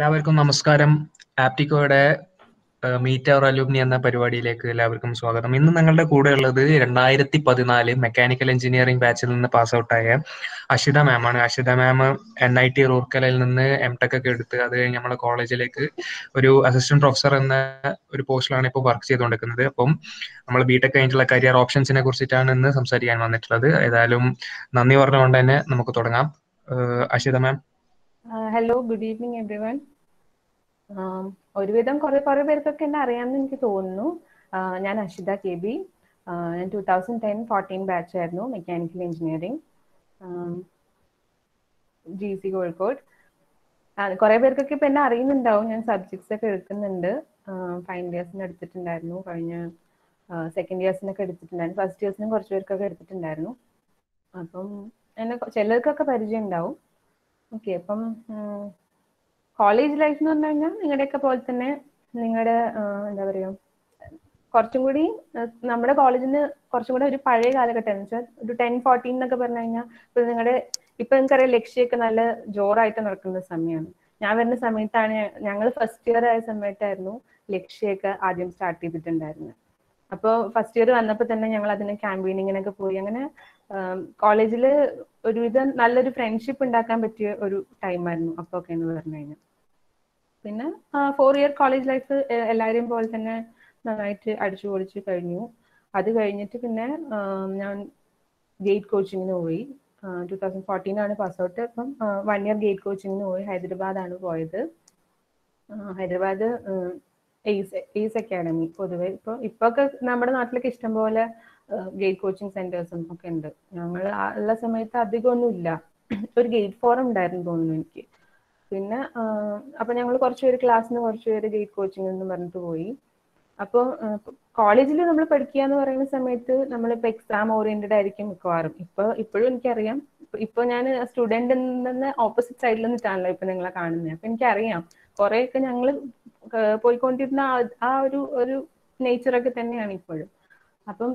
എല്ലാവർക്കും നമസ്കാരം ആപ്റ്റിക്കോയുടെ മീറ്റ് അവർ അലൂമിനി എന്ന പരിപാടിയിലേക്ക് എല്ലാവർക്കും സ്വാഗതം ഇന്ന് ഞങ്ങളുടെ കൂടെ ഉള്ളത് രണ്ടായിരത്തി പതിനാല് മെക്കാനിക്കൽ എഞ്ചിനീയറിംഗ് ബാച്ചിൽ നിന്ന് പാസ് ഔട്ടായ അഷിത മാം ആണ് Ashitha ma'am N I T റൂർക്കലയിൽ നിന്ന് എം ടെക് ഒക്കെ എടുത്ത് അത് കഴിഞ്ഞ് നമ്മളെ കോളേജിലേക്ക് ഒരു അസിസ്റ്റന്റ് പ്രൊഫസർ എന്ന ഒരു പോസ്റ്റിലാണ് ഇപ്പോൾ വർക്ക് ചെയ്തുകൊണ്ടിരിക്കുന്നത് അപ്പം നമ്മൾ ബി ടെക് കഴിഞ്ഞിട്ടുള്ള കരിയർ ഓപ്ഷൻസിനെ കുറിച്ചിട്ടാണ് ഇന്ന് സംസാരിക്കാൻ വന്നിട്ടുള്ളത് ഏതായാലും നന്ദി പറഞ്ഞുകൊണ്ട് തന്നെ നമുക്ക് തുടങ്ങാം Ashitha ma'am hello good evening everyone ഒരുവിധം കുറെ കുറെ പേർക്കൊക്കെ എന്നെ അറിയാമെന്ന് എനിക്ക് തോന്നുന്നു ഞാൻ അഷിത കെ ബി ഞാൻ two thousand ten fourteen batch ആയിരുന്നു mechanical engineering G C Kozhikode കുറെ പേർക്കൊക്കെ ഇപ്പൊ എന്നെ അറിയുന്നുണ്ടാവും ഞാൻ സബ്ജക്ട്സ് ഒക്കെ എടുക്കുന്നുണ്ട് ഫൈനൽ ഇയേഴ്സിന് എടുത്തിട്ടുണ്ടായിരുന്നു കഴിഞ്ഞ സെക്കൻഡ് ഇയേഴ്സിനൊക്കെ എടുത്തിട്ടുണ്ടായിരുന്നു ഫസ്റ്റ് ഇയേഴ്സിനും കുറച്ച് പേർക്കൊക്കെ എടുത്തിട്ടുണ്ടായിരുന്നു അപ്പം എന്നെ ചിലർക്കൊക്കെ പരിചയം ഉണ്ടാവും ഓക്കെ അപ്പം കോളേജ് ലൈഫ് എന്ന് പറഞ്ഞു കഴിഞ്ഞാൽ നിങ്ങളുടെയൊക്കെ പോലെ തന്നെ നിങ്ങളുടെ എന്താ പറയുക കുറച്ചും കൂടി നമ്മുടെ കോളേജിന് കുറച്ചും കൂടെ ഒരു പഴയ കാലഘട്ടം എന്ന് വെച്ചാൽ ഒരു ടെൻ ഫോർട്ടീൻ എന്നൊക്കെ പറഞ്ഞു കഴിഞ്ഞാൽ ഇപ്പൊ നിങ്ങളുടെ ഇപ്പൊ നിങ്ങൾക്കറിയാം ലക്ഷ്യമൊക്കെ നല്ല ജോറായിട്ട് നടക്കുന്ന സമയമാണ് ഞാൻ വരുന്ന സമയത്താണ് ഞങ്ങൾ ഫസ്റ്റ് ഇയർ ആയ സമയത്തായിരുന്നു ലക്ഷ്യമൊക്കെ ആദ്യം സ്റ്റാർട്ട് ചെയ്തിട്ടുണ്ടായിരുന്നത് അപ്പോൾ ഫസ്റ്റ് ഇയർ വന്നപ്പോൾ തന്നെ ഞങ്ങൾ അതിന് ക്യാമ്പയിനിങ്ങിനൊക്കെ പോയി അങ്ങനെ കോളേജിൽ ഒരുവിധം നല്ലൊരു ഫ്രണ്ട്ഷിപ്പ് ഉണ്ടാക്കാൻ പറ്റിയ ഒരു ടൈമായിരുന്നു അപ്പോൾ ഒക്കെ എന്ന് പറഞ്ഞു കഴിഞ്ഞാൽ പിന്നെ ഫോർ ഇയർ കോളേജ് ലൈഫ് എല്ലാവരെയും പോലെ തന്നെ നന്നായിട്ട് അടിച്ചു പൊളിച്ച് കഴിഞ്ഞു അത് കഴിഞ്ഞിട്ട് പിന്നെ ഞാൻ ഗേറ്റ് കോച്ചിങ്ങിന് പോയി ടൂ തൗസൻഡ് ഫോർട്ടീൻ ആണ് പാസ് ഔട്ട് അപ്പം വൺ ഇയർ ഗേറ്റ് കോച്ചിങ്ങിന് പോയി ഹൈദരാബാദാണ് പോയത് ഹൈദരാബാദ് എയ്സ് എയ്സ് അക്കാഡമി പൊതുവെ ഇപ്പോൾ ഇപ്പോൾ ഒക്കെ നമ്മുടെ നാട്ടിലൊക്കെ ഇഷ്ടംപോലെ ഗേറ്റ് കോച്ചിങ് സെന്റേഴ്സും ഒക്കെ ഉണ്ട് ഞങ്ങൾ ഉള്ള സമയത്ത് അധികമൊന്നും ഇല്ല ഒരു ഗേറ്റ് ഫോറം ഉണ്ടായിരുന്നു തോന്നുന്നു എനിക്ക് പിന്നെ അപ്പൊ ഞങ്ങൾ കുറച്ച് പേര് ക്ലാസ്സിന് കുറച്ച് പേര് ഗേറ്റ് കോച്ചിങ് എന്ന് പറഞ്ഞിട്ട് പോയി അപ്പോൾ കോളേജിൽ നമ്മൾ പഠിക്കുക എന്ന് പറയുന്ന സമയത്ത് നമ്മളിപ്പോൾ എക്സാം ഓറിയന്റഡ് ആയിരിക്കും മിക്കവാറും ഇപ്പൊ ഇപ്പോഴും എനിക്കറിയാം ഇപ്പൊ ഞാൻ സ്റ്റുഡന്റ് നിന്ന് ഓപ്പോസിറ്റ് സൈഡിൽ നിന്നിട്ടാണല്ലോ ഇപ്പൊ നിങ്ങളെ കാണുന്നത് അപ്പൊ എനിക്കറിയാം കുറെയൊക്കെ ഞങ്ങൾ പോയിക്കൊണ്ടിരുന്ന ആ ഒരു ഒരു നേച്ചറൊക്കെ തന്നെയാണ് ഇപ്പോഴും അപ്പം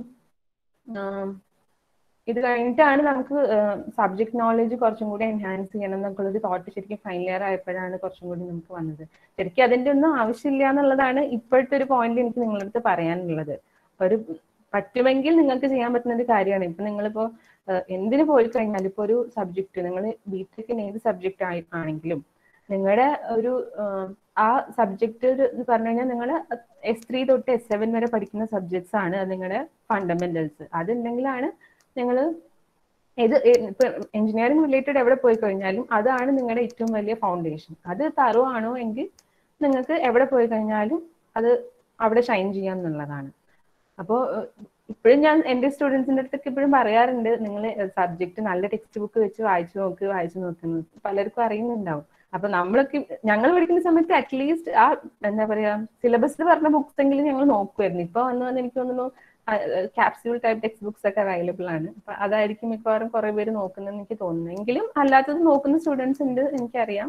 ഇത് കഴിഞ്ഞിട്ടാണ് നമുക്ക് സബ്ജക്ട് നോളജ് കുറച്ചും കൂടി എൻഹാൻസ് ചെയ്യണം എന്നൊക്കെ ഉള്ളത് തോട്ട് ശരിക്കും ഫൈനൽ ഇയർ ആയപ്പോഴാണ് കുറച്ചും കൂടി നമുക്ക് വന്നത് ശരിക്കും അതിന്റെ ഒന്നും ആവശ്യമില്ല എന്നുള്ളതാണ് ഇപ്പോഴത്തെ ഒരു പോയിന്റ് എനിക്ക് നിങ്ങളുടെ അടുത്ത് പറയാനുള്ളത് ഒരു പറ്റുമെങ്കിൽ നിങ്ങൾക്ക് ചെയ്യാൻ പറ്റുന്ന ഒരു കാര്യമാണ് ഇപ്പൊ നിങ്ങളിപ്പോ എന്തിനു പോയി കഴിഞ്ഞാൽ ഇപ്പൊ ഒരു സബ്ജക്ട് നിങ്ങൾ ബിടെക്കിന് ഏത് സബ്ജക്ട് ആയി ആണെങ്കിലും നിങ്ങളുടെ ഒരു ആ സബ്ജക്ട് എന്ന് പറഞ്ഞു കഴിഞ്ഞാൽ നിങ്ങൾ എസ് ത്രീ തൊട്ട് എസ് സെവൻ വരെ പഠിക്കുന്ന സബ്ജക്ട്സ് ആണ് അത് നിങ്ങളുടെ ഫണ്ടമെന്റൽസ് അതുണ്ടെങ്കിലാണ് നിങ്ങൾ ഏത് ഇപ്പൊ എഞ്ചിനീയറിംഗ് റിലേറ്റഡ് എവിടെ പോയി കഴിഞ്ഞാലും അതാണ് നിങ്ങളുടെ ഏറ്റവും വലിയ ഫൗണ്ടേഷൻ അത് തറുവാണോ എങ്കിൽ നിങ്ങൾക്ക് എവിടെ പോയി കഴിഞ്ഞാലും അത് അവിടെ ഷൈൻ ചെയ്യാം എന്നുള്ളതാണ് അപ്പോൾ ഇപ്പോഴും ഞാൻ എൻ്റെ സ്റ്റുഡൻസിൻ്റെ അടുത്തൊക്കെ ഇപ്പോഴും പറയാറുണ്ട് നിങ്ങൾ സബ്ജക്ട് നല്ല ടെക്സ്റ്റ് ബുക്ക് വെച്ച് വായിച്ചു നോക്ക് വായിച്ചു നോക്കുന്നത് പലർക്കും അറിയുന്നുണ്ടാവും അപ്പൊ നമ്മളൊക്കെ ഞങ്ങൾ പഠിക്കുന്ന സമയത്ത് അറ്റ്ലീസ്റ്റ് ആ എന്താ പറയാ സിലബസിൽ പറഞ്ഞ ബുക്സ് എങ്കിലും ഞങ്ങൾ നോക്കുമായിരുന്നു ഇപ്പൊ വന്ന് വന്ന് എനിക്ക് തോന്നുന്നു ക്യാപ്സ്യൂൾ ടൈപ്പ് ടെക്സ്റ്റ് ബുക്സ് ഒക്കെ അവൈലബിൾ ആണ് അപ്പൊ അതായിരിക്കും മിക്കവാറും കുറെ പേര് നോക്കുന്നതെന്ന് എനിക്ക് തോന്നുന്നു എങ്കിലും അല്ലാത്തത് നോക്കുന്ന സ്റ്റുഡൻസ് ഉണ്ട് എനിക്കറിയാം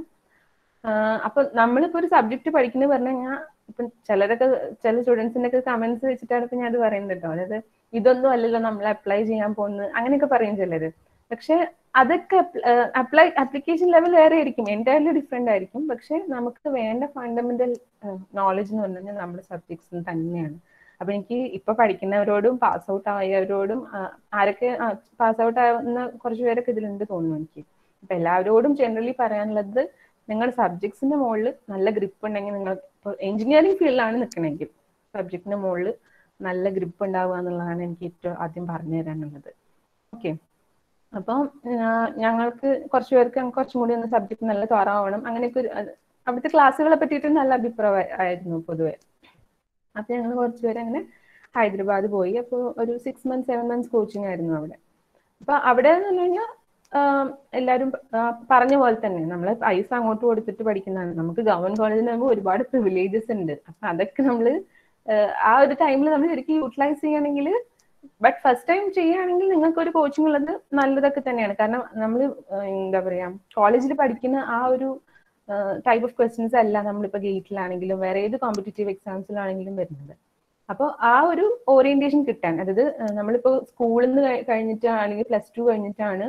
അപ്പൊ നമ്മളിപ്പോ ഒരു സബ്ജക്ട് പഠിക്കുന്നത് പറഞ്ഞു കഴിഞ്ഞാൽ ഇപ്പൊ ചിലരൊക്കെ ചില സ്റ്റുഡൻസിന്റെ ഒക്കെ കമന്റ്സ് വെച്ചിട്ടാണ് ഇപ്പൊ ഞാൻ അത് പറയുന്നത് കേട്ടോ അതായത് ഇതൊന്നും അല്ലല്ലോ നമ്മൾ അപ്ലൈ ചെയ്യാൻ പോകുന്നത് അങ്ങനെയൊക്കെ പറയും ചിലര് പക്ഷെ അതൊക്കെ അപ്ലൈ ആപ്ലിക്കേഷൻ ലെവൽ വേറെ ആയിരിക്കും എൻറ്റയർലി ഡിഫറെന്റ് ആയിരിക്കും പക്ഷെ നമുക്ക് വേണ്ട ഫണ്ടമെന്റൽ നോളജ് എന്ന് പറഞ്ഞു കഴിഞ്ഞാൽ നമ്മുടെ സബ്ജക്ട്സ് തന്നെയാണ് അപ്പൊ എനിക്ക് ഇപ്പൊ പഠിക്കുന്നവരോടും പാസ് ഔട്ട് ആയവരോടും ആരൊക്കെ പാസ് ഔട്ട് ആവുന്ന കുറച്ച് പേരൊക്കെ ഇതിലുണ്ട് തോന്നുന്നു എനിക്ക് അപ്പൊ എല്ലാവരോടും ജനറലി പറയാനുള്ളത് നിങ്ങളുടെ സബ്ജക്ട്സിന്റെ മുകളിൽ നല്ല ഗ്രിപ്പ് ഉണ്ടെങ്കിൽ നിങ്ങൾ ഇപ്പോൾ എഞ്ചിനീയറിംഗ് ഫീൽഡിലാണ് നിൽക്കണമെങ്കിൽ സബ്ജക്റ്റിന്റെ മുകളിൽ നല്ല ഗ്രിപ്പ് ഉണ്ടാവുക എന്നുള്ളതാണ് എനിക്ക് ഏറ്റവും ആദ്യം പറഞ്ഞു തരാനുള്ളത് ഓക്കെ അപ്പം ഞങ്ങൾക്ക് കുറച്ച് പേർക്ക് കുറച്ചും കൂടി ഒന്ന് സബ്ജക്ട് നല്ല ത്വറാവണം അങ്ങനെയൊക്കെ ഒരു അവിടുത്തെ ക്ലാസ്സുകളെ പറ്റിയിട്ട് നല്ല അഭിപ്രായം ആയിരുന്നു പൊതുവെ അപ്പൊ ഞങ്ങൾ കുറച്ച് പേര് അങ്ങനെ ഹൈദരാബാദ് പോയി അപ്പോൾ ഒരു six months seven months coaching ആയിരുന്നു അവിടെ അപ്പൊ അവിടെ എന്ന് പറഞ്ഞു കഴിഞ്ഞാൽ എല്ലാവരും പറഞ്ഞ പോലെ തന്നെ നമ്മൾ പൈസ അങ്ങോട്ട് കൊടുത്തിട്ട് പഠിക്കുന്നതാണ് നമുക്ക് ഗവൺമെന്റ് കോളേജിൽ ആകുമ്പോൾ ഒരുപാട് പ്രിവിലേജസ് ഉണ്ട് അപ്പൊ അതൊക്കെ നമ്മൾ ആ ഒരു ടൈമിൽ നമ്മൾ ശരിക്കും യൂട്ടിലൈസ് ചെയ്യണമെങ്കിൽ ബട്ട് ഫസ്റ്റ് ടൈം ചെയ്യുകയാണെങ്കിൽ നിങ്ങൾക്ക് ഒരു കോച്ചിങ് ഉള്ളത് നല്ലതൊക്കെ തന്നെയാണ് കാരണം നമ്മൾ എന്താ പറയാ കോളേജിൽ പഠിക്കുന്ന ആ ഒരു ടൈപ്പ് ഓഫ് ക്വസ്റ്റ്യൻസ് അല്ല നമ്മളിപ്പോൾ ഗേറ്റിലാണെങ്കിലും വേറെ ഏത് കോമ്പറ്റേറ്റീവ് എക്സാംസിലാണെങ്കിലും വരുന്നത് അപ്പോൾ ആ ഒരു ഓറിയന്റേഷൻ കിട്ടാൻ അതായത് നമ്മളിപ്പോൾ സ്കൂളിൽ നിന്ന് കഴിഞ്ഞിട്ട് അല്ലെങ്കിൽ പ്ലസ് ടു കഴിഞ്ഞിട്ടാണ്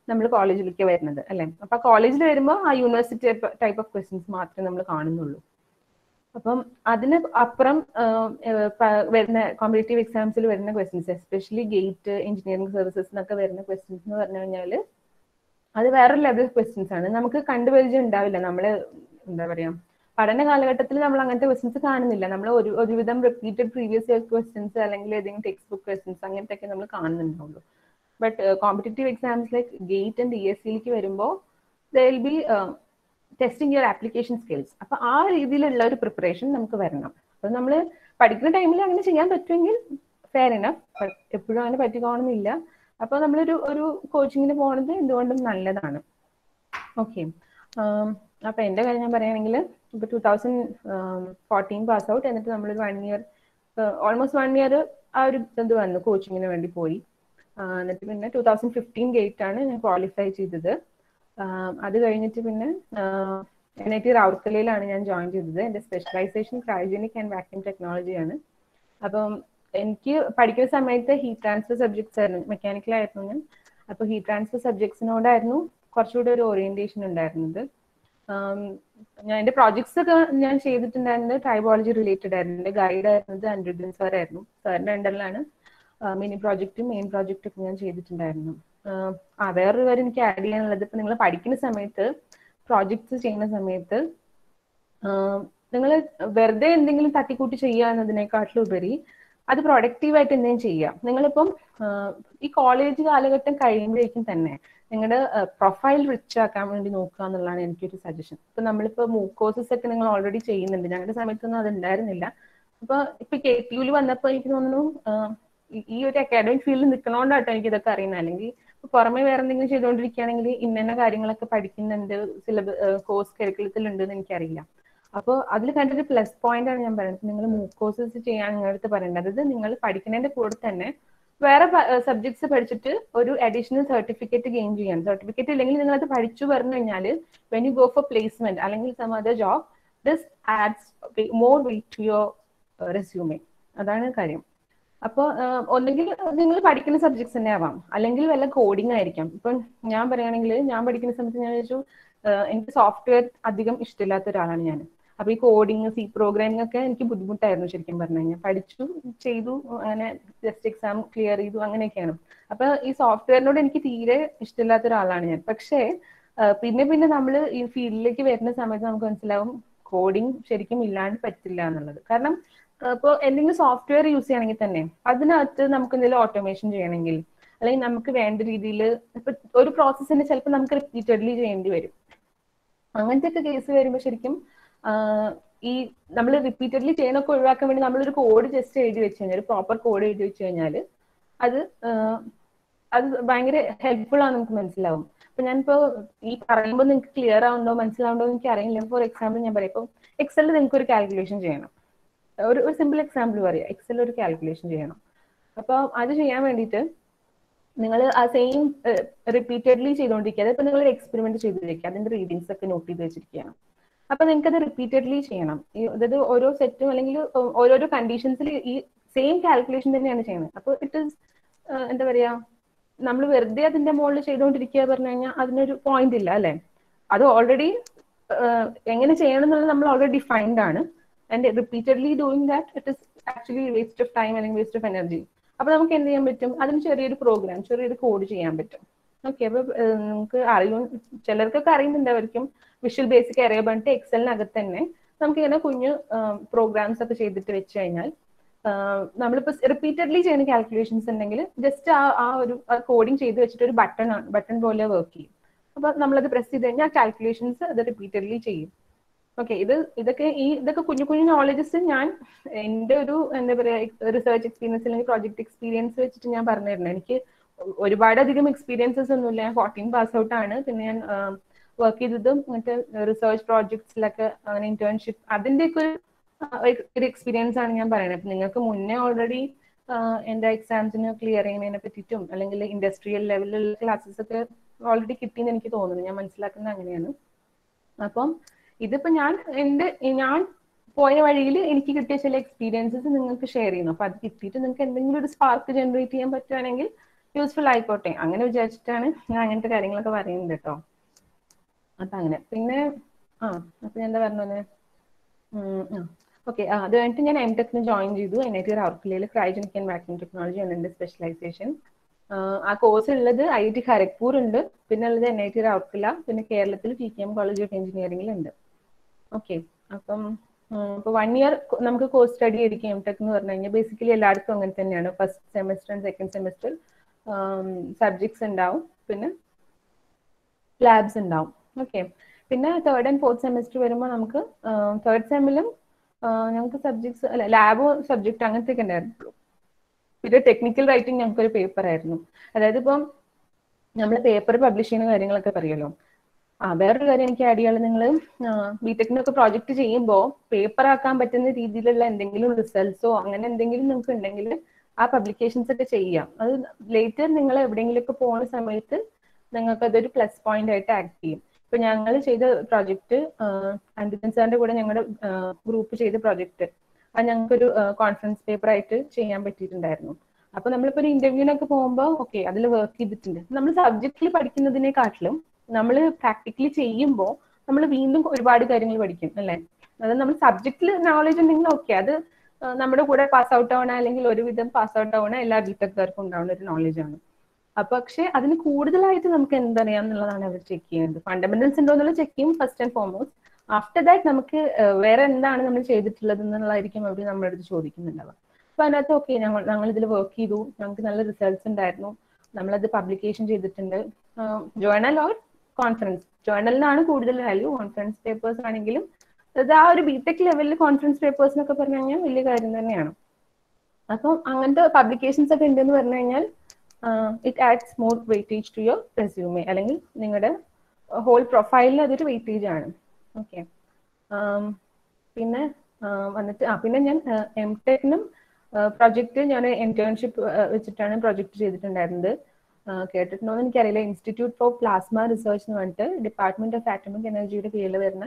നമ്മൾ കോളേജിലേക്ക് വരുന്നത് അല്ലെ അപ്പൊ കോളേജിൽ വരുമ്പോൾ ആ യൂണിവേഴ്സിറ്റി ടൈപ്പ് ഓഫ് ക്വസ്റ്റ്യൻസ് മാത്രമേ നമ്മൾ കാണുന്നുള്ളൂ അപ്പം അതിന് അപ്പുറം വരുന്ന കോമ്പറ്റേറ്റീവ് എക്സാംസിൽ വരുന്ന questions especially GATE engineering services എന്നൊക്കെ വരുന്ന ക്വസ്റ്റ്യൻസ് എന്ന് പറഞ്ഞു കഴിഞ്ഞാൽ അത് വേറെ ലെവൽ ക്വസ്റ്റ്യൻസ് ആണ് നമുക്ക് കണ്ടുപരിചയം ഉണ്ടാവില്ല നമ്മള് എന്താ പറയാ പഠന കാലഘട്ടത്തിൽ നമ്മൾ അങ്ങനത്തെ ക്വസ്റ്റ്യൻസ് കാണുന്നില്ല നമ്മൾ ഒരു ഒരുവിധം റിപ്പീറ്റഡ് പ്രീവിയസ് ഇയർ ക്വസ്റ്റ്യൻസ് അല്ലെങ്കിൽ ഏതെങ്കിലും ടെക്സ്റ്റ് ബുക്ക് ക്വസ്റ്റ്യൻസ് അങ്ങനത്തെ ഒക്കെ നമ്മൾ കാണുന്നുണ്ടാവുള്ളൂ but competitive exams like GATE and D S സിയിലേക്ക് വരുമ്പോൾ they will be testing your application skills അപ്പൊ ആ രീതിയിലുള്ള ഒരു പ്രിപ്പറേഷൻ നമുക്ക് വരണം അപ്പൊ നമ്മൾ പഠിക്കുന്ന ടൈമിൽ അങ്ങനെ ചെയ്യാൻ പറ്റുമെങ്കിൽ ഫെയർ ഇനഫ് എപ്പോഴും അങ്ങനെ പറ്റിക്കോണമെന്നില്ല അപ്പൊ നമ്മളൊരു ഒരു കോച്ചിങ്ങിന് പോകുന്നത് എന്തുകൊണ്ടും നല്ലതാണ് ഓക്കെ അപ്പൊ എന്റെ കാര്യം ഞാൻ പറയുകയാണെങ്കിൽ ഇപ്പൊ two thousand fourteen pass out എന്നിട്ട് നമ്മളൊരു one year almost one year ആ ഒരു ഇത് വന്നു കോച്ചിങ്ങിന് വേണ്ടി പോയി എന്നിട്ട് പിന്നെ ടൂ തൗസൻഡ് ഫിഫ്റ്റീൻ ഗേറ്റ് ആണ് ഞാൻ ക്വാളിഫൈ ചെയ്തത് അത് കഴിഞ്ഞിട്ട് പിന്നെ എൻ ഐ ടി റൗർക്കലയിലാണ് ഞാൻ ജോയിൻ ചെയ്തത് എന്റെ സ്പെഷ്യലൈസേഷൻ ക്രയോജനിക് ആൻഡ് വാക്യൂം ടെക്നോളജിയാണ് അപ്പം എനിക്ക് പഠിക്കുന്ന സമയത്ത് ഹീറ്റ് ട്രാൻസ്ഫർ സബ്ജക്ട്സ് ആയിരുന്നു മെക്കാനിക്കൽ ആയിരുന്നു ഞാൻ അപ്പൊ ഹീറ്റ് ട്രാൻസ്ഫർ സബ്ജക്ട്സിനോടായിരുന്നു കുറച്ചുകൂടി ഒരു ഓറിയന്റേഷൻ ഉണ്ടായിരുന്നത് ഞാൻ എന്റെ പ്രോജക്ട്സ് ഒക്കെ ഞാൻ ചെയ്തിട്ടുണ്ടായിരുന്നത് ട്രൈബോളജി റിലേറ്റഡ് ആയിരുന്നു എന്റെ ഗൈഡ് ആയിരുന്നത് അൻഡ്രുദ്ദീൻ സാർ ആയിരുന്നു സാറിന്റെ അണ്ടറിലാണ് മിനി പ്രോജക്റ്റും മെയിൻ പ്രോജക്റ്റും ഒക്കെ ഞാൻ ചെയ്തിട്ടുണ്ടായിരുന്നു ആ വേറൊരു കാര്യം എനിക്ക് ആഡ് ചെയ്യാനുള്ളത് ഇപ്പൊ നിങ്ങൾ പഠിക്കുന്ന സമയത്ത് പ്രോജക്ട്സ് ചെയ്യുന്ന സമയത്ത് നിങ്ങൾ വെറുതെ എന്തെങ്കിലും തട്ടിക്കൂട്ടി ചെയ്യുക എന്നതിനേക്കാട്ടിലും ഉപരി അത് പ്രൊഡക്റ്റീവായിട്ട് എന്തെങ്കിലും ചെയ്യാം നിങ്ങളിപ്പം ഈ കോളേജ് കാലഘട്ടം കഴിയുമ്പോഴേക്കും തന്നെ നിങ്ങളുടെ പ്രൊഫൈൽ റിച്ച് ആക്കാൻ വേണ്ടി നോക്കുക എന്നുള്ളതാണ് എനിക്കൊരു സജഷൻ ഇപ്പൊ നമ്മളിപ്പോ മൂക്ക് കോഴ്സസ് ഒക്കെ നിങ്ങൾ ഓൾറെഡി ചെയ്യുന്നുണ്ട് ഞങ്ങളുടെ സമയത്തൊന്നും അത് ഉണ്ടായിരുന്നില്ല അപ്പൊ ഇപ്പൊ കെ ടി യുല് വന്നപ്പോൾ എനിക്ക് തോന്നുന്നു ഈ ഒരു അക്കാഡമിക് ഫീൽഡിൽ നിൽക്കണോണ്ടാട്ടോ എനിക്ക് ഇതൊക്കെ അറിയുന്നത് അല്ലെങ്കിൽ പുറമെ വേറെ എന്തെങ്കിലും ചെയ്തുകൊണ്ടിരിക്കുകയാണെങ്കിൽ ഇന്ന കാര്യങ്ങളൊക്കെ പഠിക്കുന്നുണ്ട് സിലബസ് കോഴ്സ് കരിക്കുലത്തിൽ ഉണ്ട് എന്ന് എനിക്കറിയില്ല അപ്പോൾ അതിൽ കണ്ടൊരു പ്ലസ് പോയിന്റ് ആണ് ഞാൻ പറയുന്നത് നിങ്ങൾ മൂക്ക് കോഴ്സസ് ചെയ്യാൻ നിങ്ങളുടെ അടുത്ത് പറയേണ്ടത് അതായത് നിങ്ങൾ പഠിക്കുന്നതിന്റെ കൂടെ തന്നെ വേറെ സബ്ജക്ട്സ് പഠിച്ചിട്ട് ഒരു അഡീഷണൽ സർട്ടിഫിക്കറ്റ് ഗെയിൻ ചെയ്യാൻ സർട്ടിഫിക്കറ്റ് ഇല്ലെങ്കിൽ നിങ്ങൾ അത് പഠിച്ചു പറഞ്ഞു കഴിഞ്ഞാൽ when you go for placement അല്ലെങ്കിൽ some other job this adds more weight to your resume അതാണ് കാര്യം അപ്പോൾ ഒന്നുകിൽ നിങ്ങൾ പഠിക്കുന്ന സബ്ജക്ട്സ് തന്നെ ആവാം അല്ലെങ്കിൽ വല്ല കോഡിംഗ് ആയിരിക്കാം ഇപ്പം ഞാൻ പറയുകയാണെങ്കിൽ ഞാൻ പഠിക്കുന്ന സമയത്ത് ഞാൻ വിചാരിച്ചു എനിക്ക് സോഫ്റ്റ്വെയർ അധികം ഇഷ്ടമില്ലാത്ത ഒരാളാണ് ഞാൻ അപ്പൊ ഈ കോഡിങ് സി പ്രോഗ്രാമിംഗ് ഒക്കെ എനിക്ക് ബുദ്ധിമുട്ടായിരുന്നു ശരിക്കും പറഞ്ഞു കഴിഞ്ഞാൽ പഠിച്ചു ചെയ്തു അങ്ങനെ ജസ്റ്റ് എക്സാം ക്ലിയർ ചെയ്തു അങ്ങനെയൊക്കെയാണ് അപ്പൊ ഈ സോഫ്റ്റ്വെയറിനോട് എനിക്ക് തീരെ ഇഷ്ടമില്ലാത്ത ഒരാളാണ് ഞാൻ പക്ഷേ പിന്നെ പിന്നെ നമ്മൾ ഈ ഫീൽഡിലേക്ക് വരുന്ന സമയത്ത് നമുക്ക് മനസ്സിലാവും കോഡിംഗ് ശരിക്കും ഇല്ലാണ്ട് പറ്റില്ല എന്നുള്ളത് കാരണം ഇപ്പോൾ എന്തെങ്കിലും സോഫ്റ്റ്വെയർ യൂസ് ചെയ്യണമെങ്കിൽ തന്നെ അതിനകത്ത് നമുക്ക് എന്തെങ്കിലും ഓട്ടോമേഷൻ ചെയ്യണമെങ്കിൽ അല്ലെങ്കിൽ നമുക്ക് വേണ്ട രീതിയിൽ ഇപ്പൊ ഒരു പ്രോസസ്സിന് ചിലപ്പോൾ നമുക്ക് റിപ്പീറ്റഡ്ലി ചെയ്യേണ്ടി വരും അങ്ങനത്തെ ഒക്കെ കേസ് വരുമ്പോൾ ശരിക്കും ഈ നമ്മൾ റിപ്പീറ്റഡ്ലി ചെയ്യണൊക്കെ ഒഴിവാക്കാൻ വേണ്ടി നമ്മളൊരു കോഡ് ജസ്റ്റ് എഴുതി വെച്ച് കഴിഞ്ഞാൽ പ്രോപ്പർ കോഡ് എഴുതി വെച്ച് കഴിഞ്ഞാൽ അത് അത് ഭയങ്കര ഹെൽപ്ഫുൾ ആണ് നമുക്ക് മനസ്സിലാവും അപ്പൊ ഞാനിപ്പോ ഈ പറയുമ്പോൾ നിങ്ങൾക്ക് ക്ലിയർ ആവുണ്ടോ മനസ്സിലാവുണ്ടോ എനിക്ക് അറിയില്ല ഫോർ എക്സാമ്പിൾ ഞാൻ പറയാം ഇപ്പൊ എക്സലിൽ നിങ്ങൾക്ക് ഒരു കാൽക്കുലേഷൻ ചെയ്യണം ഒരു ഒരു സിമ്പിൾ എക്സാമ്പിൾ പറയാം എക്സലിൽ ഒരു കാൽക്കുലേഷൻ ചെയ്യണം അപ്പൊ അത് ചെയ്യാൻ വേണ്ടിയിട്ട് നിങ്ങൾ ആ സെയിം റിപ്പീറ്റഡ്ലി ചെയ്തുകൊണ്ടിരിക്കുക അതിപ്പോ നിങ്ങൾ ഒരു എക്സ്പെരിമെന്റ് ചെയ്തിരിക്കുക അതിന്റെ റീഡിങ്സ് ഒക്കെ നോട്ട് ചെയ്ത് വെച്ചിരിക്കുകയാണ് അപ്പൊ നിങ്ങൾക്ക് അത് റിപ്പീറ്റഡ്ലി ചെയ്യണം അതായത് ഓരോ സെറ്റും അല്ലെങ്കിൽ ഓരോരോ കണ്ടീഷൻസിൽ ഈ സെയിം കാൽക്കുലേഷൻ തന്നെയാണ് ചെയ്യുന്നത് അപ്പൊ ഇറ്റ് ഇസ് എന്താ പറയാ നമ്മൾ വെറുതെ അതിന്റെ മുകളിൽ ചെയ്തുകൊണ്ടിരിക്കുക പറഞ്ഞു കഴിഞ്ഞാൽ അതിനൊരു പോയിന്റ് ഇല്ല അല്ലെ അത് ഓൾറെഡി എങ്ങനെ ചെയ്യണം എന്നുള്ളത് നമ്മൾ ഓൾറെഡി ഡിഫൈൻഡ് ആണ് and repeatedly doing that it is actually waste of time അല്ലെങ്കിൽ വേസ്റ്റ് ഓഫ് എനർജി അപ്പൊ നമുക്ക് എന്ത് ചെയ്യാൻ പറ്റും അതിന് ചെറിയൊരു പ്രോഗ്രാം ചെറിയൊരു കോഡ് ചെയ്യാൻ പറ്റും ഓക്കെ അപ്പൊ നമുക്ക് അറിയും ചിലർക്കൊക്കെ അറിയുന്നുണ്ടായിരിക്കും വിഷ്വൽ ബേസിക് അറിയാൻ പറഞ്ഞിട്ട് എക്സലിനകത്ത് തന്നെ നമുക്ക് ഇങ്ങനെ കുഞ്ഞു പ്രോഗ്രാംസ് ഒക്കെ ചെയ്തിട്ട് വെച്ച് കഴിഞ്ഞാൽ നമ്മളിപ്പോ റിപ്പീറ്റഡ്ലി ചെയ്യുന്ന കാൽക്കുലേഷൻസ് ഉണ്ടെങ്കിൽ ജസ്റ്റ് ആ ആ ഒരു കോഡിങ് ചെയ്ത് വെച്ചിട്ട് ഒരു ബട്ടൺ ബട്ടൺ പോലെ വർക്ക് ചെയ്യും അപ്പൊ നമ്മളത് പ്രസ് ചെയ്ത് കഴിഞ്ഞാൽ കാൽക്കുലേഷൻസ് അത് റിപ്പീറ്റഡ്ലി ചെയ്യും ഓക്കെ ഇത് ഇതൊക്കെ ഈ ഇതൊക്കെ കുഞ്ഞു കുഞ്ഞു നോളജസ് ഞാൻ എന്റെ ഒരു എന്താ പറയാ റിസർച്ച് എക്സ്പീരിയൻസ് അല്ലെങ്കിൽ പ്രോജക്ട് എക്സ്പീരിയൻസ് വെച്ചിട്ട് ഞാൻ പറഞ്ഞു തരുന്നത് എനിക്ക് ഒരുപാട് അധികം എക്സ്പീരിയൻസസ് ഒന്നുമില്ല ഞാൻ ഫോർട്ടീൻ പാസ് ഔട്ട് ആണ് പിന്നെ ഞാൻ വർക്ക് ചെയ്തതും മറ്റേ റിസർച്ച് പ്രോജക്ട്സിലൊക്കെ അങ്ങനെ ഇന്റേൺഷിപ്പ് അതിന്റെ ഒക്കെ ഒരു എക്സ്പീരിയൻസ് ആണ് ഞാൻ പറയുന്നത് അപ്പൊ നിങ്ങൾക്ക് മുന്നേ ഓൾറെഡി എന്റെ എക്സാംസിന് ക്ലിയർ ചെയ്യുന്നതിനെ പറ്റിയിട്ടും അല്ലെങ്കിൽ ഇൻഡസ്ട്രിയൽ ലെവലിലുള്ള ക്ലാസ്സസ് ഒക്കെ ഓൾറെഡി കിട്ടിയെന്ന് എനിക്ക് തോന്നുന്നു ഞാൻ മനസ്സിലാക്കുന്നത് അങ്ങനെയാണ് അപ്പം ഇതിപ്പോ ഞാൻ എന്റെ ഞാൻ പോയ വഴിയിൽ എനിക്ക് കിട്ടിയ ചില എക്സ്പീരിയൻസസ് നിങ്ങൾക്ക് ഷെയർ ചെയ്യുന്നു അപ്പൊ അത് കിട്ടിയിട്ട് നിങ്ങൾക്ക് എന്തെങ്കിലും ഒരു സ്പാർക്ക് ജനറേറ്റ് ചെയ്യാൻ പറ്റുവാണെങ്കിൽ യൂസ്ഫുൾ ആയിക്കോട്ടെ അങ്ങനെ വിചാരിച്ചിട്ടാണ് ഞാൻ അങ്ങനത്തെ കാര്യങ്ങളൊക്കെ പറയുന്നത് കേട്ടോ അപ്പൊ അങ്ങനെ പിന്നെ ആ അപ്പൊ ഞാൻ എന്താ പറഞ്ഞത് ഓക്കെ അത് കഴിഞ്ഞിട്ട് ഞാൻ എം ടെക്കിന് ജോയിൻ ചെയ്തു എൻ ഐ ടി റൗർക്കലയിൽ ക്രൈജനിക് ആൻഡ് വാക്യൂം ടെക്നോളജി ആണ് എൻ്റെ സ്പെഷ്യലൈസേഷൻ ആ കോഴ്സ് ഉള്ളത് ഐ ടി ഖരഗ്പൂർ ഉണ്ട് പിന്നെ ഉള്ളത് എൻ ഐ ടി റൗർക്കല പിന്നെ കേരളത്തിൽ T K M college of എഞ്ചിനീയറിംഗിൽ ഉണ്ട് ഓക്കെ അപ്പം ഇപ്പൊ വൺ ഇയർ നമുക്ക് കോഴ്സ് സ്റ്റഡി ആയിരിക്കും എം ടെക് എന്ന് പറഞ്ഞു കഴിഞ്ഞാൽ ബേസിക്കലി എല്ലായിടത്തും അങ്ങനെ തന്നെയാണ് first semester and second semester subjects ഉണ്ടാവും പിന്നെ ലാബ്സ് ഉണ്ടാവും ഓക്കെ പിന്നെ തേർഡ് ആൻഡ് ഫോർത്ത് സെമസ്റ്റർ വരുമ്പോൾ നമുക്ക് തേർഡ് സെമ്മിലും ഞങ്ങൾക്ക് സബ്ജക്ട്സ് അല്ല ലാബ് സബ്ജക്ട് അങ്ങനത്തെ ഒക്കെ ഉണ്ടായിരുന്നുള്ളൂ പിന്നെ ടെക്നിക്കൽ റൈറ്റിംഗ് ഞങ്ങൾക്ക് ഒരു പേപ്പർ ആയിരുന്നു അതായത് ഇപ്പം നമ്മൾ പേപ്പർ പബ്ലിഷ് ചെയ്യുന്ന കാര്യങ്ങളൊക്കെ പറയുമല്ലോ ആ വേറൊരു കാര്യം എനിക്ക് ആഡ് ചെയ്യാനുള്ളത് നിങ്ങൾ ബിടെക്കിനൊക്കെ പ്രോജക്റ്റ് ചെയ്യുമ്പോൾ പേപ്പർ ആക്കാൻ പറ്റുന്ന രീതിയിലുള്ള എന്തെങ്കിലും റിസൾട്ട്സോ അങ്ങനെ എന്തെങ്കിലും നിങ്ങൾക്ക് ഉണ്ടെങ്കിൽ ആ പബ്ലിക്കേഷൻസ് ഒക്കെ ചെയ്യാം അത് ലേറ്റർ നിങ്ങൾ എവിടെയെങ്കിലുമൊക്കെ പോകുന്ന സമയത്ത് നിങ്ങൾക്ക് അതൊരു പ്ലസ് പോയിന്റ് ആയിട്ട് ആക്ട് ചെയ്യും ഇപ്പൊ ഞങ്ങൾ ചെയ്ത പ്രോജക്റ്റ് അൻഡിതൻ സാറിന്റെ കൂടെ ഞങ്ങളുടെ ഗ്രൂപ്പ് ചെയ്ത പ്രോജക്റ്റ് അത് ഞങ്ങൾക്കൊരു കോൺഫറൻസ് പേപ്പർ ആയിട്ട് ചെയ്യാൻ പറ്റിയിട്ടുണ്ടായിരുന്നു അപ്പൊ നമ്മളിപ്പോ ഒരു ഇന്റർവ്യൂവിനൊക്കെ പോകുമ്പോൾ ഓക്കെ അതിൽ വർക്ക് ചെയ്തിട്ടുണ്ട് നമ്മൾ സബ്ജക്റ്റിൽ പഠിക്കുന്നതിനെക്കാട്ടിലും നമ്മൾ പ്രാക്ടിക്കലി ചെയ്യുമ്പോൾ നമ്മൾ വീണ്ടും ഒരുപാട് കാര്യങ്ങൾ പഠിക്കും അല്ലെ അത് നമ്മൾ സബ്ജക്റ്റിൽ നോളജ് ഉണ്ടെങ്കിൽ ഓക്കെ അത് നമ്മുടെ കൂടെ പാസ് ഔട്ട് ആവണ അല്ലെങ്കിൽ ഒരുവിധം പാസ് ഔട്ട് ആവണ എല്ലാ ബിടെക്കാർക്കും ഉണ്ടാവുന്ന ഒരു നോളജ് ആണ് അപ്പൊ പക്ഷെ അതിന് കൂടുതലായിട്ട് നമുക്ക് എന്തറിയാം എന്നുള്ളതാണ് അവർ ചെക്ക് ചെയ്യുന്നത് ഫണ്ടമെന്റൽസ് ഉണ്ടോ എന്നുള്ളത് ചെക്ക് ചെയ്യും first and foremost after that നമുക്ക് വേറെ എന്താണ് നമ്മൾ ചെയ്തിട്ടുള്ളത് എന്നുള്ളതായിരിക്കും അവർ നമ്മുടെ അടുത്ത് ചോദിക്കുന്നുണ്ടാവുക അപ്പൊ അതിനകത്ത് ഓക്കെ ഞങ്ങൾ ഞങ്ങൾ ഇതിൽ വർക്ക് ചെയ്തു ഞങ്ങൾക്ക് നല്ല റിസൾട്ട്സ് ഉണ്ടായിരുന്നു നമ്മളത് പബ്ലിക്കേഷൻ ചെയ്തിട്ടുണ്ട് ജേർണൽ ഓർ കോൺഫറൻസ് ജേർണലിനാണ് കൂടുതൽ വാല്യൂ കോൺഫറൻസ് പേപ്പേഴ്സ് ആണെങ്കിലും അത് ആ ഒരു ബിടെക് ലെവലിൽ കോൺഫറൻസ് പേപ്പേഴ്സ് എന്നൊക്കെ പറഞ്ഞു കഴിഞ്ഞാൽ വലിയ കാര്യം തന്നെയാണ് അപ്പം അങ്ങനത്തെ പബ്ലിക്കേഷൻസ് ഒക്കെ ഉണ്ടെന്ന് പറഞ്ഞു കഴിഞ്ഞാൽ it adds more weightage to your resume അല്ലെങ്കിൽ നിങ്ങളുടെ ഹോൾ പ്രൊഫൈലിൽ അതൊരു വെയിറ്റേജ് ആണ് ഓക്കെ പിന്നെ വന്നിട്ട് ആ പിന്നെ ഞാൻ എം ടെക്കിനും പ്രൊജക്ട് ഞാൻ ഇന്റേൺഷിപ്പ് വെച്ചിട്ടാണ് പ്രൊജക്ട് ചെയ്തിട്ടുണ്ടായിരുന്നത് കേട്ടിട്ടുണ്ടോ എന്ന് എനിക്കറിയില്ല ഇൻസ്റ്റിറ്റ്യൂട്ട് ഫോർ പ്ലാസ്മ റിസർച്ച് എന്ന് പറഞ്ഞിട്ട് ഡിപ്പാർട്ട്മെന്റ് ഓഫ് ആറ്റമിക് എനർജിയുടെ കീഴിൽ വരുന്ന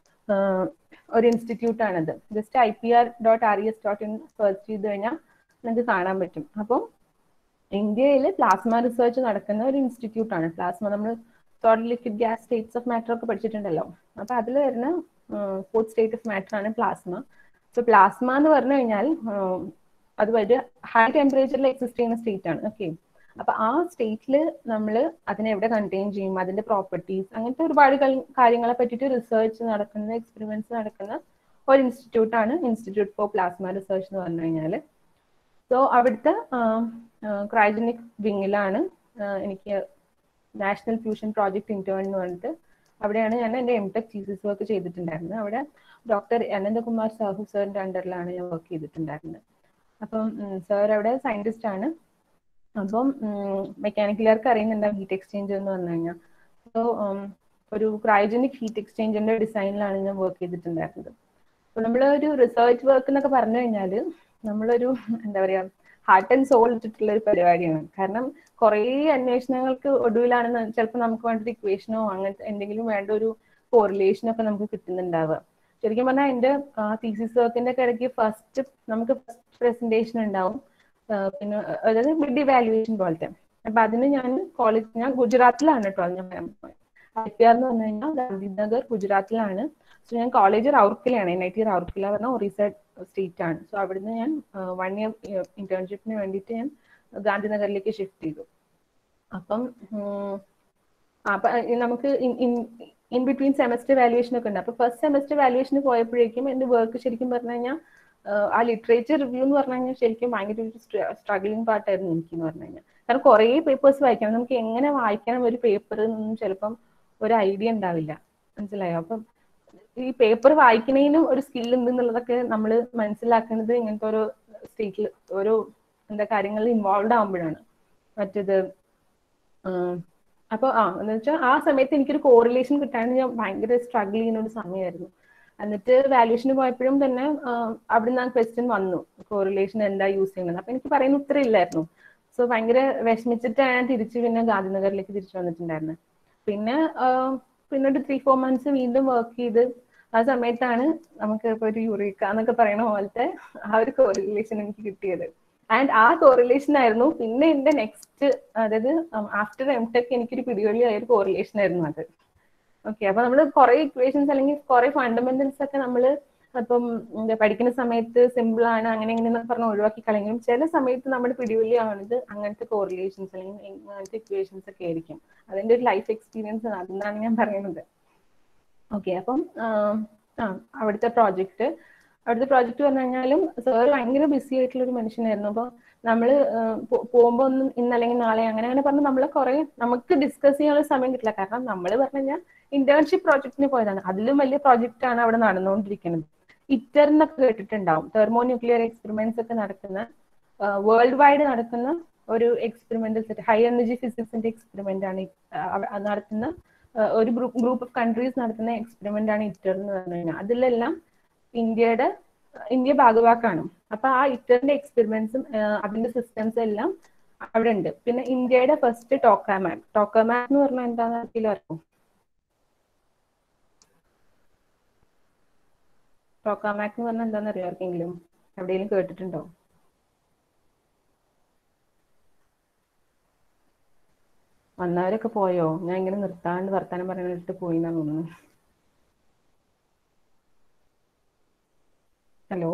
ഒരു ഇൻസ്റ്റിറ്റ്യൂട്ട് ആണത് just I P R dot R E S dot in search ചെയ്ത് കഴിഞ്ഞാൽ നിങ്ങൾക്ക് കാണാൻ പറ്റും അപ്പം ഇന്ത്യയിൽ പ്ലാസ്മ റിസർച്ച് നടക്കുന്ന ഒരു ഇൻസ്റ്റിറ്റ്യൂട്ട് ആണ് പ്ലാസ്മ നമ്മൾ solid liquid gas states of matter ഒക്കെ പഠിച്ചിട്ടുണ്ടല്ലോ അപ്പൊ അതിൽ വരുന്ന ഫോർത്ത് സ്റ്റേറ്റ് ഓഫ് മാറ്റർ ആണ് പ്ലാസ്മ സോ പ്ലാസ്മ എന്ന് പറഞ്ഞു കഴിഞ്ഞാൽ അത് ഒരു ഹൈ ടെമ്പറേച്ചറിൽ എക്സിസ്റ്റ് ചെയ്യുന്ന സ്റ്റേറ്റ് ആണ് ഓക്കെ അപ്പൊ ആ സ്റ്റേറ്റിൽ നമ്മൾ അതിനെ എവിടെ കണ്ടെയ്ൻ ചെയ്യും അതിന്റെ പ്രോപ്പർട്ടീസ് അങ്ങനത്തെ ഒരുപാട് കാര്യങ്ങളെ പറ്റിയിട്ട് റിസർച്ച് നടക്കുന്ന എക്സ്പെരിമെന്റ്സ് നടക്കുന്ന ഒരു ഇൻസ്റ്റിറ്റ്യൂട്ട് ആണ് ഇൻസ്റ്റിറ്റ്യൂട്ട് ഫോർ പ്ലാസ്മ റിസർച്ച് എന്ന് പറഞ്ഞു കഴിഞ്ഞാൽ സോ അവിടുത്തെ ക്രൈജനിക് വിങ്ങിലാണ് എനിക്ക് നാഷണൽ ഫ്യൂഷൻ പ്രോജക്ട് ഇന്റേൺ എന്ന് പറഞ്ഞിട്ട് അവിടെയാണ് ഞാൻ എൻ്റെ എം ടെക് തീസിസ് വർക്ക് ചെയ്തിട്ടുണ്ടായിരുന്നത് അവിടെ ഡോക്ടർ അനന്തകുമാർ സാഹു സാറിന്റെ അണ്ടറിലാണ് ഞാൻ വർക്ക് ചെയ്തിട്ടുണ്ടായിരുന്നത് അപ്പം സാർ അവിടെ സയന്റിസ്റ്റ് ആണ് അപ്പം മെക്കാനിക്കലുകാർക്ക് അറിയുന്നുണ്ടാവും ഹീറ്റ് എക്സ്ചേഞ്ചർ എന്ന് പറഞ്ഞു കഴിഞ്ഞാൽ സോ ഒരു ക്രയോജനിക് ഹീറ്റ് എക്സ്ചേഞ്ചറിന്റെ ഡിസൈനിലാണ് ഞാൻ വർക്ക് ചെയ്തിട്ടുണ്ടായിരുന്നത് അപ്പൊ നമ്മൾ ഒരു റിസർച്ച് വർക്ക് എന്നൊക്കെ പറഞ്ഞു കഴിഞ്ഞാൽ നമ്മളൊരു എന്താ പറയാ ഹാർട്ട് ആൻഡ് സോൾ ഇട്ടിട്ടുള്ള ഒരു പരിപാടിയാണ് കാരണം കുറേ അന്വേഷണങ്ങൾക്ക് ഒടുവിലാണ് ചിലപ്പോൾ നമുക്ക് വേണ്ട ഒരു ഇക്വേഷനോ അങ്ങനത്തെ എന്തെങ്കിലും വേണ്ട ഒരു കോറിലേഷനോ ഒക്കെ നമുക്ക് കിട്ടുന്നുണ്ടാവുക ശരിക്കും പറഞ്ഞാൽ എൻ്റെ തീസിസ് വർക്കിന്റെ ഇടയ്ക്ക് ഫസ്റ്റ് നമുക്ക് ഫസ്റ്റ് പ്രസന്റേഷൻ ഉണ്ടാവും പിന്നെ അതായത് മിഡ് ഇവാലുവേഷൻ പോലത്തെ അപ്പൊ അതിന് ഞാൻ കോളേജ് ഞാൻ ഗുജറാത്തിലാണ് കേട്ടോ ഞാൻ പറയാൻ പോയത് ഐ പി ആർ എന്ന് പറഞ്ഞു കഴിഞ്ഞാൽ ഗാന്ധിനഗർ ഗുജറാത്തിലാണ് സോ ഞാൻ കോളേജ് റൗർക്കിലാണ് എൻ ഐ ടി റൗർക്കില പറഞ്ഞ ഒറീസ സ്റ്റേറ്റ് ആണ് സോ അവിടുന്ന് ഞാൻ വൺ ഇയർ ഇന്റേൺഷിപ്പിന് വേണ്ടിയിട്ട് ഞാൻ ഗാന്ധിനഗറിലേക്ക് ഷിഫ്റ്റ് ചെയ്തു അപ്പം അപ്പൊ നമുക്ക് ഇൻ ബിറ്റ്വീൻ സെമസ്റ്റർ വാല്യുവേഷൻ ഒക്കെ ഉണ്ട് അപ്പൊ ഫസ്റ്റ് സെമസ്റ്റർ വാല്യുവേഷന് പോയപ്പോഴേക്കും എന്റെ വർക്ക് ശരിക്കും പറഞ്ഞു കഴിഞ്ഞാൽ ആ ലിറ്ററേച്ചർ റിവ്യൂ എന്ന് പറഞ്ഞു കഴിഞ്ഞാൽ ശരിക്കും ഭയങ്കര ഒരു സ്ട്രഗ്ലിംഗ് പാർട്ടായിരുന്നു എനിക്ക് എന്ന് പറഞ്ഞു കഴിഞ്ഞാൽ കാരണം കുറേ പേപ്പേഴ്സ് വായിക്കണം നമുക്ക് എങ്ങനെ വായിക്കണം ഒരു പേപ്പർ എന്നൊന്നും ചിലപ്പം ഒരു ഐഡിയ ഉണ്ടാവില്ല മനസ്സിലായോ അപ്പം ഈ പേപ്പർ വായിക്കുന്നതിനും ഒരു സ്കിൽ ഉണ്ട് എന്നുള്ളതൊക്കെ നമ്മൾ മനസ്സിലാക്കുന്നത് ഇങ്ങനത്തെ ഒരു സ്റ്റേറ്റിൽ ഓരോ എന്താ കാര്യങ്ങളിൽ ഇൻവോൾവ് ആകുമ്പോഴാണ് മറ്റേത് അപ്പൊ ആ എന്ന് വെച്ചാൽ ആ സമയത്ത് എനിക്കൊരു കോറിലേഷൻ കിട്ടാൻ ഞാൻ ഭയങ്കര സ്ട്രഗിൾ ചെയ്യുന്ന ഒരു സമയമായിരുന്നു എന്നിട്ട് വാല്യൂഷന് പോയപ്പോഴും തന്നെ അവിടെ നിന്ന് ക്വസ്റ്റ്യൻ വന്നു കോറിലേഷൻ എന്താ യൂസ് ചെയ്യുന്നത് അപ്പൊ എനിക്ക് പറയുന്ന ഉത്തരം ഇല്ലായിരുന്നു സോ ഭയങ്കര വിഷമിച്ചിട്ടാണ് ഞാൻ തിരിച്ച് പിന്നെ ഗാന്ധിനഗറിലേക്ക് തിരിച്ചു വന്നിട്ടുണ്ടായിരുന്നത് പിന്നെ പിന്നെ ഒരു ത്രീ ഫോർ മന്ത്സ് വീണ്ടും വർക്ക് ചെയ്ത് ആ സമയത്താണ് നമുക്ക് ഇപ്പൊ ഒരു യുറീക്ക എന്നൊക്കെ പറയണ പോലത്തെ ആ ഒരു കോറിലേഷൻ എനിക്ക് കിട്ടിയത് ആൻഡ് ആ കോറിലേഷൻ ആയിരുന്നു പിന്നെ എന്റെ നെക്സ്റ്റ് അതായത് ആഫ്റ്റർ എം ടെക് എനിക്കൊരു പിടിവള്ളി ആയ ഒരു കോറിലേഷൻ ആയിരുന്നു അത് ഓക്കെ അപ്പൊ നമ്മൾ കുറെ ഇക്വേഷൻസ് അല്ലെങ്കിൽ കുറെ ഫണ്ടമെന്റൽസ് ഒക്കെ നമ്മൾ അപ്പം എന്താ പഠിക്കുന്ന സമയത്ത് സിമ്പിൾ ആണ് അങ്ങനെ ഇങ്ങനെ പറഞ്ഞ് ഒഴിവാക്കി കളയെങ്കിലും ചില സമയത്ത് നമ്മുടെ പിടിവള്ളി ആവുന്നത് അങ്ങനത്തെ കോറിലേഷൻസ് അല്ലെങ്കിൽ അങ്ങനത്തെ ഇക്വേഷൻസ് ഒക്കെ ആയിരിക്കും അതിന്റെ ഒരു ലൈഫ് എക്സ്പീരിയൻസ് അതെന്നാണ് ഞാൻ പറയുന്നത് ഓക്കെ അപ്പം ആ അവിടുത്തെ പ്രോജക്റ്റ് അവിടുത്തെ പ്രോജക്റ്റ് പറഞ്ഞു കഴിഞ്ഞാലും സാർ ഭയങ്കര ബിസി ആയിട്ടുള്ള ഒരു മനുഷ്യനായിരുന്നു അപ്പോൾ നമ്മൾ പോകുമ്പോൾ ഒന്നും ഇന്നല്ലെങ്കിൽ നാളെ അങ്ങനെ അങ്ങനെ പറഞ്ഞ് നമ്മളെ കുറെ നമുക്ക് ഡിസ്കസ് ചെയ്യാനുള്ള സമയം കിട്ടില്ല കാരണം നമ്മൾ പറഞ്ഞു കഴിഞ്ഞാൽ ഇന്റേൺഷിപ്പ് പ്രോജക്റ്റിന് പോയതാണ് അതിലും വലിയ പ്രോജക്റ്റ് ആണ് അവിടെ നടന്നുകൊണ്ടിരിക്കുന്നത് ഇറ്റർ എന്നൊക്കെ കേട്ടിട്ടുണ്ടാവും തെർമോ ന്യൂക്ലിയർ എക്സ്പെരിമെന്റ്സ് ഒക്കെ നടക്കുന്ന വേൾഡ് വൈഡ് നടക്കുന്ന ഒരു എക്സ്പെരിമെന്റൽ സെറ്റ് ഹൈ എനർജി ഫിസിക്സിന്റെ എക്സ്പെരിമെന്റ് ആണ് നടത്തുന്ന ഒരു ഗ്രൂപ്പ് ഗ്രൂപ്പ് ഓഫ് കൺട്രീസ് നടത്തുന്ന എക്സ്പെരിമെന്റ് ആണ് ഇറ്റർ എന്ന് പറഞ്ഞു കഴിഞ്ഞാൽ അതിലെല്ലാം ഇന്ത്യയുടെ ഇന്ത്യ ഭാഗവാക്കാണ് അപ്പൊ ആ ഇറ്ററിന്റെ എക്സ്പെരിമെന്റ്സും അതിന്റെ സിസ്റ്റംസും എല്ലാം അവിടെ ഉണ്ട് പിന്നെ ഇന്ത്യയുടെ ഫസ്റ്റ് ടോക്കാമാക് ടോക്കാമാക് എന്ന് പറഞ്ഞാൽ എന്താണെന്ന് ആർക്കെങ്കിലും അറിയാം ടോക്കാമാക് എന്ന് പറഞ്ഞാൽ എന്താണെന്ന് അറിയാം ആർക്കെങ്കിലും എവിടെയെങ്കിലും കേട്ടിട്ടുണ്ടോ വന്നവരൊക്കെ പോയോ ഞാൻ ഇങ്ങനെ നിർത്താണ്ട് വർത്താനം പറയാനായിട്ട് പോയി എന്നാ തോന്നുന്നു ഹലോ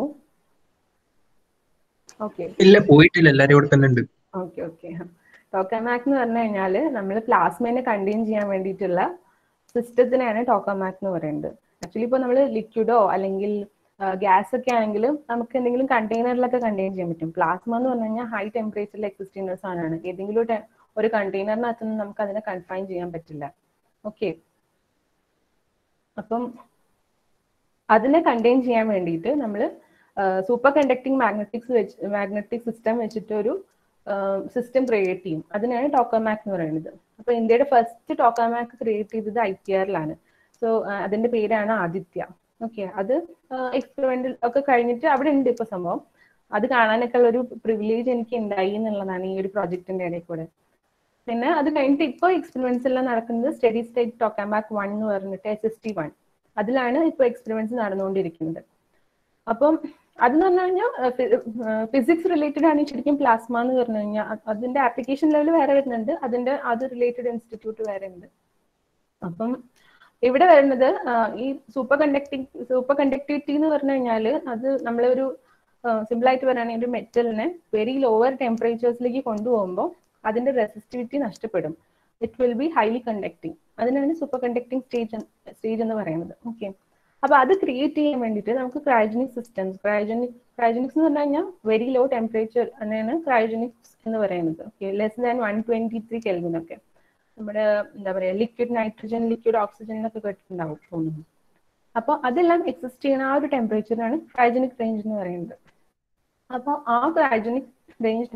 ഓക്കെ ഇല്ല പോയിട്ടില്ല എല്ലാരും ഇവിടെ തന്നെ ഉണ്ട് ഓക്കെ ഓക്കെ ടോക്കമാക് എന്ന് പറഞ്ഞു കഴിഞ്ഞാൽ നമ്മൾ പ്ലാസ്മേനെ കണ്ടെയ്ൻ ചെയ്യാൻ വേണ്ടിയിട്ടുള്ള സിസ്റ്റത്തിനെയാണ് ടോക്കമാക് എന്ന് പറയുന്നത് ആക്ച്വലി ഇപ്പോൾ നമ്മൾ ലിക്വിഡോ അല്ലെങ്കിൽ ഗ്യാസ് ഒക്കെ ആണെങ്കിൽ നമുക്ക് എന്തെങ്കിലും കണ്ടെയ്നറിലൊക്കെ കണ്ടെയ്ൻ ചെയ്യാൻ പറ്റും പ്ലാസ്മ എന്ന് പറഞ്ഞു കഴിഞ്ഞാൽ ഹൈ ടെമ്പറേച്ചറിൽ എക്സിസ്റ്റ് ചെയ്യുന്ന ഒരു സാധനമാണ് ഏതെങ്കിലും ഒരു കണ്ടെയ്നറിനകത്തൊന്നും നമുക്ക് അതിനെ കൺഫൈൻ ചെയ്യാൻ പറ്റില്ല ഓക്കെ അപ്പം അതിനെ കണ്ടെയ്ൻ ചെയ്യാൻ വേണ്ടിയിട്ട് നമ്മൾ സൂപ്പർ കണ്ടക്ടിങ് മാഗ്നറ്റിക്സ് വെച്ച് മാഗ്നറ്റിക് സിസ്റ്റം വെച്ചിട്ട് ഒരു സിസ്റ്റം ക്രിയേറ്റ് ചെയ്യും അതിനാണ് ടോക്കമാക് എന്ന് പറയുന്നത് അപ്പൊ ഇന്ത്യയുടെ ഫസ്റ്റ് ടോക്കമാക് ക്രിയേറ്റ് ചെയ്തത് ഐ ടി ആറിലാണ് സോ അതിന്റെ പേരാണ് ആദിത്യ ഓക്കെ അത് എക്സ്പെരിമെന്റൽ ഒക്കെ കഴിഞ്ഞിട്ട് അവിടെ ഉണ്ട് ഇപ്പൊ സംഭവം അത് കാണാനൊക്കെ ഉള്ള ഒരു പ്രിവിലേജ് എനിക്ക് ഉണ്ടായി എന്നുള്ളതാണ് ഈ ഒരു പ്രോജക്റ്റിന്റെ ഇടയിൽ കൂടെ പിന്നെ അത് കഴിഞ്ഞിട്ട് ഇപ്പോൾ എക്സ്പെരിമെന്റ്സ് എല്ലാം നടക്കുന്നത് സ്റ്റഡി സ്റ്റേറ്റ് ടോക്കാമാക് വൺ എന്ന് പറഞ്ഞിട്ട് എസ് എസ് ടി വൺ അതിലാണ് ഇപ്പോൾ എക്സ്പെരിമെന്റ്സ് നടന്നുകൊണ്ടിരിക്കുന്നത് അപ്പം അതെന്ന് പറഞ്ഞു കഴിഞ്ഞാൽ ഫിസിക്സ് റിലേറ്റഡ് ആണ് ശരിക്കും പ്ലാസ്മ എന്ന് പറഞ്ഞു കഴിഞ്ഞാൽ അതിന്റെ ആപ്ലിക്കേഷൻ ലെവൽ വേറെ വരുന്നുണ്ട് അതിന്റെ അത് റിലേറ്റഡ് ഇൻസ്റ്റിറ്റ്യൂട്ട് വേറെ ഉണ്ട് അപ്പം ഇവിടെ വരുന്നത് ഈ സൂപ്പർ കണ്ടക്ടിങ് സൂപ്പർ കണ്ടക്ടിവിറ്റി എന്ന് പറഞ്ഞു കഴിഞ്ഞാൽ അത് നമ്മളൊരു സിമ്പിൾ ആയിട്ട് പറയുകയാണെങ്കിൽ ഒരു മെറ്റലിനെ വെരി ലോവർ ടെമ്പറേച്ചേഴ്സിലേക്ക് കൊണ്ടുപോകുമ്പോൾ അതിന്റെ റെസിസ്റ്റിവിറ്റി നഷ്ടപ്പെടും it will be highly conducting അതിനാണ് സൂപ്പർ കണ്ടക്ടിങ് സ്റ്റേജ് സ്റ്റേജ് എന്ന് പറയുന്നത് ഓക്കെ അപ്പൊ അത് ക്രിയേറ്റ് ചെയ്യാൻ വേണ്ടിയിട്ട് നമുക്ക് ക്രയോജനിക് സിസ്റ്റംസ് ക്രയോജനിക് ക്രയോജനിക്സ് എന്ന് പറഞ്ഞു കഴിഞ്ഞാൽ വെരി ലോ ടെമ്പറേച്ചർ തന്നെയാണ് ക്രയോജനിക്സ് എന്ന് പറയുന്നത് okay less than one twenty three kelvin ഒക്കെ നമ്മുടെ എന്താ പറയാ ലിക്വിഡ് നൈട്രജൻ ലിക്വിഡ് ഓക്സിജൻ എന്നൊക്കെ കേട്ടിട്ടുണ്ടാവും തോന്നുന്നു അപ്പോൾ അതെല്ലാം എക്സിസ്റ്റ് ചെയ്യുന്ന ആ ഒരു ടെമ്പറേച്ചറാണ് ക്രയോജനിക് റേഞ്ച് എന്ന് പറയുന്നത് അപ്പോൾ ആ ക്രയോജനിക് റേഞ്ച്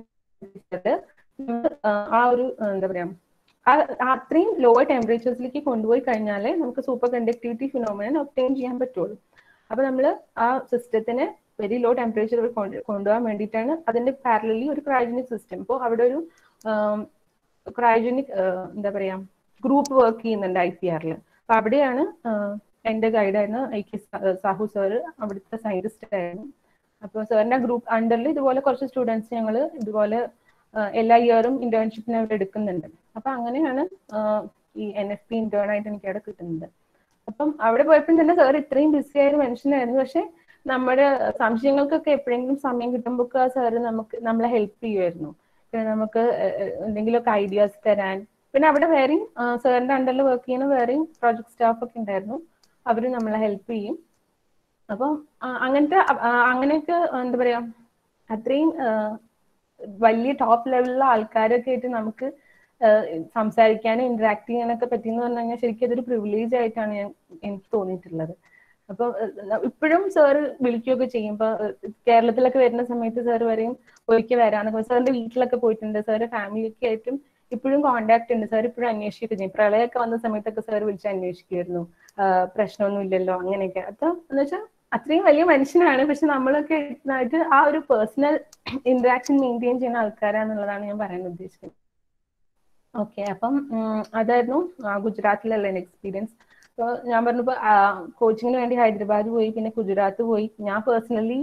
ആ ഒരു എന്താ പറയാ അത്രയും ലോവർ ടെമ്പറേച്ചേഴ്സിലേക്ക് കൊണ്ടുപോയി കഴിഞ്ഞാലേ നമുക്ക് സൂപ്പർ കണ്ടക്ടിവിറ്റി ഫിനോമിനൻ ഒപ്റ്റെയിൻ ചെയ്യാൻ പറ്റുള്ളൂ അപ്പൊ നമ്മൾ ആ സിസ്റ്റത്തിനെ വെരി ലോ ടെമ്പറേച്ചർ കൊണ്ടുപോകാൻ വേണ്ടിയിട്ടാണ് അതിന്റെ പാരലി ഒരു ക്രയോജനിക് സിസ്റ്റം ഇപ്പോൾ അവിടെ ഒരു ക്രയോജനിക് എന്താ പറയാ ഗ്രൂപ്പ് വർക്ക് ചെയ്യുന്നുണ്ട് ഐ പി ആറിൽ അപ്പൊ അവിടെയാണ് എന്റെ ഗൈഡായിരുന്ന ഐ കെ സാഹു സാറ് അവിടുത്തെ സയന്റിസ്റ്റ് ആയിരുന്നു അപ്പോൾ സാറിന്റെ ഗ്രൂപ്പ് അണ്ടറിൽ ഇതുപോലെ കുറച്ച് സ്റ്റുഡൻസ് ഞങ്ങൾ ഇതുപോലെ എല്ലാ ഇയറും ഇന്റേൺഷിപ്പിന് അവർ എടുക്കുന്നുണ്ട് അപ്പൊ അങ്ങനെയാണ് ഈ എൻ എഫ് പി ഇന്റേൺ ആയിട്ട് എനിക്ക് അവിടെ കിട്ടുന്നത് അപ്പം അവിടെ പോയപ്പോൾ തന്നെ സാർ ഇത്രയും ബിസി ആയ ഒരു മനുഷ്യനായിരുന്നു പക്ഷെ നമ്മുടെ സംശയങ്ങൾക്കൊക്കെ എപ്പോഴെങ്കിലും സമയം കിട്ടുമ്പോൾ ആ സാറ് നമുക്ക് നമ്മളെ ഹെൽപ്പ് ചെയ്യുമായിരുന്നു പിന്നെ നമുക്ക് എന്തെങ്കിലുമൊക്കെ ഐഡിയാസ് തരാൻ പിന്നെ അവിടെ വേറെയും സാറിന്റെ അണ്ടറിൽ വർക്ക് ചെയ്യുന്ന വേറെയും പ്രോജക്ട് സ്റ്റാഫ് ഒക്കെ ഉണ്ടായിരുന്നു അവർ നമ്മളെ ഹെൽപ്പ് ചെയ്യും അപ്പം അങ്ങനത്തെ അങ്ങനെയൊക്കെ എന്താ പറയാ അത്രയും വലിയ ടോപ്പ് ലെവലിലുള്ള ആൾക്കാരൊക്കെ ആയിട്ട് നമുക്ക് സംസാരിക്കാനും ഇന്ററാക്ട് ചെയ്യാനൊക്കെ പറ്റിയെന്ന് പറഞ്ഞു കഴിഞ്ഞാൽ ശരിക്കും അതൊരു പ്രിവിലേജ് ആയിട്ടാണ് ഞാൻ എനിക്ക് തോന്നിയിട്ടുള്ളത് അപ്പൊ ഇപ്പോഴും സാറ് വിളിക്കുകയൊക്കെ ചെയ്യും ഇപ്പൊ കേരളത്തിലൊക്കെ വരുന്ന സമയത്ത് സാർ പറയും ഒരിക്കൽ വരാന്നൊക്കെ സാറിന്റെ വീട്ടിലൊക്കെ പോയിട്ടുണ്ട് സാറ് ഫാമിലിയൊക്കെ ആയിട്ടും ഇപ്പോഴും കോണ്ടാക്ട് ഉണ്ട് സാർ ഇപ്പോഴും അന്വേഷിക്കുകയൊക്കെ ചെയ്യും പ്രളയമൊക്കെ വന്ന സമയത്തൊക്കെ സാർ വിളിച്ച് അന്വേഷിക്കുമായിരുന്നു പ്രശ്നമൊന്നും ഇല്ലല്ലോ അങ്ങനെയൊക്കെ അപ്പൊ എന്ന് വെച്ചാൽ അത്രയും വലിയ മനുഷ്യനാണ് പക്ഷെ നമ്മളൊക്കെ ആയിട്ട് ആ ഒരു പേഴ്സണൽ ഇന്ററാക്ഷൻ മെയിൻറ്റെയിൻ ചെയ്യുന്ന ആൾക്കാരാന്നുള്ളതാണ് ഞാൻ പറയാൻ ഉദ്ദേശിക്കുന്നത് ഓക്കെ അപ്പം അതായിരുന്നു ഗുജറാത്തിലുള്ള എക്സ്പീരിയൻസ് അപ്പോൾ ഞാൻ പറഞ്ഞപ്പോൾ കോച്ചിങ്ങിന് വേണ്ടി ഹൈദരാബാദ് പോയി പിന്നെ ഗുജറാത്ത് പോയി ഞാൻ പേഴ്സണലി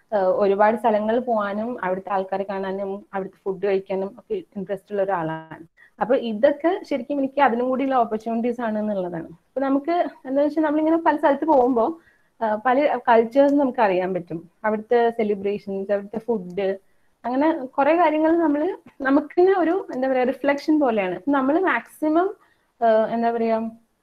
ഒരുപാട് സ്ഥലങ്ങളിൽ പോകാനും അവിടുത്തെ ആൾക്കാരെ കാണാനും അവിടുത്തെ ഫുഡ് കഴിക്കാനും ഒക്കെ ഇൻട്രസ്റ്റ് ഉള്ള ഒരാളാണ് അപ്പൊ ഇതൊക്കെ ശരിക്കും എനിക്ക് അതിനും കൂടിയുള്ള ഓപ്പർച്യൂണിറ്റീസ് ആണ് എന്നുള്ളതാണ് അപ്പൊ നമുക്ക് എന്താ വെച്ചാൽ നമ്മളിങ്ങനെ പല സ്ഥലത്ത് പോകുമ്പോൾ പല കൾച്ചേഴ്സ് നമുക്ക് അറിയാൻ പറ്റും അവിടുത്തെ സെലിബ്രേഷൻസ് അവിടുത്തെ ഫുഡ് അങ്ങനെ കുറെ കാര്യങ്ങൾ നമ്മൾ നമുക്ക് ഒരു എന്താ പറയാ റിഫ്ലക്ഷൻ പോലെയാണ് നമ്മൾ മാക്സിമം എന്താ പറയാ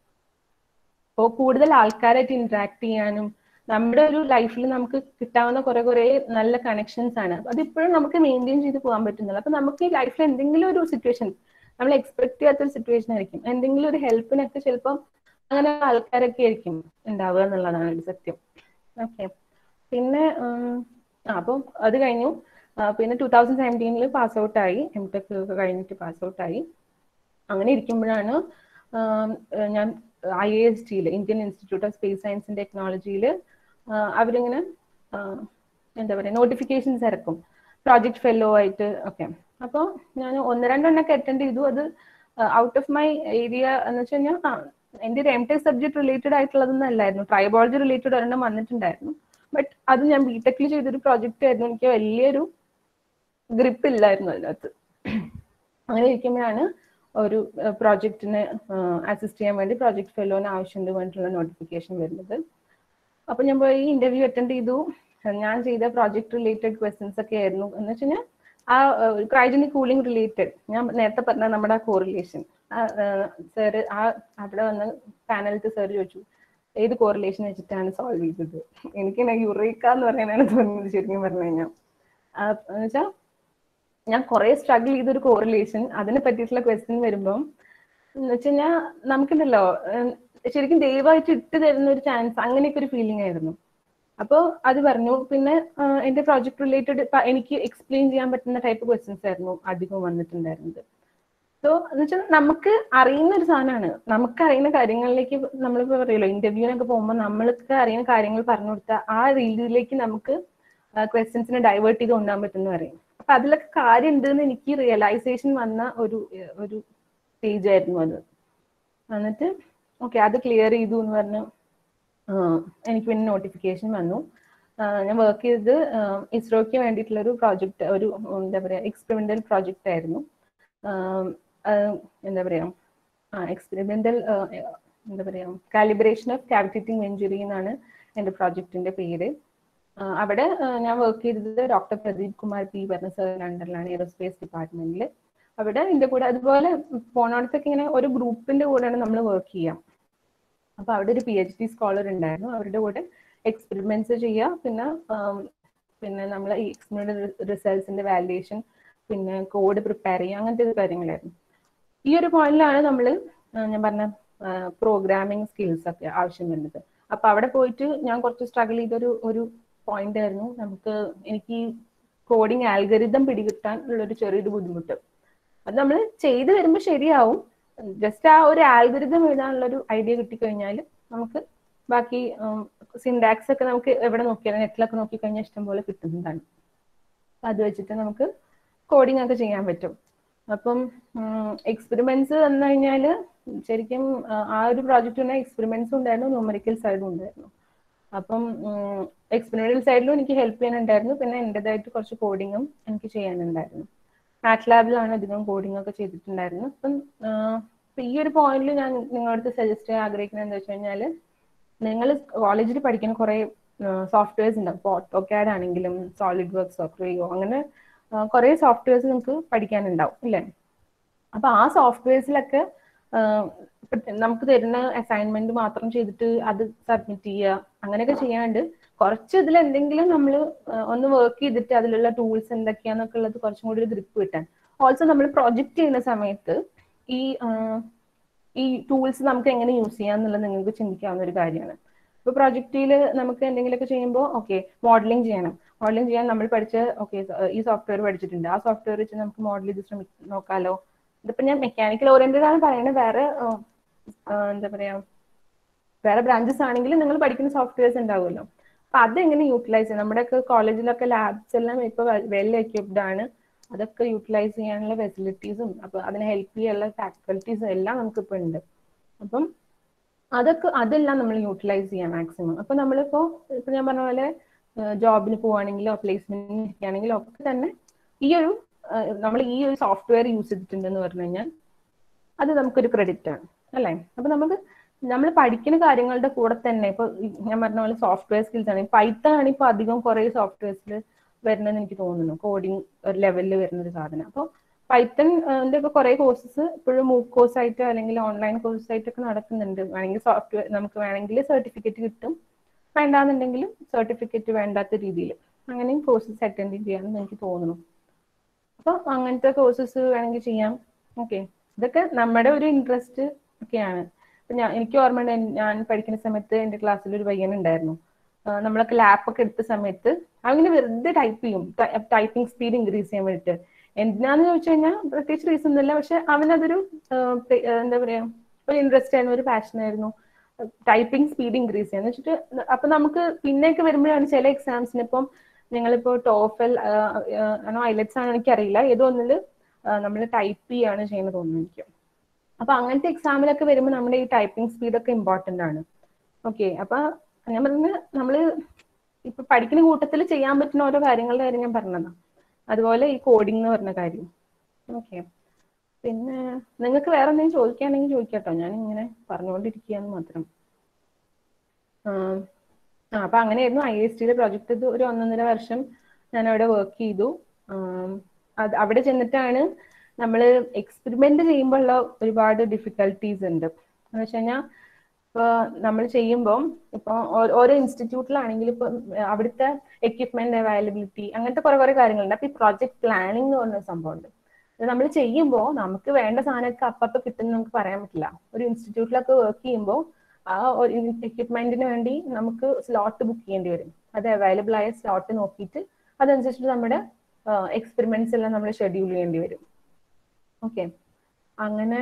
ഇപ്പോൾ കൂടുതൽ ആൾക്കാരായിട്ട് ഇന്ററാക്ട് ചെയ്യാനും നമ്മുടെ ഒരു ലൈഫിൽ നമുക്ക് കിട്ടാവുന്ന കുറെ കുറെ നല്ല കണക്ഷൻസ് ആണ് അതിപ്പോഴും നമുക്ക് മെയിൻറ്റെയിൻ ചെയ്ത് പോകാൻ പറ്റുന്നില്ല അപ്പൊ നമുക്ക് ഈ ലൈഫിൽ എന്തെങ്കിലും ഒരു സിറ്റുവേഷൻ നമ്മൾ എക്സ്പെക്ട് ചെയ്യാത്തൊരു സിറ്റുവേഷൻ ആയിരിക്കും എന്തെങ്കിലും ഒരു ഹെൽപ്പിനൊക്കെ ചിലപ്പം അങ്ങനെ ആൾക്കാരൊക്കെ ആയിരിക്കും ഉണ്ടാവുക എന്നുള്ളതാണ് ഒരു സത്യം ഓക്കെ പിന്നെ അപ്പം അത് കഴിഞ്ഞു പിന്നെ ടൂ തൗസൻഡ് സെവൻറ്റീനിൽ പാസ് ഔട്ട് ആയി എം ടെക് കഴിഞ്ഞിട്ട് പാസ് ഔട്ട് ആയി അങ്ങനെ ഇരിക്കുമ്പോഴാണ് ഞാൻ ഐ എ എസ് ടിയിൽ Indian institute of space science and ടെക്നോളജിയിൽ അവരിങ്ങനെ എന്താ പറയുക നോട്ടിഫിക്കേഷൻസ് ഇറക്കും പ്രോജക്ട് ഫെല്ലോ ആയിട്ട് ഒക്കെ അപ്പോൾ ഞാൻ ഒന്ന് രണ്ടെണ്ണൊക്കെ അറ്റൻഡ് ചെയ്തു അത് ഔട്ട് ഓഫ് മൈ ഏരിയ എന്ന് വെച്ച് കഴിഞ്ഞാൽ എൻ്റെ ഒരു എം ടെക് സബ്ജക്ട് റിലേറ്റഡ് ആയിട്ടുള്ളതൊന്നും അല്ലായിരുന്നു ട്രൈബോളജി റിലേറ്റഡ് ഒരെണ്ണം വന്നിട്ടുണ്ടായിരുന്നു ബട്ട് അത് ഞാൻ ബിടെക്കിൽ ചെയ്തൊരു പ്രോജക്റ്റ് ആയിരുന്നു എനിക്ക് വലിയൊരു ഗ്രിപ്പ് ഇല്ലായിരുന്നു അതിനകത്ത് അങ്ങനെ ഇരിക്കുമ്പോഴാണ് ഒരു പ്രോജക്റ്റിന് അസിസ്റ്റ് ചെയ്യാൻ വേണ്ടി പ്രോജക്ട് ഫെലോന് ആവശ്യമുണ്ട് വേണ്ടിയിട്ടുള്ള നോട്ടിഫിക്കേഷൻ വരുന്നത് അപ്പൊ ഞാൻ പോയി ഇന്റർവ്യൂ അറ്റൻഡ് ചെയ്തു ഞാൻ ചെയ്ത പ്രോജക്ട് റിലേറ്റഡ് ക്വസ്റ്റ്യൻസ് ഒക്കെ ആയിരുന്നു എന്ന് വെച്ച് കഴിഞ്ഞാൽ ആ ക്രൈജനിക് കൂളിംഗ് റിലേറ്റഡ് ഞാൻ നേരത്തെ പറഞ്ഞ നമ്മുടെ കോറിലേഷൻ സാറ് ആ അവിടെ വന്ന് പാനലിലത്തെ സാർ ചോദിച്ചു ഏത് കോറിലേഷൻ വെച്ചിട്ടാണ് സോൾവ് ചെയ്തത് എനിക്ക് യുറേക്ക എന്ന് പറയാനാണ് തോന്നുന്നത് ശരിക്കും പറഞ്ഞു കഴിഞ്ഞാൽ എന്നുവെച്ചാൽ ഞാൻ കുറെ സ്ട്രഗിൾ ചെയ്തൊരു കോറിലേഷൻ അതിനെ പറ്റിയിട്ടുള്ള ക്വസ്റ്റ്യൻ വരുമ്പം എന്ന് വെച്ച് കഴിഞ്ഞാൽ നമുക്കുണ്ടല്ലോ ശരിക്കും ദയവായിട്ട് ഇട്ട് തരുന്ന ഒരു ചാൻസ് അങ്ങനെയൊക്കെ ഒരു ഫീലിംഗ് ആയിരുന്നു അപ്പോൾ അത് പറഞ്ഞു പിന്നെ എന്റെ പ്രോജക്ട് റിലേറ്റഡ് എനിക്ക് എക്സ്പ്ലെയിൻ ചെയ്യാൻ പറ്റുന്ന ടൈപ്പ് ക്വസ്റ്റ്യൻസ് ആയിരുന്നു അധികം വന്നിട്ടുണ്ടായിരുന്നത് സോ എന്ന് വെച്ചാൽ നമുക്ക് അറിയുന്ന ഒരു സാധനമാണ് നമുക്ക് അറിയുന്ന കാര്യങ്ങളിലേക്ക് നമ്മളിപ്പോ പറയുമല്ലോ ഇന്റർവ്യൂവിനൊക്കെ പോകുമ്പോൾ നമ്മൾക്ക് അറിയുന്ന കാര്യങ്ങൾ പറഞ്ഞു കൊടുത്താൽ ആ രീതിയിലേക്ക് നമുക്ക് ക്വസ്റ്റ്യൻസിനെ ഡൈവേർട്ട് ചെയ്ത് കൊണ്ടുപോകാൻ പറ്റുമെന്ന് പറയും അപ്പൊ അതിലൊക്കെ കാര്യം ഉണ്ടെന്ന് എനിക്ക് റിയലൈസേഷൻ വന്ന ഒരു ഒരു സ്റ്റേജ് ആയിരുന്നു അത് എന്നിട്ട് ഓക്കെ അത് ക്ലിയർ ചെയ്തു എന്ന് പറഞ്ഞു എനിക്ക് പിന്നെ നോട്ടിഫിക്കേഷൻ വന്നു ഞാൻ വർക്ക് ചെയ്തത് ഇസ്രോയ്ക്ക് വേണ്ടിയിട്ടുള്ള ഒരു പ്രോജക്റ്റ് ഒരു എന്താ പറയാ എക്സ്പെരിമെന്റൽ പ്രോജക്റ്റ് ആയിരുന്നു എന്താ പറയാ എക്സ്പെരിമെന്റൽ എന്താ പറയാ കാലിബ്രേഷൻ ഓഫ് കാവിറ്റേറ്റിംഗ് വെഞ്ചുറി എന്നാണ് എൻ്റെ പ്രോജക്റ്റിന്റെ പേര് അവിടെ ഞാൻ വർക്ക് ചെയ്തത് ഡോക്ടർ പ്രദീപ് കുമാർ പി പറഞ്ഞ സാറിന്റെ അണ്ടറിലാണ് എയറോസ്പേസ് ഡിപ്പാർട്ട്മെന്റിൽ അവിടെ എൻ്റെ കൂടെ അതുപോലെ പോണോടത്തൊക്കെ ഇങ്ങനെ ഒരു ഗ്രൂപ്പിന്റെ കൂടെയാണ് നമ്മൾ വർക്ക് ചെയ്യാം അപ്പൊ അവിടെ ഒരു പി എച്ച് ഡി സ്കോളർ ഉണ്ടായിരുന്നു അവരുടെ കൂടെ എക്സ്പെരിമെന്റ്സ് ചെയ്യുക പിന്നെ പിന്നെ നമ്മൾ ഈ എക്സ്പെരിമെന്റ് റിസൾട്ട്സിന്റെ വാലിഡേഷൻ പിന്നെ കോഡ് പ്രിപ്പയർ ചെയ്യുക അങ്ങനത്തെ കാര്യങ്ങളായിരുന്നു ഈ ഒരു പോയിന്റിലാണ് നമ്മൾ ഞാൻ പറഞ്ഞ പ്രോഗ്രാമിംഗ് സ്കിൽസ് ഒക്കെ ആവശ്യം വരുന്നത് അപ്പൊ അവിടെ പോയിട്ട് ഞാൻ കുറച്ച് സ്ട്രഗിൾ ചെയ്തൊരു ഒരു പോയിന്റ് ആയിരുന്നു നമുക്ക് എനിക്ക് കോഡിങ് ആൽഗരിതം പിടികിട്ടാൻ ഉള്ള ഒരു ചെറിയൊരു ബുദ്ധിമുട്ട് അത് നമ്മൾ ചെയ്തു വരുമ്പോൾ ശരിയാവും ജസ്റ്റ് ആ ഒരു ആൽഗരിതം എഴുതാനുള്ള ഒരു ഐഡിയ കിട്ടിക്കഴിഞ്ഞാൽ നമുക്ക് ബാക്കി സിൻഡാക്സ് ഒക്കെ നമുക്ക് എവിടെ നോക്കിയാലും നെറ്റിലൊക്കെ നോക്കിക്കഴിഞ്ഞാൽ ഇഷ്ടംപോലെ കിട്ടുന്നതാണ് അത് വെച്ചിട്ട് നമുക്ക് കോഡിംഗ് ഒക്കെ ചെയ്യാൻ പറ്റും അപ്പം എക്സ്പെരിമെന്റ്സ് വന്നു കഴിഞ്ഞാൽ ശരിക്കും ആ ഒരു പ്രോജക്റ്റിന് എക്സ്പെരിമെന്റ്സ് ഉണ്ടായിരുന്നു ന്യൂമറിക്കൽ സൈഡും ഉണ്ടായിരുന്നു അപ്പം എക്സ്പെരിമെന്റൽ സൈഡിലും എനിക്ക് ഹെൽപ്പ് ചെയ്യാനുണ്ടായിരുന്നു പിന്നെ എൻ്റെതായിട്ട് കുറച്ച് കോഡിങ്ങും എനിക്ക് ചെയ്യാനുണ്ടായിരുന്നു മാറ്റ് ലാബിലാണ് അധികം കോഡിംഗ് ഒക്കെ ചെയ്തിട്ടുണ്ടായിരുന്നു അപ്പം ഈ ഒരു പോയിന്റിൽ ഞാൻ നിങ്ങളടുത്ത് സജസ്റ്റ് ചെയ്യാൻ ആഗ്രഹിക്കുന്നത് എന്താ വെച്ച് കഴിഞ്ഞാൽ നിങ്ങൾ കോളേജിൽ പഠിക്കുന്ന കുറെ സോഫ്റ്റ്വെയർസ് ഉണ്ട് ഇപ്പോൾ ഓട്ടോകാഡ് ആണെങ്കിലും സോളിഡ് വർക്ക്സ് സോഫ്റ്റ്വെയറോ അങ്ങനെ കുറെ സോഫ്റ്റ്വെയർസ് നിങ്ങൾക്ക് പഠിക്കാനുണ്ടാവും ഇല്ലേ അപ്പൊ ആ സോഫ്റ്റ്വെയർസിലൊക്കെ നമുക്ക് തരുന്ന അസൈൻമെന്റ് മാത്രം ചെയ്തിട്ട് അത് സബ്മിറ്റ് ചെയ്യുക അങ്ങനെയൊക്കെ ചെയ്യാണ്ട് കുറച്ച് ഇതിൽ എന്തെങ്കിലും നമ്മൾ ഒന്ന് വർക്ക് ചെയ്തിട്ട് അതിലുള്ള ടൂൾസ് എന്തൊക്കെയാന്നൊക്കെ ഉള്ളത് കുറച്ചും കൂടി ഒരു ഗ്രിപ്പ് കിട്ടാൻ ഓൾസോ നമ്മൾ പ്രൊജക്ട് ചെയ്യുന്ന സമയത്ത് ഈ ഈ ടൂൾസ് നമുക്ക് എങ്ങനെ യൂസ് ചെയ്യാം എന്നുള്ളത് നിങ്ങൾക്ക് ചിന്തിക്കാവുന്ന ഒരു കാര്യമാണ് ഇപ്പൊ പ്രൊജക്റ്റിൽ നമുക്ക് എന്തെങ്കിലുമൊക്കെ ചെയ്യുമ്പോൾ ഓക്കെ മോഡലിംഗ് ചെയ്യണം മോഡലിംഗ് ചെയ്യാൻ നമ്മൾ പഠിച്ച ഓക്കെ ഈ സോഫ്റ്റ്വെയർ പഠിച്ചിട്ടുണ്ട് ആ സോഫ്റ്റ്വെയർ വെച്ച് നമുക്ക് മോഡൽ ചെയ്ത് ശ്രമി നോക്കാലോ ഇതിപ്പോ ഞാൻ മെക്കാനിക്കൽ ഓറിയന്റഡ് ആണ് പറയുന്നത് വേറെ എന്താ പറയാ വേറെ ബ്രാഞ്ചസ് ആണെങ്കിലും നിങ്ങൾ പഠിക്കുന്ന സോഫ്റ്റ്വെയർസ് ഉണ്ടാവുമല്ലോ അപ്പൊ അതെങ്ങനെ യൂട്ടിലൈസ് ചെയ്യാം നമ്മുടെയൊക്കെ കോളേജിലൊക്കെ ലാബ്സ് എല്ലാം ഇപ്പൊ വെൽ എക്യുപ്ഡ് ആണ് അതൊക്കെ യൂട്ടിലൈസ് ചെയ്യാനുള്ള ഫെസിലിറ്റീസും അപ്പൊ അതിനെ ഹെൽപ്പ് ചെയ്യാനുള്ള ഫാക്കൽറ്റീസും എല്ലാം നമുക്കിപ്പോ ഉണ്ട് അപ്പം അതൊക്കെ അതെല്ലാം നമ്മൾ യൂട്ടിലൈസ് ചെയ്യാം മാക്സിമം അപ്പൊ നമ്മളിപ്പോ ഇപ്പൊ ഞാൻ പറഞ്ഞ പോലെ ജോബിന് പോവുകയാണെങ്കിലോ പ്ലേസ്മെന്റിന് ഇരിക്കുകയാണെങ്കിലോ ഒക്കെ തന്നെ ഈ ഒരു നമ്മൾ ഈ ഒരു സോഫ്റ്റ്വെയർ യൂസ് ചെയ്തിട്ടുണ്ടെന്ന് പറഞ്ഞു കഴിഞ്ഞാൽ അത് നമുക്കൊരു ക്രെഡിറ്റ് ആണ് അല്ലേ അപ്പൊ നമുക്ക് നമ്മൾ പഠിക്കുന്ന കാര്യങ്ങളുടെ കൂടെ തന്നെ ഇപ്പൊ ഞാൻ പറഞ്ഞ പോലെ സോഫ്റ്റ്വെയർ സ്കിൽസ് ആണ് പൈത്തൺ ആണ് ഇപ്പൊ അധികം കുറെ സോഫ്റ്റ്വെയർസിൽ വരുന്നതെന്ന് എനിക്ക് തോന്നുന്നു കോഡിംഗ് ഒരു ലെവലിൽ വരുന്ന ഒരു സാധനം അപ്പോൾ പൈത്തൺ ഒക്കെ കുറെ കോഴ്സസ് ഇപ്പോഴും മൂക്ക് കോഴ്സ് ആയിട്ട് അല്ലെങ്കിൽ ഓൺലൈൻ കോഴ്സ് ആയിട്ടൊക്കെ നടക്കുന്നുണ്ട് വേണമെങ്കിൽ സോഫ്റ്റ്വെയർ നമുക്ക് വേണമെങ്കിൽ സർട്ടിഫിക്കറ്റ് കിട്ടും വേണ്ടാന്നുണ്ടെങ്കിലും സർട്ടിഫിക്കറ്റ് വേണ്ടാത്ത രീതിയിൽ അങ്ങനെയും കോഴ്സസ് അറ്റൻഡ് ചെയ്യാമെന്ന് എനിക്ക് തോന്നുന്നു അപ്പൊ അങ്ങനത്തെ കോഴ്സസ് വേണമെങ്കിൽ ചെയ്യാം ഓക്കെ ഇതൊക്കെ നമ്മുടെ ഒരു ഇൻട്രസ്റ്റ് ഒക്കെയാണ് ഇപ്പൊ ഞാൻ എനിക്ക് ഓർമ്മയുണ്ട് ഞാൻ പഠിക്കുന്ന സമയത്ത് എന്റെ ക്ലാസ്സിൽ ഒരു പയ്യൻ ഉണ്ടായിരുന്നു നമ്മളൊക്കെ ലാപ്പൊക്കെ എടുത്ത സമയത്ത് അങ്ങനെ വെറുതെ ടൈപ്പ് ചെയ്യും ടൈപ്പിംഗ് സ്പീഡ് ഇൻക്രീസ് ചെയ്യാൻ വേണ്ടിയിട്ട് എന്തിനാന്ന് ചോദിച്ചു കഴിഞ്ഞാൽ പ്രത്യേകിച്ച് റീസൺ ഒന്നുമില്ല പക്ഷെ അവനതൊരു എന്താ പറയാ ഒരു ഇൻട്രസ്റ്റ് ആയിരുന്നു ഒരു പാഷൻ ആയിരുന്നു ടൈപ്പിംഗ് സ്പീഡ് ഇൻക്രീസ് ചെയ്യാന്ന് വെച്ചിട്ട് അപ്പൊ നമുക്ക് പിന്നെയൊക്കെ വരുമ്പോഴാണ് ചില എക്സാംസിന് ഇപ്പം നിങ്ങളിപ്പോ ടോഫൽ ആണോ ഐലറ്റ്സ് ആണോ എനിക്കറിയില്ല ഏതോ ഒന്നില് നമ്മൾ ടൈപ്പ് ചെയ്യാണ് ചെയ്യുന്നത് തോന്നുന്നു എനിക്ക് അപ്പൊ അങ്ങനത്തെ എക്സാമിലൊക്കെ വരുമ്പോൾ നമ്മുടെ ഈ ടൈപ്പിംഗ് സ്പീഡ് ഒക്കെ ഇമ്പോർട്ടന്റ് ആണ് ഓക്കെ അപ്പൊ ഞാൻ പറഞ്ഞ നമ്മള് ഇപ്പൊ പഠിക്കുന്ന കൂട്ടത്തിൽ ചെയ്യാൻ പറ്റുന്ന ഓരോ കാര്യങ്ങളുടെ കാര്യം ഞാൻ പറഞ്ഞതാണ് അതുപോലെ ഈ കോഡിംഗ് എന്ന് പറഞ്ഞ കാര്യം ഓക്കെ പിന്നെ നിങ്ങൾക്ക് വേറെ എന്തെങ്കിലും ചോദിക്കുകയാണെങ്കിൽ ചോദിക്കാട്ടോ ഞാൻ ഇങ്ങനെ പറഞ്ഞുകൊണ്ടിരിക്കുകയെന്ന് മാത്രം ആ അപ്പൊ അങ്ങനെയായിരുന്നു ഐ എസ് ടിയുടെ പ്രൊജക്ട് ഇത് ഒരു ഒന്നൊന്നര വർഷം ഞാൻ അവിടെ വർക്ക് ചെയ്തു അത് അവിടെ ചെന്നിട്ടാണ് നമ്മൾ എക്സ്പെരിമെന്റ് ചെയ്യുമ്പോഴുള്ള ഒരുപാട് ഡിഫിക്കൽട്ടീസ് ഉണ്ട് എന്ന് വെച്ച് കഴിഞ്ഞാൽ ഇപ്പൊ നമ്മൾ ചെയ്യുമ്പോൾ ഇപ്പൊ ഓരോ ഇൻസ്റ്റിറ്റ്യൂട്ടിലാണെങ്കിൽ ഇപ്പൊ അവിടുത്തെ എക്യുപ്മെന്റ് അവൈലബിലിറ്റി അങ്ങനത്തെ കുറെ കുറെ കാര്യങ്ങളുണ്ട് അപ്പൊ ഈ പ്രോജക്ട് പ്ലാനിങ് എന്ന് പറഞ്ഞ സംഭവമുണ്ട് നമ്മൾ ചെയ്യുമ്പോൾ നമുക്ക് വേണ്ട സാധനമൊക്കെ അപ്പപ്പം കിട്ടുന്ന നമുക്ക് പറയാൻ പറ്റില്ല ഒരു ഇൻസ്റ്റിറ്റ്യൂട്ടിലൊക്കെ വർക്ക് ചെയ്യുമ്പോൾ ആ ഒരു എക്യുപ്മെന്റിന് വേണ്ടി നമുക്ക് സ്ലോട്ട് ബുക്ക് ചെയ്യേണ്ടി വരും അത് അവൈലബിൾ ആയ സ്ലോട്ട് നോക്കിയിട്ട് അതനുസരിച്ചിട്ട് നമ്മുടെ എക്സ്പെരിമെന്റ്സ് എല്ലാം നമ്മൾ ഷെഡ്യൂൾ ചെയ്യേണ്ടി വരും ഓക്കെ അങ്ങനെ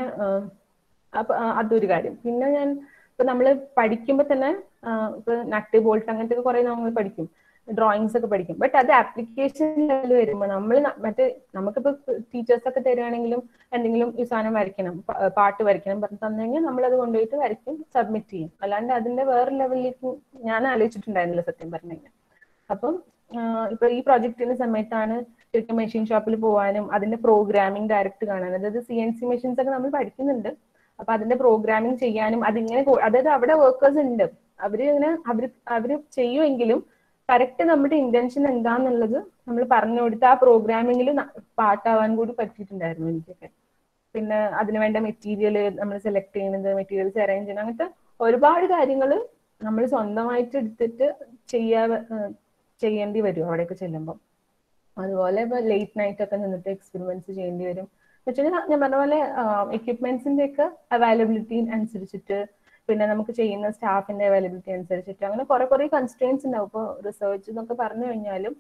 അപ്പൊ അതൊരു കാര്യം പിന്നെ ഞാൻ ഇപ്പൊ നമ്മൾ പഠിക്കുമ്പോൾ തന്നെ ഇപ്പൊ നട്ട് ബോൾട്ട് അങ്ങനത്തെ കുറെ നമ്മൾ പഠിക്കും ഡ്രോയിങ്സ് ഒക്കെ പഠിക്കും ബട്ട് അത് ആപ്ലിക്കേഷൻ ലെവൽ വരുമ്പോൾ നമ്മൾ മറ്റേ നമുക്കിപ്പോ ടീച്ചേഴ്സ് ഒക്കെ തരുവാണെങ്കിലും എന്തെങ്കിലും ഈ സാധനം വരയ്ക്കണം പാട്ട് വരയ്ക്കണം പറഞ്ഞു തന്നു കഴിഞ്ഞാൽ നമ്മൾ അത് കൊണ്ടുപോയിട്ട് വരയ്ക്കും സബ്മിറ്റ് ചെയ്യും അല്ലാണ്ട് അതിന്റെ വേറെ ലെവലിലേക്ക് ഞാൻ ആലോചിച്ചിട്ടുണ്ടായിരുന്നില്ല സത്യം പറഞ്ഞു കഴിഞ്ഞാൽ അപ്പം ഇപ്പൊ ഈ പ്രൊജക്ടിന്റെ സമയത്താണ് ശരിക്കും മെഷീൻ ഷോപ്പിൽ പോകാനും അതിന്റെ പ്രോഗ്രാമിംഗ് ഡയറക്റ്റ് കാണാനും അതായത് സി എൻ സി മെഷീൻസ് ഒക്കെ നമ്മൾ പഠിക്കുന്നുണ്ട് അപ്പൊ അതിന്റെ പ്രോഗ്രാമിംഗ് ചെയ്യാനും അതിങ്ങനെ അതായത് അവിടെ വർക്കേഴ്സ് ഉണ്ട് അവര് ഇങ്ങനെ അവര് അവര് ചെയ്യുമെങ്കിലും കറക്റ്റ് നമ്മുടെ ഇന്റൻഷൻ എന്താന്നുള്ളത് നമ്മൾ പറഞ്ഞു കൊടുത്ത് ആ പ്രോഗ്രാമിങ്ങിൽ പാട്ടാവാൻ കൂടി പറ്റിയിട്ടുണ്ടായിരുന്നു എനിക്കൊക്കെ പിന്നെ അതിന് വേണ്ട മെറ്റീരിയൽ നമ്മൾ സെലക്ട് ചെയ്യുന്നത് മെറ്റീരിയൽസ് അറേഞ്ച് ചെയ്യുന്നത് അങ്ങനത്തെ ഒരുപാട് കാര്യങ്ങൾ നമ്മൾ സ്വന്തമായിട്ട് എടുത്തിട്ട് ചെയ്യാ ചെയ്യേണ്ടി വരും അവിടെയൊക്കെ ചെല്ലുമ്പോൾ അതുപോലെ ഇപ്പൊ ലേറ്റ് നൈറ്റ് ഒക്കെ നിന്നിട്ട് എക്സ്പെരിമെന്റ്സ് ചെയ്യേണ്ടി വരും വെച്ചാൽ ഞാൻ പറഞ്ഞ പോലെ എക്യുപ്മെന്റ്സിന്റെ ഒക്കെ അവൈലബിലിറ്റി അനുസരിച്ചിട്ട് പിന്നെ നമുക്ക് ചെയ്യുന്ന സ്റ്റാഫിന്റെ അവൈലബിലിറ്റി അനുസരിച്ചിട്ട് അങ്ങനെ കുറെ കുറെ കൺസ്ട്രെയിൻസ് ഉണ്ടാവും ഇപ്പോൾ റിസർച്ച് എന്നൊക്കെ പറഞ്ഞു കഴിഞ്ഞാലും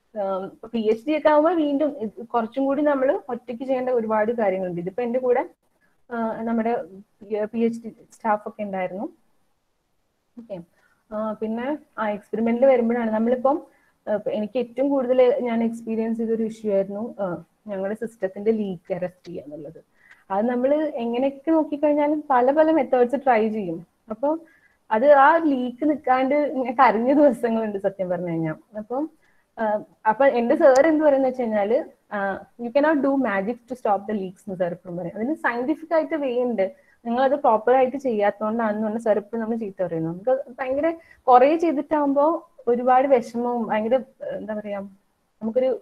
പി എച്ച് ഡി ഒക്കെ ആകുമ്പോൾ വീണ്ടും കുറച്ചും കൂടി നമ്മൾ ഒറ്റയ്ക്ക് ചെയ്യേണ്ട ഒരുപാട് കാര്യങ്ങളുണ്ട് ഇതിപ്പോ എന്റെ കൂടെ നമ്മുടെ പി എച്ച് ഡി സ്റ്റാഫ് ഒക്കെ ഉണ്ടായിരുന്നു ഓക്കെ പിന്നെ ആ എക്സ്പെരിമെന്റിൽ വരുമ്പോഴാണ് നമ്മളിപ്പം എനിക്ക് ഏറ്റവും കൂടുതൽ ഞാൻ എക്സ്പീരിയൻസ് ചെയ്തൊരു ഇഷ്യൂ ആയിരുന്നു ഞങ്ങളുടെ സിസ്റ്റത്തിന്റെ ലീക്ക് അറസ്റ്റ് ചെയ്യുക എന്നുള്ളത് അത് നമ്മൾ എങ്ങനെയൊക്കെ നോക്കിക്കഴിഞ്ഞാലും പല പല മെത്തേഡ്സ് ട്രൈ ചെയ്യും അപ്പോൾ അത് ആ ലീക്ക് നിൽക്കാണ്ട് ഇങ്ങനെ കരഞ്ഞ ദിവസങ്ങളുണ്ട് സത്യം പറഞ്ഞു കഴിഞ്ഞാൽ അപ്പം അപ്പൊ എന്റെ സാർ എന്ത് പറയുന്ന വെച്ച് കഴിഞ്ഞാല് you cannot do magic to stop the leaks എന്ന് സാർ ഇപ്പം പറയും അതിന് സയന്റിഫിക് ആയിട്ട് വേ ഉണ്ട് നിങ്ങൾ അത് പ്രോപ്പർ ആയിട്ട് ചെയ്യാത്തതുകൊണ്ടാണെന്ന് പറഞ്ഞ സാർ ഇപ്പം നമ്മൾ ചീത്ത പറയുന്നു നമുക്ക് ഭയങ്കര കുറെ ചെയ്തിട്ടാകുമ്പോ ഒരുപാട് വിഷമവും ഭയങ്കര എന്താ പറയാ നമുക്കൊരു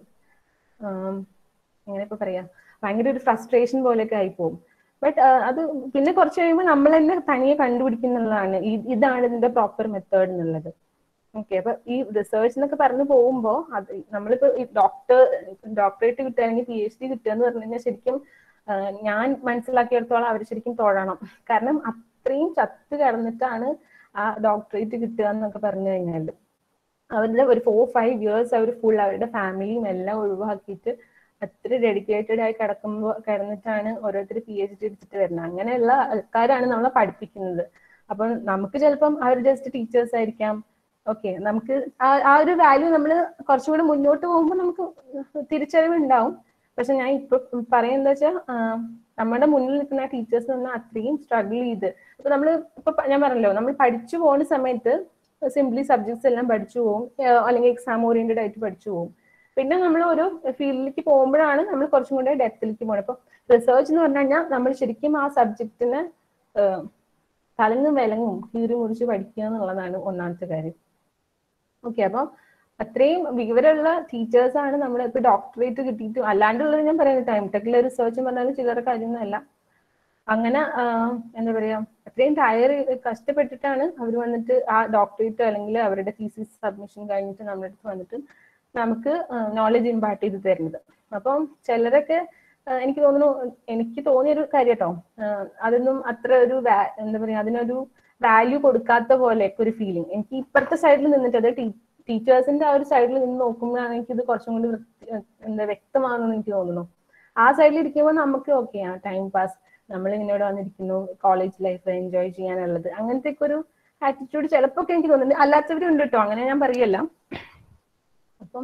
എങ്ങനെ ഇപ്പൊ പറയാ ഭയങ്കര ഒരു ഫ്രസ്ട്രേഷൻ പോലെയൊക്കെ ആയിപ്പോവും ബട്ട് അത് പിന്നെ കുറച്ച് കഴിയുമ്പോൾ നമ്മൾ തന്നെ തനിയെ കണ്ടുപിടിക്കുന്നുള്ളതാണ് ഇതാണ് ഇതിന്റെ പ്രോപ്പർ മെത്തേഡ് എന്നുള്ളത് ഓക്കെ അപ്പൊ ഈ റിസർച്ച് എന്നൊക്കെ പറഞ്ഞു പോകുമ്പോ അത് നമ്മളിപ്പോ ഈ ഡോക്ടർ ഡോക്ടറേറ്റ് കിട്ടുക അല്ലെങ്കിൽ പി എച്ച് ഡി കിട്ടുക എന്ന് പറഞ്ഞു കഴിഞ്ഞാൽ ശരിക്കും ഞാൻ മനസ്സിലാക്കിയെടുത്തോളം അവർ ശരിക്കും തൊഴണം കാരണം അത്രയും ചത്ത് കിടന്നിട്ടാണ് ആ ഡോക്ടറേറ്റ് കിട്ടുക എന്നൊക്കെ പറഞ്ഞു കഴിഞ്ഞാൽ അവരുടെ ഒരു ഫോർ ഫൈവ് ഇയേഴ്സ് അവർ ഫുൾ അവരുടെ ഫാമിലിയും എല്ലാം ഒഴിവാക്കിയിട്ട് അത്ര ഡെഡിക്കേറ്റഡ് ആയി കിടക്കുമ്പോൾ കിടന്നിട്ടാണ് ഓരോരുത്തർ പി എച്ച് ഡി എടുത്തിട്ട് വരുന്നത് അങ്ങനെയുള്ള ആൾക്കാരാണ് നമ്മളെ പഠിപ്പിക്കുന്നത് അപ്പൊ നമുക്ക് ചിലപ്പം അവർ ജസ്റ്റ് ടീച്ചേഴ്സ് ആയിരിക്കാം ഓക്കെ നമുക്ക് ആ ഒരു വാല്യൂ നമ്മൾ കുറച്ചുകൂടി മുന്നോട്ട് പോകുമ്പോൾ നമുക്ക് തിരിച്ചറിവ് ഉണ്ടാവും പക്ഷെ ഞാൻ ഇപ്പൊ പറയുന്നത് വെച്ചാൽ നമ്മുടെ മുന്നിൽ നിൽക്കുന്ന ടീച്ചേഴ്സ് പറഞ്ഞാൽ അത്രയും സ്ട്രഗിൾ ചെയ്ത് ഇപ്പൊ നമ്മൾ ഇപ്പൊ ഞാൻ പറഞ്ഞല്ലോ നമ്മൾ പഠിച്ചു പോകുന്ന സമയത്ത് സിംപ്ലി സബ്ജക്ട്സ് എല്ലാം പഠിച്ചു പോകും ഏഹ് അല്ലെങ്കിൽ എക്സാം ഓറിയന്റഡ് ആയിട്ട് പഠിച്ചു പോകും പിന്നെ നമ്മൾ ഒരു ഫീൽഡിലേക്ക് പോകുമ്പോഴാണ് നമ്മൾ കുറച്ചും കൂടെ ഡെപ്തിലേക്ക് പോകുന്നത് ഇപ്പൊ റിസർച്ച് എന്ന് പറഞ്ഞു കഴിഞ്ഞാൽ നമ്മൾ ശരിക്കും ആ സബ്ജക്റ്റിന് തലങ്ങും വിലങ്ങും കീറി മുറിച്ച് പഠിക്കുക എന്നുള്ളതാണ് ഒന്നാമത്തെ കാര്യം ഓക്കെ അപ്പം അത്രയും വിവരമുള്ള ടീച്ചേഴ്സ് ആണ് നമ്മൾ ഇപ്പൊ ഡോക്ടറേറ്റ് കിട്ടിയിട്ട് അല്ലാണ്ടുള്ളത് ഞാൻ പറയുന്നത് ടൈം ടെക്കിലെ റിസർച്ച് പറഞ്ഞാൽ ചില്ലറ കാര്യമൊന്നുമല്ല അങ്ങനെ ആഹ് എന്താ പറയാ അത്രയും ടയർ കഷ്ടപ്പെട്ടിട്ടാണ് അവർ വന്നിട്ട് ആ ഡോക്ടറേറ്റ് അല്ലെങ്കിൽ അവരുടെ തീസിസ് സബ്മിഷൻ കഴിഞ്ഞിട്ട് നമ്മുടെ അടുത്ത് വന്നിട്ട് നമുക്ക് നോളജ് ഇമ്പാർട്ട് ചെയ്ത് തരുന്നത് അപ്പം ചിലരൊക്കെ ആഹ് എനിക്ക് തോന്നുന്നു എനിക്ക് തോന്നിയ ഒരു കാര്യം കേട്ടോ ആഹ് അതൊന്നും അത്ര ഒരു വാ- എന്താ പറയാ അതിനൊരു വാല്യൂ കൊടുക്കാത്ത പോലെ ഒരു ഫീലിംഗ് എനിക്ക് ഇപ്പുറത്തെ സൈഡിൽ നിന്നിട്ട് അത് ടീച്ചേഴ്സിന്റെ ആ ഒരു സൈഡിൽ നിന്ന് നോക്കുമ്പോഴാണ് എനിക്കിത് കുറച്ചും കൂടി വൃത്തി- എന്താ വ്യക്തമാണെന്ന് എനിക്ക് തോന്നുന്നു ആ സൈഡിൽ ഇരിക്കുമ്പോൾ നമുക്ക് ഓക്കെ ആ ടൈം പാസ് നമ്മൾ ഇങ്ങനെ ഇവിടെ വന്നിരിക്കുന്നു കോളേജ് ലൈഫ് എൻജോയ് ചെയ്യാനുള്ളത് അങ്ങനത്തെ ഒക്കെ ഒരു ആറ്റിറ്റ്യൂഡ് ചിലപ്പോ ഒക്കെ എനിക്ക് തോന്നുന്നുണ്ട് അല്ലാത്തവരുണ്ട് കേട്ടോ അങ്ങനെ ഞാൻ പറയല്ല അപ്പം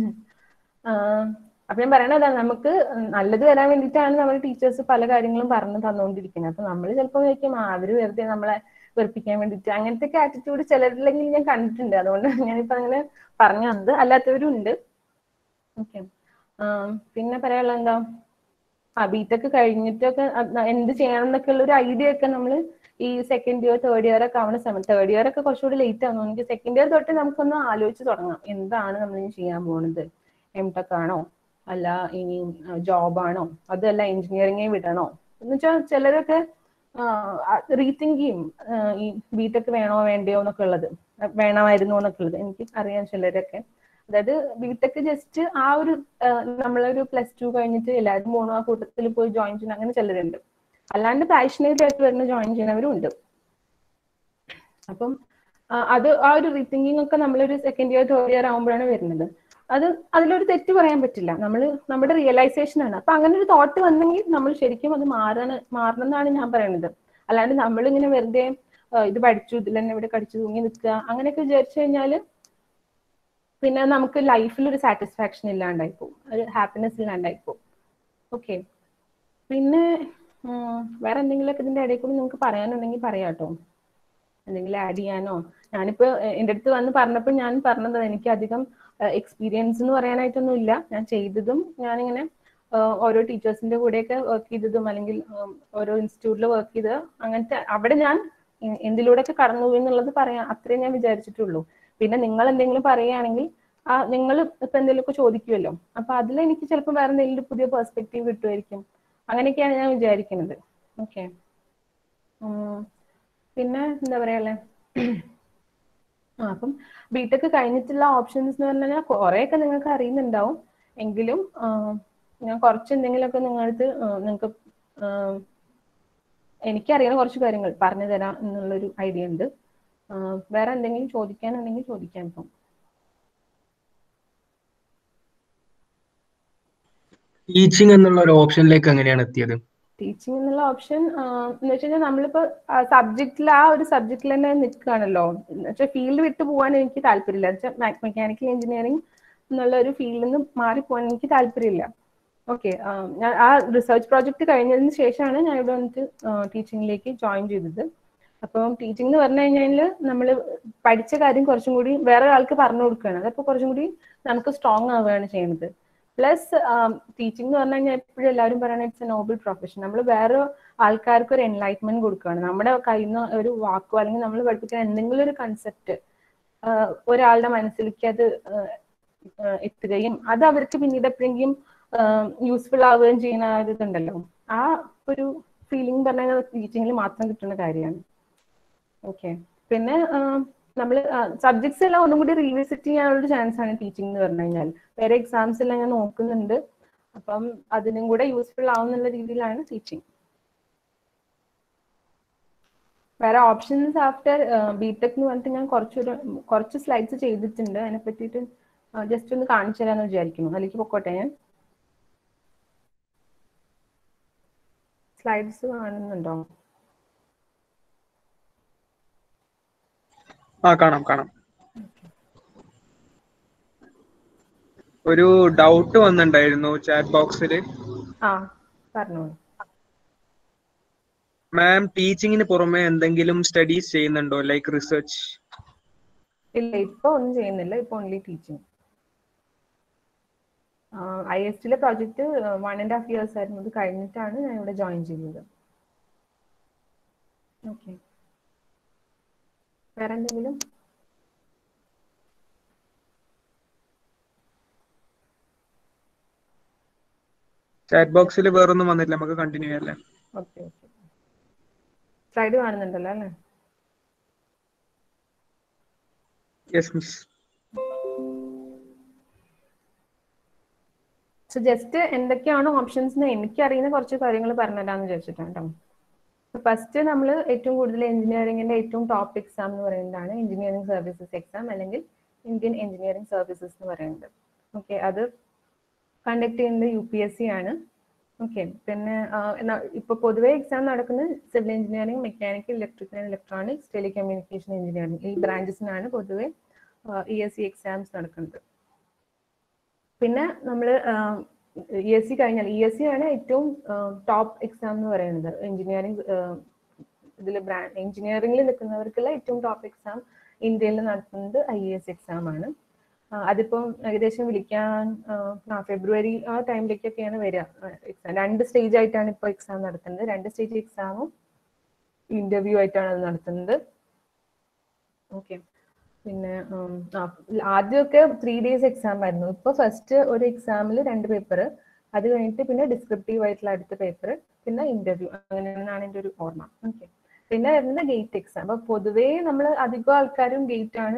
ആഹ് അപ്പൊ ഞാൻ പറയണതാ നമുക്ക് നല്ലത് വരാൻ വേണ്ടിയിട്ടാണ് നമ്മുടെ ടീച്ചേഴ്സ് പല കാര്യങ്ങളും പറഞ്ഞു തന്നുകൊണ്ടിരിക്കുന്നത് അപ്പൊ നമ്മൾ ചിലപ്പോൾ ചോദിക്കും ആ അവര് വെറുതെ നമ്മളെ വെറുപ്പിക്കാൻ വേണ്ടിയിട്ട് അങ്ങനത്തെ ഒക്കെ ആറ്റിറ്റ്യൂഡ് ചിലരില്ലെങ്കിൽ ഞാൻ കണ്ടിട്ടുണ്ട് അതുകൊണ്ട് ഞാനിപ്പോ അങ്ങനെ പറഞ്ഞു തന്നത് അല്ലാത്തവരും ഉണ്ട് ഓക്കെ പിന്നെ പറയാനുള്ള എന്താ ആ ബിടെക് കഴിഞ്ഞിട്ടൊക്കെ അത് എന്ത് ചെയ്യണം എന്നൊക്കെ ഉള്ള ഒരു ഐഡിയ ഒക്കെ നമ്മൾ ഈ സെക്കൻഡ് ഇയർ തേർഡ് ഇയർ ഒക്കെ ആവുന്ന സമയത്ത് തേർഡ് ഇയർ ഒക്കെ കുറച്ചുകൂടി ലേറ്റ് ആവുന്നു എനിക്ക് സെക്കൻഡ് ഇയർ തൊട്ട് നമുക്കൊന്ന് ആലോചിച്ച് തുടങ്ങാം എന്താണ് നമ്മൾ ഇനി ചെയ്യാൻ പോകുന്നത് എം ടെക് ആണോ അല്ല ഇനി ജോബ് ആണോ അതല്ല എഞ്ചിനീയറിംഗേ വിടണോ എന്ന് വെച്ചാൽ ചിലരൊക്കെ റീതിങ്ക് ചെയ്യും ആഹ് ഈ ബിടെക് വേണോ വേണ്ടയോ എന്നൊക്കെ ഉള്ളത് വേണമായിരുന്നു എന്നൊക്കെ ഉള്ളത് എനിക്ക് അറിയാം ചിലരൊക്കെ അതായത് ബിടെക് ജസ്റ്റ് ആ ഒരു ആഹ് നമ്മളൊരു പ്ലസ് ടു കഴിഞ്ഞിട്ട് എല്ലാവരും പോണു ആ കൂട്ടത്തിൽ പോയി ജോയിൻ ചെയ്യുന്ന അങ്ങനെ ചിലരുണ്ട് അല്ലാണ്ട് പാഷനേറ്റ് ആയിട്ട് വരുന്ന ജോയിൻ ചെയ്യുന്നവരും ഉണ്ട് അപ്പം ആ, അത് ആ ഒരു റീതിങ്കിങ് ഒക്കെ നമ്മളൊരു സെക്കൻഡ് ഇയർ തേർഡ് ഇയർ ആകുമ്പോഴാണ് വരുന്നത് അത് അതിലൊരു തെറ്റ് പറയാൻ പറ്റില്ല നമ്മൾ നമ്മുടെ റിയലൈസേഷൻ ആണ് അപ്പൊ അങ്ങനെ ഒരു തോട്ട് വന്നെങ്കിൽ നമ്മൾ ശരിക്കും അത് മാറണ മാറണം എന്നാണ് ഞാൻ പറയുന്നത് അല്ലാണ്ട് നമ്മളിങ്ങനെ വെറുതെ ആ, ഇത് പഠിച്ചു ഇതിൽ തന്നെ ഇവിടെ കടിച്ചു തൂങ്ങി നിൽക്കുക അങ്ങനെയൊക്കെ വിചാരിച്ചു കഴിഞ്ഞാല് പിന്നെ നമുക്ക് ലൈഫിൽ ഒരു സാറ്റിസ്ഫാക്ഷൻ ഇല്ലാണ്ടായി പോകും ഒരു ഹാപ്പിനെസ് ഇല്ലാണ്ടായി പോകും ഓക്കെ പിന്നെ ഉം, വേറെ എന്തെങ്കിലുമൊക്കെ ഇതിന്റെ ഇടയിൽ കൂടി നിങ്ങൾക്ക് പറയാനുണ്ടെങ്കിൽ പറയാം കേട്ടോ എന്തെങ്കിലും ആഡ് ചെയ്യാനോ ഞാനിപ്പോ എ- എൻ്റെ അടുത്ത് വന്ന് പറഞ്ഞപ്പോൾ ഞാൻ പറഞ്ഞത് എനിക്ക് അധികം എക്സ്പീരിയൻസ് എന്ന് പറയാനായിട്ടൊന്നും ഇല്ല ഞാൻ ചെയ്തതും ഞാനിങ്ങനെ ആ, ഓരോ ടീച്ചേഴ്സിന്റെ കൂടെയൊക്കെ വർക്ക് ചെയ്തതും അല്ലെങ്കിൽ ഉം, ഓരോ ഇൻസ്റ്റിറ്റ്യൂട്ടിൽ വർക്ക് ചെയ്ത് അങ്ങനത്തെ അവിടെ ഞാൻ എ- എന്തിലൂടെയൊക്കെ കടന്നുപോയി എന്നുള്ളത് പറയാം അത്രേ ഞാൻ വിചാരിച്ചിട്ടുള്ളൂ പിന്നെ നിങ്ങൾ എന്തെങ്കിലും പറയുകയാണെങ്കിൽ ആ നിങ്ങൾ ഇപ്പൊ എന്തെങ്കിലുമൊക്കെ ചോദിക്കുമല്ലോ അപ്പൊ അതിൽ എനിക്ക് ചിലപ്പോൾ വേറെ എന്തെങ്കിലും ഒരു പുതിയ പെർസ്പെക്റ്റീവ് കിട്ടുമായിരിക്കും അങ്ങനെയൊക്കെയാണ് ഞാൻ വിചാരിക്കുന്നത് ഓക്കെ പിന്നെ എന്താ പറയാ ആ അപ്പം ബിടെക് കഴിഞ്ഞിട്ടുള്ള ഓപ്ഷൻസ് എന്ന് പറഞ്ഞു കഴിഞ്ഞാൽ കുറെയൊക്കെ നിങ്ങൾക്ക് അറിയുന്നുണ്ടാവും എങ്കിലും ആ, ഞാൻ കുറച്ച് എന്തെങ്കിലുമൊക്കെ നിങ്ങളടുത്ത് നിങ്ങൾക്ക് എനിക്കറിയുന്ന കുറച്ച് കാര്യങ്ങൾ പറഞ്ഞു തരാം എന്നുള്ളൊരു ഐഡിയ ഉണ്ട് ആ, വേറെ എന്തെങ്കിലും ചോദിക്കാനുണ്ടെങ്കിൽ ചോദിക്കാം ഇപ്പം ടീച്ചിങ് എന്നുള്ള ഒരു ഓപ്ഷനിലേക്ക് എങ്ങനെയാണ് എത്തിയത് ടീച്ചിങ് എന്നുള്ള ഓപ്ഷൻ എന്ന് വെച്ച് കഴിഞ്ഞാൽ നമ്മളിപ്പോ സബ്ജക്റ്റിൽ ആ ഒരു സബ്ജക്റ്റിൽ തന്നെ നിൽക്കുകയാണല്ലോ എന്ന് വെച്ചാൽ ഫീൽഡ് വിട്ട് പോകാൻ എനിക്ക് താല്പര്യമില്ല വെച്ചാൽ മെക്കാനിക്കൽ എഞ്ചിനീയറിംഗ് എന്നുള്ള ഒരു ഫീൽഡിൽ നിന്ന് മാറിപ്പോകാൻ എനിക്ക് താല്പര്യമില്ല ഓക്കെ ഞാൻ ആ റിസർച്ച് പ്രോജക്റ്റ് കഴിഞ്ഞതിന് ശേഷമാണ് ഞാൻ ഇവിടെ വന്നിട്ട് ടീച്ചിങ്ങിലേക്ക് ജോയിൻ ചെയ്തത് അപ്പം ടീച്ചിങ് എന്ന് പറഞ്ഞു കഴിഞ്ഞാൽ നമ്മൾ പഠിച്ച കാര്യം കുറച്ചും കൂടി വേറെ ഒരാൾക്ക് പറഞ്ഞു കൊടുക്കുകയാണ് അതപ്പോൾ കുറച്ചും കൂടി നമുക്ക് സ്ട്രോങ് ആവുകയാണ് ചെയ്യുന്നത് പ്ലസ് ടീച്ചിങ് എന്ന് പറഞ്ഞു കഴിഞ്ഞാൽ എപ്പോഴും എല്ലാവരും പറയുന്നത് ഇറ്റ്സ് എ നോബിൾ പ്രൊഫഷൻ നമ്മൾ വേറെ ആൾക്കാർക്ക് ഒരു എൻലൈറ്റ്മെന്റ് കൊടുക്കുകയാണ് നമ്മുടെ കയ്യിൽ നിന്ന് ഒരു വാക്കോ അല്ലെങ്കിൽ നമ്മൾ പഠിപ്പിക്കുന്ന എന്തെങ്കിലും ഒരു കൺസെപ്റ്റ് ഒരാളുടെ മനസ്സിലേക്ക് അത് ആഹ് ആഹ് എത്തുകയും അത് അവർക്ക് പിന്നീട് എപ്പോഴെങ്കിലും യൂസ്ഫുൾ ആവുകയും ചെയ്യുന്ന ഒരു ഇതുണ്ടല്ലോ ആ ഒരു ഫീലിംഗ് പറഞ്ഞാൽ ടീച്ചിങ്ങിൽ മാത്രം കിട്ടുന്ന കാര്യമാണ് ഓക്കെ പിന്നെ നമ്മൾ സബ്ജക്ട്സ് എല്ലാം ഒന്നും കൂടി റീവിസിറ്റ് ചെയ്യാനുള്ള ചാൻസ് ആണ് ടീച്ചിങ് എന്ന് പറഞ്ഞു കഴിഞ്ഞാൽ വേറെ എക്സാംസ് എല്ലാം ഞാൻ നോക്കുന്നുണ്ട് അപ്പം അതിനും കൂടെ യൂസ്ഫുൾ ആവുന്നുള്ള രീതിയിലാണ് ടീച്ചിങ് വേറെ ഓപ്ഷൻസ് ആഫ്റ്റർ ബിടെക് എന്ന് പറഞ്ഞിട്ട് ഞാൻ കുറച്ചൊരു കുറച്ച് സ്ലൈഡ്സ് ചെയ്തിട്ടുണ്ട് അതിനെ പറ്റിയിട്ട് ജസ്റ്റ് ഒന്ന് കാണിച്ചു തരാമെന്ന് വിചാരിക്കുന്നു അതിലേക്ക് പൊക്കോട്ടെ ഞാൻ സ്ലൈഡ്സ് കാണുന്നുണ്ടോ ആ കാണാം കാണാം ഒരു ഡൗട്ട് വന്നിട്ടുണ്ടായിരുന്നു ചാറ്റ് ബോക്സിൽ ആ പറഞ്ഞോളൂ മാം ടീച്ചിങ്ങിന് പുറമെ എന്തെങ്കിലും സ്റ്റഡീസ് ചെയ്യുന്നുണ്ടോ ലൈക്ക് റിസർച്ച് ഇല്ല ഇപ്പൊ ഒന്നും ചെയ്യുന്നില്ല ഇപ്പൊ ഓൺലി ടീച്ചിങ് ഐ എസ് ടിയിലെ project one and half years ആയിരുന്നു അത് കഴിഞ്ഞിട്ടാണ് ഞാൻ ഇവിടെ ജോയിൻ ചെയ്തത് ഓക്കെ വേറെ എന്തെങ്കിലും ചാറ്റ് ബോക്സിൽ വേറൊന്നും വന്നില്ല നമുക്ക് കണ്ടിന്യൂ ചെയ്യാം ഓക്കെ ഓക്കെ സ്ലൈഡ് കാണുന്നുണ്ടല്ലോ അല്ലേ യെസ് മിസ് സോ ജസ്റ്റ് എന്തൊക്കെയാണ് ഓപ്ഷൻസ് എന്ന് എനിക്കറിയുന്ന കുറച്ച് കാര്യങ്ങൾ പറഞ്ഞുതരാമെന്ന് വിചാരിച്ചിട്ടാണ് കേട്ടോ ഫസ്റ്റ് നമ്മൾ ഏറ്റവും കൂടുതൽ എഞ്ചിനീയറിംഗിന്റെ ഏറ്റവും ടോപ്പ് എക്സാം എന്ന് പറയുന്നതാണ് എഞ്ചിനീയറിംഗ് സർവീസസ് എക്സാം അല്ലെങ്കിൽ ഇന്ത്യൻ എഞ്ചിനീയറിംഗ് സർവീസസ് എന്ന് പറയുന്നത് ഓക്കെ അത് കണ്ടക്ട് ചെയ്യുന്നത് യു പി എസ് സി ആണ് ഓക്കെ പിന്നെ ഇപ്പൊ പൊതുവെ എക്സാം നടക്കുന്നത് civil engineering mechanical electrical and electronics telecommunication engineering ഈ ബ്രാഞ്ചസിനാണ് പൊതുവെ ഇ എസ് സി എക്സാംസ് നടക്കുന്നത് പിന്നെ നമ്മൾ ഇ എസ് സി കഴിഞ്ഞാൽ ഇ എസ് സി ആണ് ഏറ്റവും ടോപ്പ് എക്സാം എന്ന് പറയുന്നത് എഞ്ചിനീയറിംഗ് ഇതിൽ ബ്രാൻഡ് എഞ്ചിനീയറിംഗിൽ നിൽക്കുന്നവർക്കുള്ള ഏറ്റവും ടോപ്പ് എക്സാം ഇന്ത്യയിൽ നടത്തുന്നത് ഐ എ എസ് എക്സാം ആണ് അതിപ്പം ഏകദേശം വിളിക്കാൻ ഫെബ്രുവരി ആ ടൈമിലേക്കൊക്കെയാണ് വരിക എക്സാം രണ്ട് സ്റ്റേജ് ആയിട്ടാണ് ഇപ്പോൾ എക്സാം നടത്തുന്നത് രണ്ട് സ്റ്റേജ് എക്സാമും ഇന്റർവ്യൂ ആയിട്ടാണ് അത് നടത്തുന്നത് ഓക്കെ പിന്നെ ആദ്യമൊക്കെ ത്രീ ഡേയ്സ് എക്സാം ആയിരുന്നു ഇപ്പൊ ഫസ്റ്റ് ഒരു എക്സാമിൽ രണ്ട് പേപ്പർ അത് കഴിഞ്ഞിട്ട് പിന്നെ ഡിസ്ക്രിപ്റ്റീവ് ആയിട്ടുള്ള അടുത്ത പേപ്പർ പിന്നെ ഇന്റർവ്യൂ അങ്ങനെയാണ് എൻ്റെ ഒരു ഓർമ്മ ഓക്കെ പിന്നെ വരുന്നത് ഗേറ്റ് എക്സാം അപ്പൊ പൊതുവേ നമ്മൾ അധികം ആൾക്കാരും ഗേറ്റ് ആണ്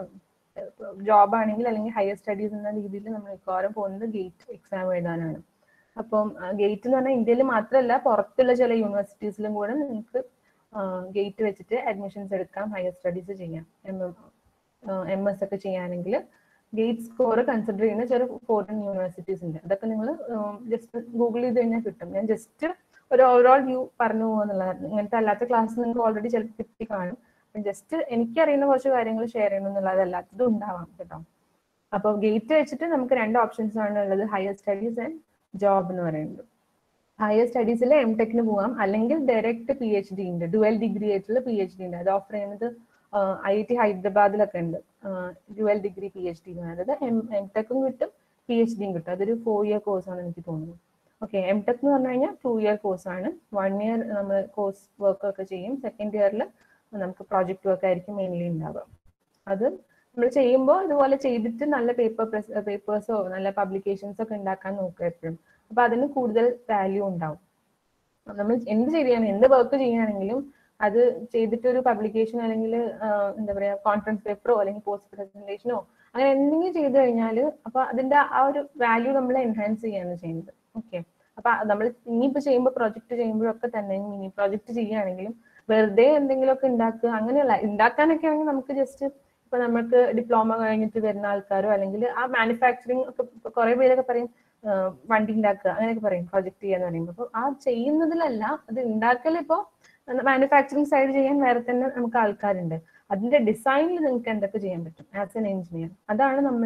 ജോബ് ആണെങ്കിൽ അല്ലെങ്കിൽ ഹയർ സ്റ്റഡീസ് എന്ന രീതിയിൽ നമ്മൾ മിക്കവാറും പോകുന്നത് ഗേറ്റ് എക്സാം എഴുതാനാണ് അപ്പം ഗേറ്റ് എന്ന് പറഞ്ഞാൽ ഇന്ത്യയിൽ മാത്രമല്ല പുറത്തുള്ള ചില യൂണിവേഴ്സിറ്റീസിലും കൂടെ നിങ്ങൾക്ക് ഗേറ്റ് വെച്ചിട്ട് അഡ്മിഷൻസ് എടുക്കാം ഹയർ സ്റ്റഡീസ് ചെയ്യാം എം എം എം എസ് ഒക്കെ ചെയ്യാണെങ്കിൽ ഗേറ്റ് സ്കോർ കൺസിഡർ ചെയ്യുന്ന ചെറു ഫോറിൻ യൂണിവേഴ്സിറ്റീസ് ഉണ്ട് അതൊക്കെ നിങ്ങൾ ജസ്റ്റ് ഗൂഗിൾ ചെയ്ത് കഴിഞ്ഞാൽ കിട്ടും ഞാൻ ജസ്റ്റ് ഒരു ഓവറോൾ വ്യൂ പറഞ്ഞു പോകുന്നുള്ളതാണ് ഇങ്ങനത്തെ അല്ലാത്ത ക്ലാസ് നിങ്ങൾക്ക് ഓൾറെഡി ചിലപ്പോൾ കിട്ടി കാണും ജസ്റ്റ് എനിക്കറിയുന്ന കുറച്ച് കാര്യങ്ങൾ ഷെയർ ചെയ്യണം എന്നുള്ളത് അല്ലാത്തതും ഉണ്ടാവാം കേട്ടോ അപ്പോൾ ഗേറ്റ് വെച്ചിട്ട് നമുക്ക് രണ്ട് ഓപ്ഷൻസ് ആണ് ഉള്ളത് ഹയർ സ്റ്റഡീസ് ആൻഡ് ജോബ് എന്ന് പറയുന്നത് ഹയർ സ്റ്റഡീസിൽ എം ടെക്കിന് പോവാം അല്ലെങ്കിൽ ഡയറക്റ്റ് പി എച്ച് ഡി ഉണ്ട് ഡുവൽ ഡിഗ്രി ആയിട്ടുള്ള പി എച്ച് ഡി ഉണ്ട് അത് ഓഫർ ചെയ്യുന്നത് ഐ ഐ ടി ഹൈദരാബാദിലൊക്കെ ഉണ്ട് dual degree P H D എന്ന് പറയുന്നത് എം എം ടെക്കും കിട്ടും പി എച്ച് ഡിയും കിട്ടും അതൊരു ഫോർ ഇയർ കോഴ്സ് ആണ് എനിക്ക് തോന്നുന്നു ഓക്കെ എം ടെക് എന്ന് പറഞ്ഞു കഴിഞ്ഞാൽ ടു ഇയർ കോഴ്സ് ആണ് വൺ ഇയർ നമ്മൾ കോഴ്സ് വർക്ക് ഒക്കെ ചെയ്യും സെക്കൻഡ് ഇയറിൽ നമുക്ക് പ്രോജക്റ്റ് വർക്ക് ആയിരിക്കും മെയിൻലി ഉണ്ടാവുക അത് നമ്മൾ ചെയ്യുമ്പോൾ ഇതുപോലെ ചെയ്തിട്ട് നല്ല പേപ്പർ പേപ്പേഴ്സോ നല്ല പബ്ലിക്കേഷൻസ് ഒക്കെ ഉണ്ടാക്കാൻ നോക്കുക എപ്പോഴും അപ്പൊ അതിന് കൂടുതൽ വാല്യൂ ഉണ്ടാവും നമ്മൾ എന്ത് ചെയ്യുകയാണ് എന്ത് വർക്ക് ചെയ്യുകയാണെങ്കിലും അത് ചെയ്തിട്ട് ഒരു പബ്ലിക്കേഷൻ അല്ലെങ്കിൽ എന്താ പറയാ കോൺഫറൻസ് പേപ്പറോ അല്ലെങ്കിൽ പോസ്റ്റ് പ്രസന്റേഷനോ അങ്ങനെ എന്തെങ്കിലും ചെയ്തു കഴിഞ്ഞാൽ അപ്പൊ അതിന്റെ ആ ഒരു വാല്യൂ നമ്മൾ എൻഹാൻസ് ചെയ്യാണ് ചെയ്യുന്നത് ഓക്കെ അപ്പൊ നമ്മൾ ഇനിയിപ്പോ ചെയ്യുമ്പോൾ പ്രൊജക്ട് ചെയ്യുമ്പോഴൊക്കെ തന്നെ മിനി പ്രൊജക്ട് ചെയ്യുകയാണെങ്കിലും വെറുതെ എന്തെങ്കിലുമൊക്കെ ഉണ്ടാക്കുക അങ്ങനെയല്ല ഉണ്ടാക്കാനൊക്കെ ആണെങ്കിൽ നമുക്ക് ജസ്റ്റ് ഇപ്പൊ നമുക്ക് ഡിപ്ലോമ കഴിഞ്ഞിട്ട് വരുന്ന ആൾക്കാരോ അല്ലെങ്കിൽ ആ മാനുഫാക്ചറിങ് ഒക്കെ കുറെ പേരൊക്കെ പറയും വണ്ടി ഉണ്ടാക്കുക അങ്ങനെയൊക്കെ പറയും പ്രൊജക്ട് ചെയ്യാന്ന് പറയുമ്പോൾ അപ്പൊ ആ ചെയ്യുന്നതിലല്ല അത് ഉണ്ടാക്കൽ ഇപ്പോ മാനുഫാക്ചറിങ് സൈഡ് ചെയ്യാൻ വേറെ തന്നെ നമുക്ക് ആൾക്കാരുണ്ട് അതിന്റെ ഡിസൈനിൽ നിങ്ങൾക്ക് എന്തൊക്കെ ചെയ്യാൻ പറ്റും ആസ് എൻ എഞ്ചിനീയർ അതാണ് നമ്മൾ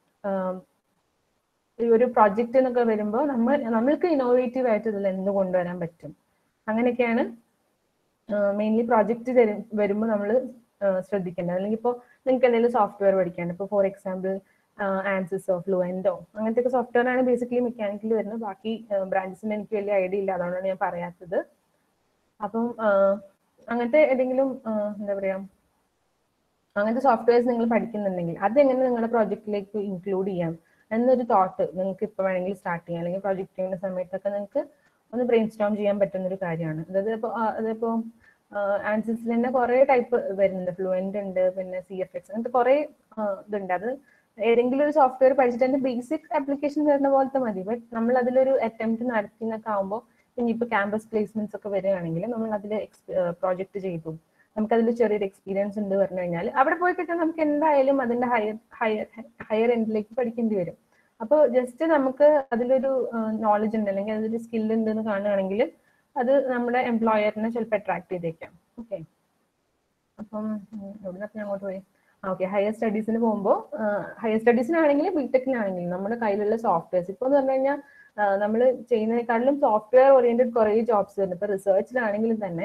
ഈ ഒരു പ്രൊജക്റ്റ് എന്നൊക്കെ വരുമ്പോൾ നമ്മൾ നമ്മൾക്ക് ഇന്നോവേറ്റീവ് ആയിട്ട് ഇതിൽ എന്ത് കൊണ്ടുവരാൻ പറ്റും അങ്ങനെയൊക്കെയാണ് മെയിൻലി പ്രോജക്റ്റ് വരുമ്പോൾ നമ്മൾ ശ്രദ്ധിക്കേണ്ടത് അല്ലെങ്കിൽ ഇപ്പോൾ നിങ്ങൾക്ക് എന്തെങ്കിലും സോഫ്റ്റ്വെയർ പഠിക്കാണ്ട് ഇപ്പോൾ ഫോർ എക്സാമ്പിൾ ആൻസിസോ ഫ്ലുവൻറ്റോ അങ്ങനത്തെ ഒക്കെ സോഫ്റ്റ്വെയർ ആണ് ബേസിക്കലി മെക്കാനിക്കൽ വരുന്നത് ബാക്കി ബ്രാഞ്ചസിന് എനിക്ക് വലിയ ഐഡിയ ഇല്ല അതുകൊണ്ടാണ് ഞാൻ പറയാത്തത് അപ്പം അങ്ങനത്തെ ഏതെങ്കിലും എന്താ പറയാ അങ്ങനത്തെ സോഫ്റ്റ്വെയർസ് നിങ്ങൾ പഠിക്കുന്നുണ്ടെങ്കിൽ അതെങ്ങനെ നിങ്ങളുടെ പ്രോജക്റ്റിലേക്ക് ഇൻക്ലൂഡ് ചെയ്യാം എന്നൊരു തോട്ട് നിങ്ങൾക്ക് ഇപ്പോൾ വേണമെങ്കിൽ സ്റ്റാർട്ട് ചെയ്യാം അല്ലെങ്കിൽ പ്രോജക്റ്റ് ചെയ്യുന്ന സമയത്തൊക്കെ നിങ്ങൾക്ക് ഒന്ന് ബ്രെയിൻ സ്റ്റോം ചെയ്യാൻ പറ്റുന്ന ഒരു കാര്യമാണ് അതായത് ഇപ്പോൾ അതിപ്പോ ആൻസിസിൽ തന്നെ കുറെ ടൈപ്പ് വരുന്നുണ്ട് ഫ്ലുവൻ്റ് ഉണ്ട് പിന്നെ സി എഫ് എക്സ് അങ്ങനത്തെ കുറെ ഇതുണ്ട് അത് ഏതെങ്കിലും ഒരു സോഫ്റ്റ്വെയർ പഠിച്ചിട്ട് അതിന്റെ ബേസിക് ആപ്ലിക്കേഷൻ വരുന്ന പോലത്തെ മതി ബട്ട് നമ്മൾ അതിലൊരു അറ്റംപ്റ്റ് നടത്തി എന്നൊക്കെ ആകുമ്പോൾ പിന്നെ ഇപ്പൊ ക്യാമ്പസ് പ്ലേസ്മെന്റ്സ് ഒക്കെ വരികയാണെങ്കിൽ നമ്മൾ അതിൽ പ്രോജക്റ്റ് ചെയ്തു നമുക്ക് അതിൽ ചെറിയൊരു എക്സ്പീരിയൻസ് ഉണ്ട് പറഞ്ഞു കഴിഞ്ഞാൽ അവിടെ പോയി കിട്ടാൻ നമുക്ക് എന്തായാലും അതിന്റെ ഹയർ ഹയർ ഹയർ എൻഡിലേക്ക് പഠിക്കേണ്ടി വരും അപ്പോൾ ജസ്റ്റ് നമുക്ക് അതിലൊരു നോളജ് ഉണ്ട് അല്ലെങ്കിൽ അതിലൊരു സ്കിൽ ഉണ്ട് എന്ന് കാണുകയാണെങ്കിൽ അത് നമ്മുടെ എംപ്ലോയറിനെ ചിലപ്പോൾ അട്രാക്ട് ചെയ്തേക്കാം ഓക്കെ അപ്പം എവിടെ നിന്നൊക്കെ അങ്ങോട്ട് പോയി ഓക്കെ ഹയർ സ്റ്റഡീസിന് പോകുമ്പോൾ ഹയർ സ്റ്റഡീസിനാണെങ്കിൽ ബിടെക്കിനാണെങ്കിലും നമ്മുടെ കയ്യിലുള്ള സോഫ്റ്റ്വെയർസ് ഇപ്പോൾ എന്ന് പറഞ്ഞു കഴിഞ്ഞാൽ നമ്മൾ ചെയ്യുന്നതിനേക്കാളും സോഫ്റ്റ്വെയർ ഓറിയന്റഡ് കുറേ ജോബ്സ് വരുന്നു ഇപ്പൊ റിസർച്ചിലാണെങ്കിലും തന്നെ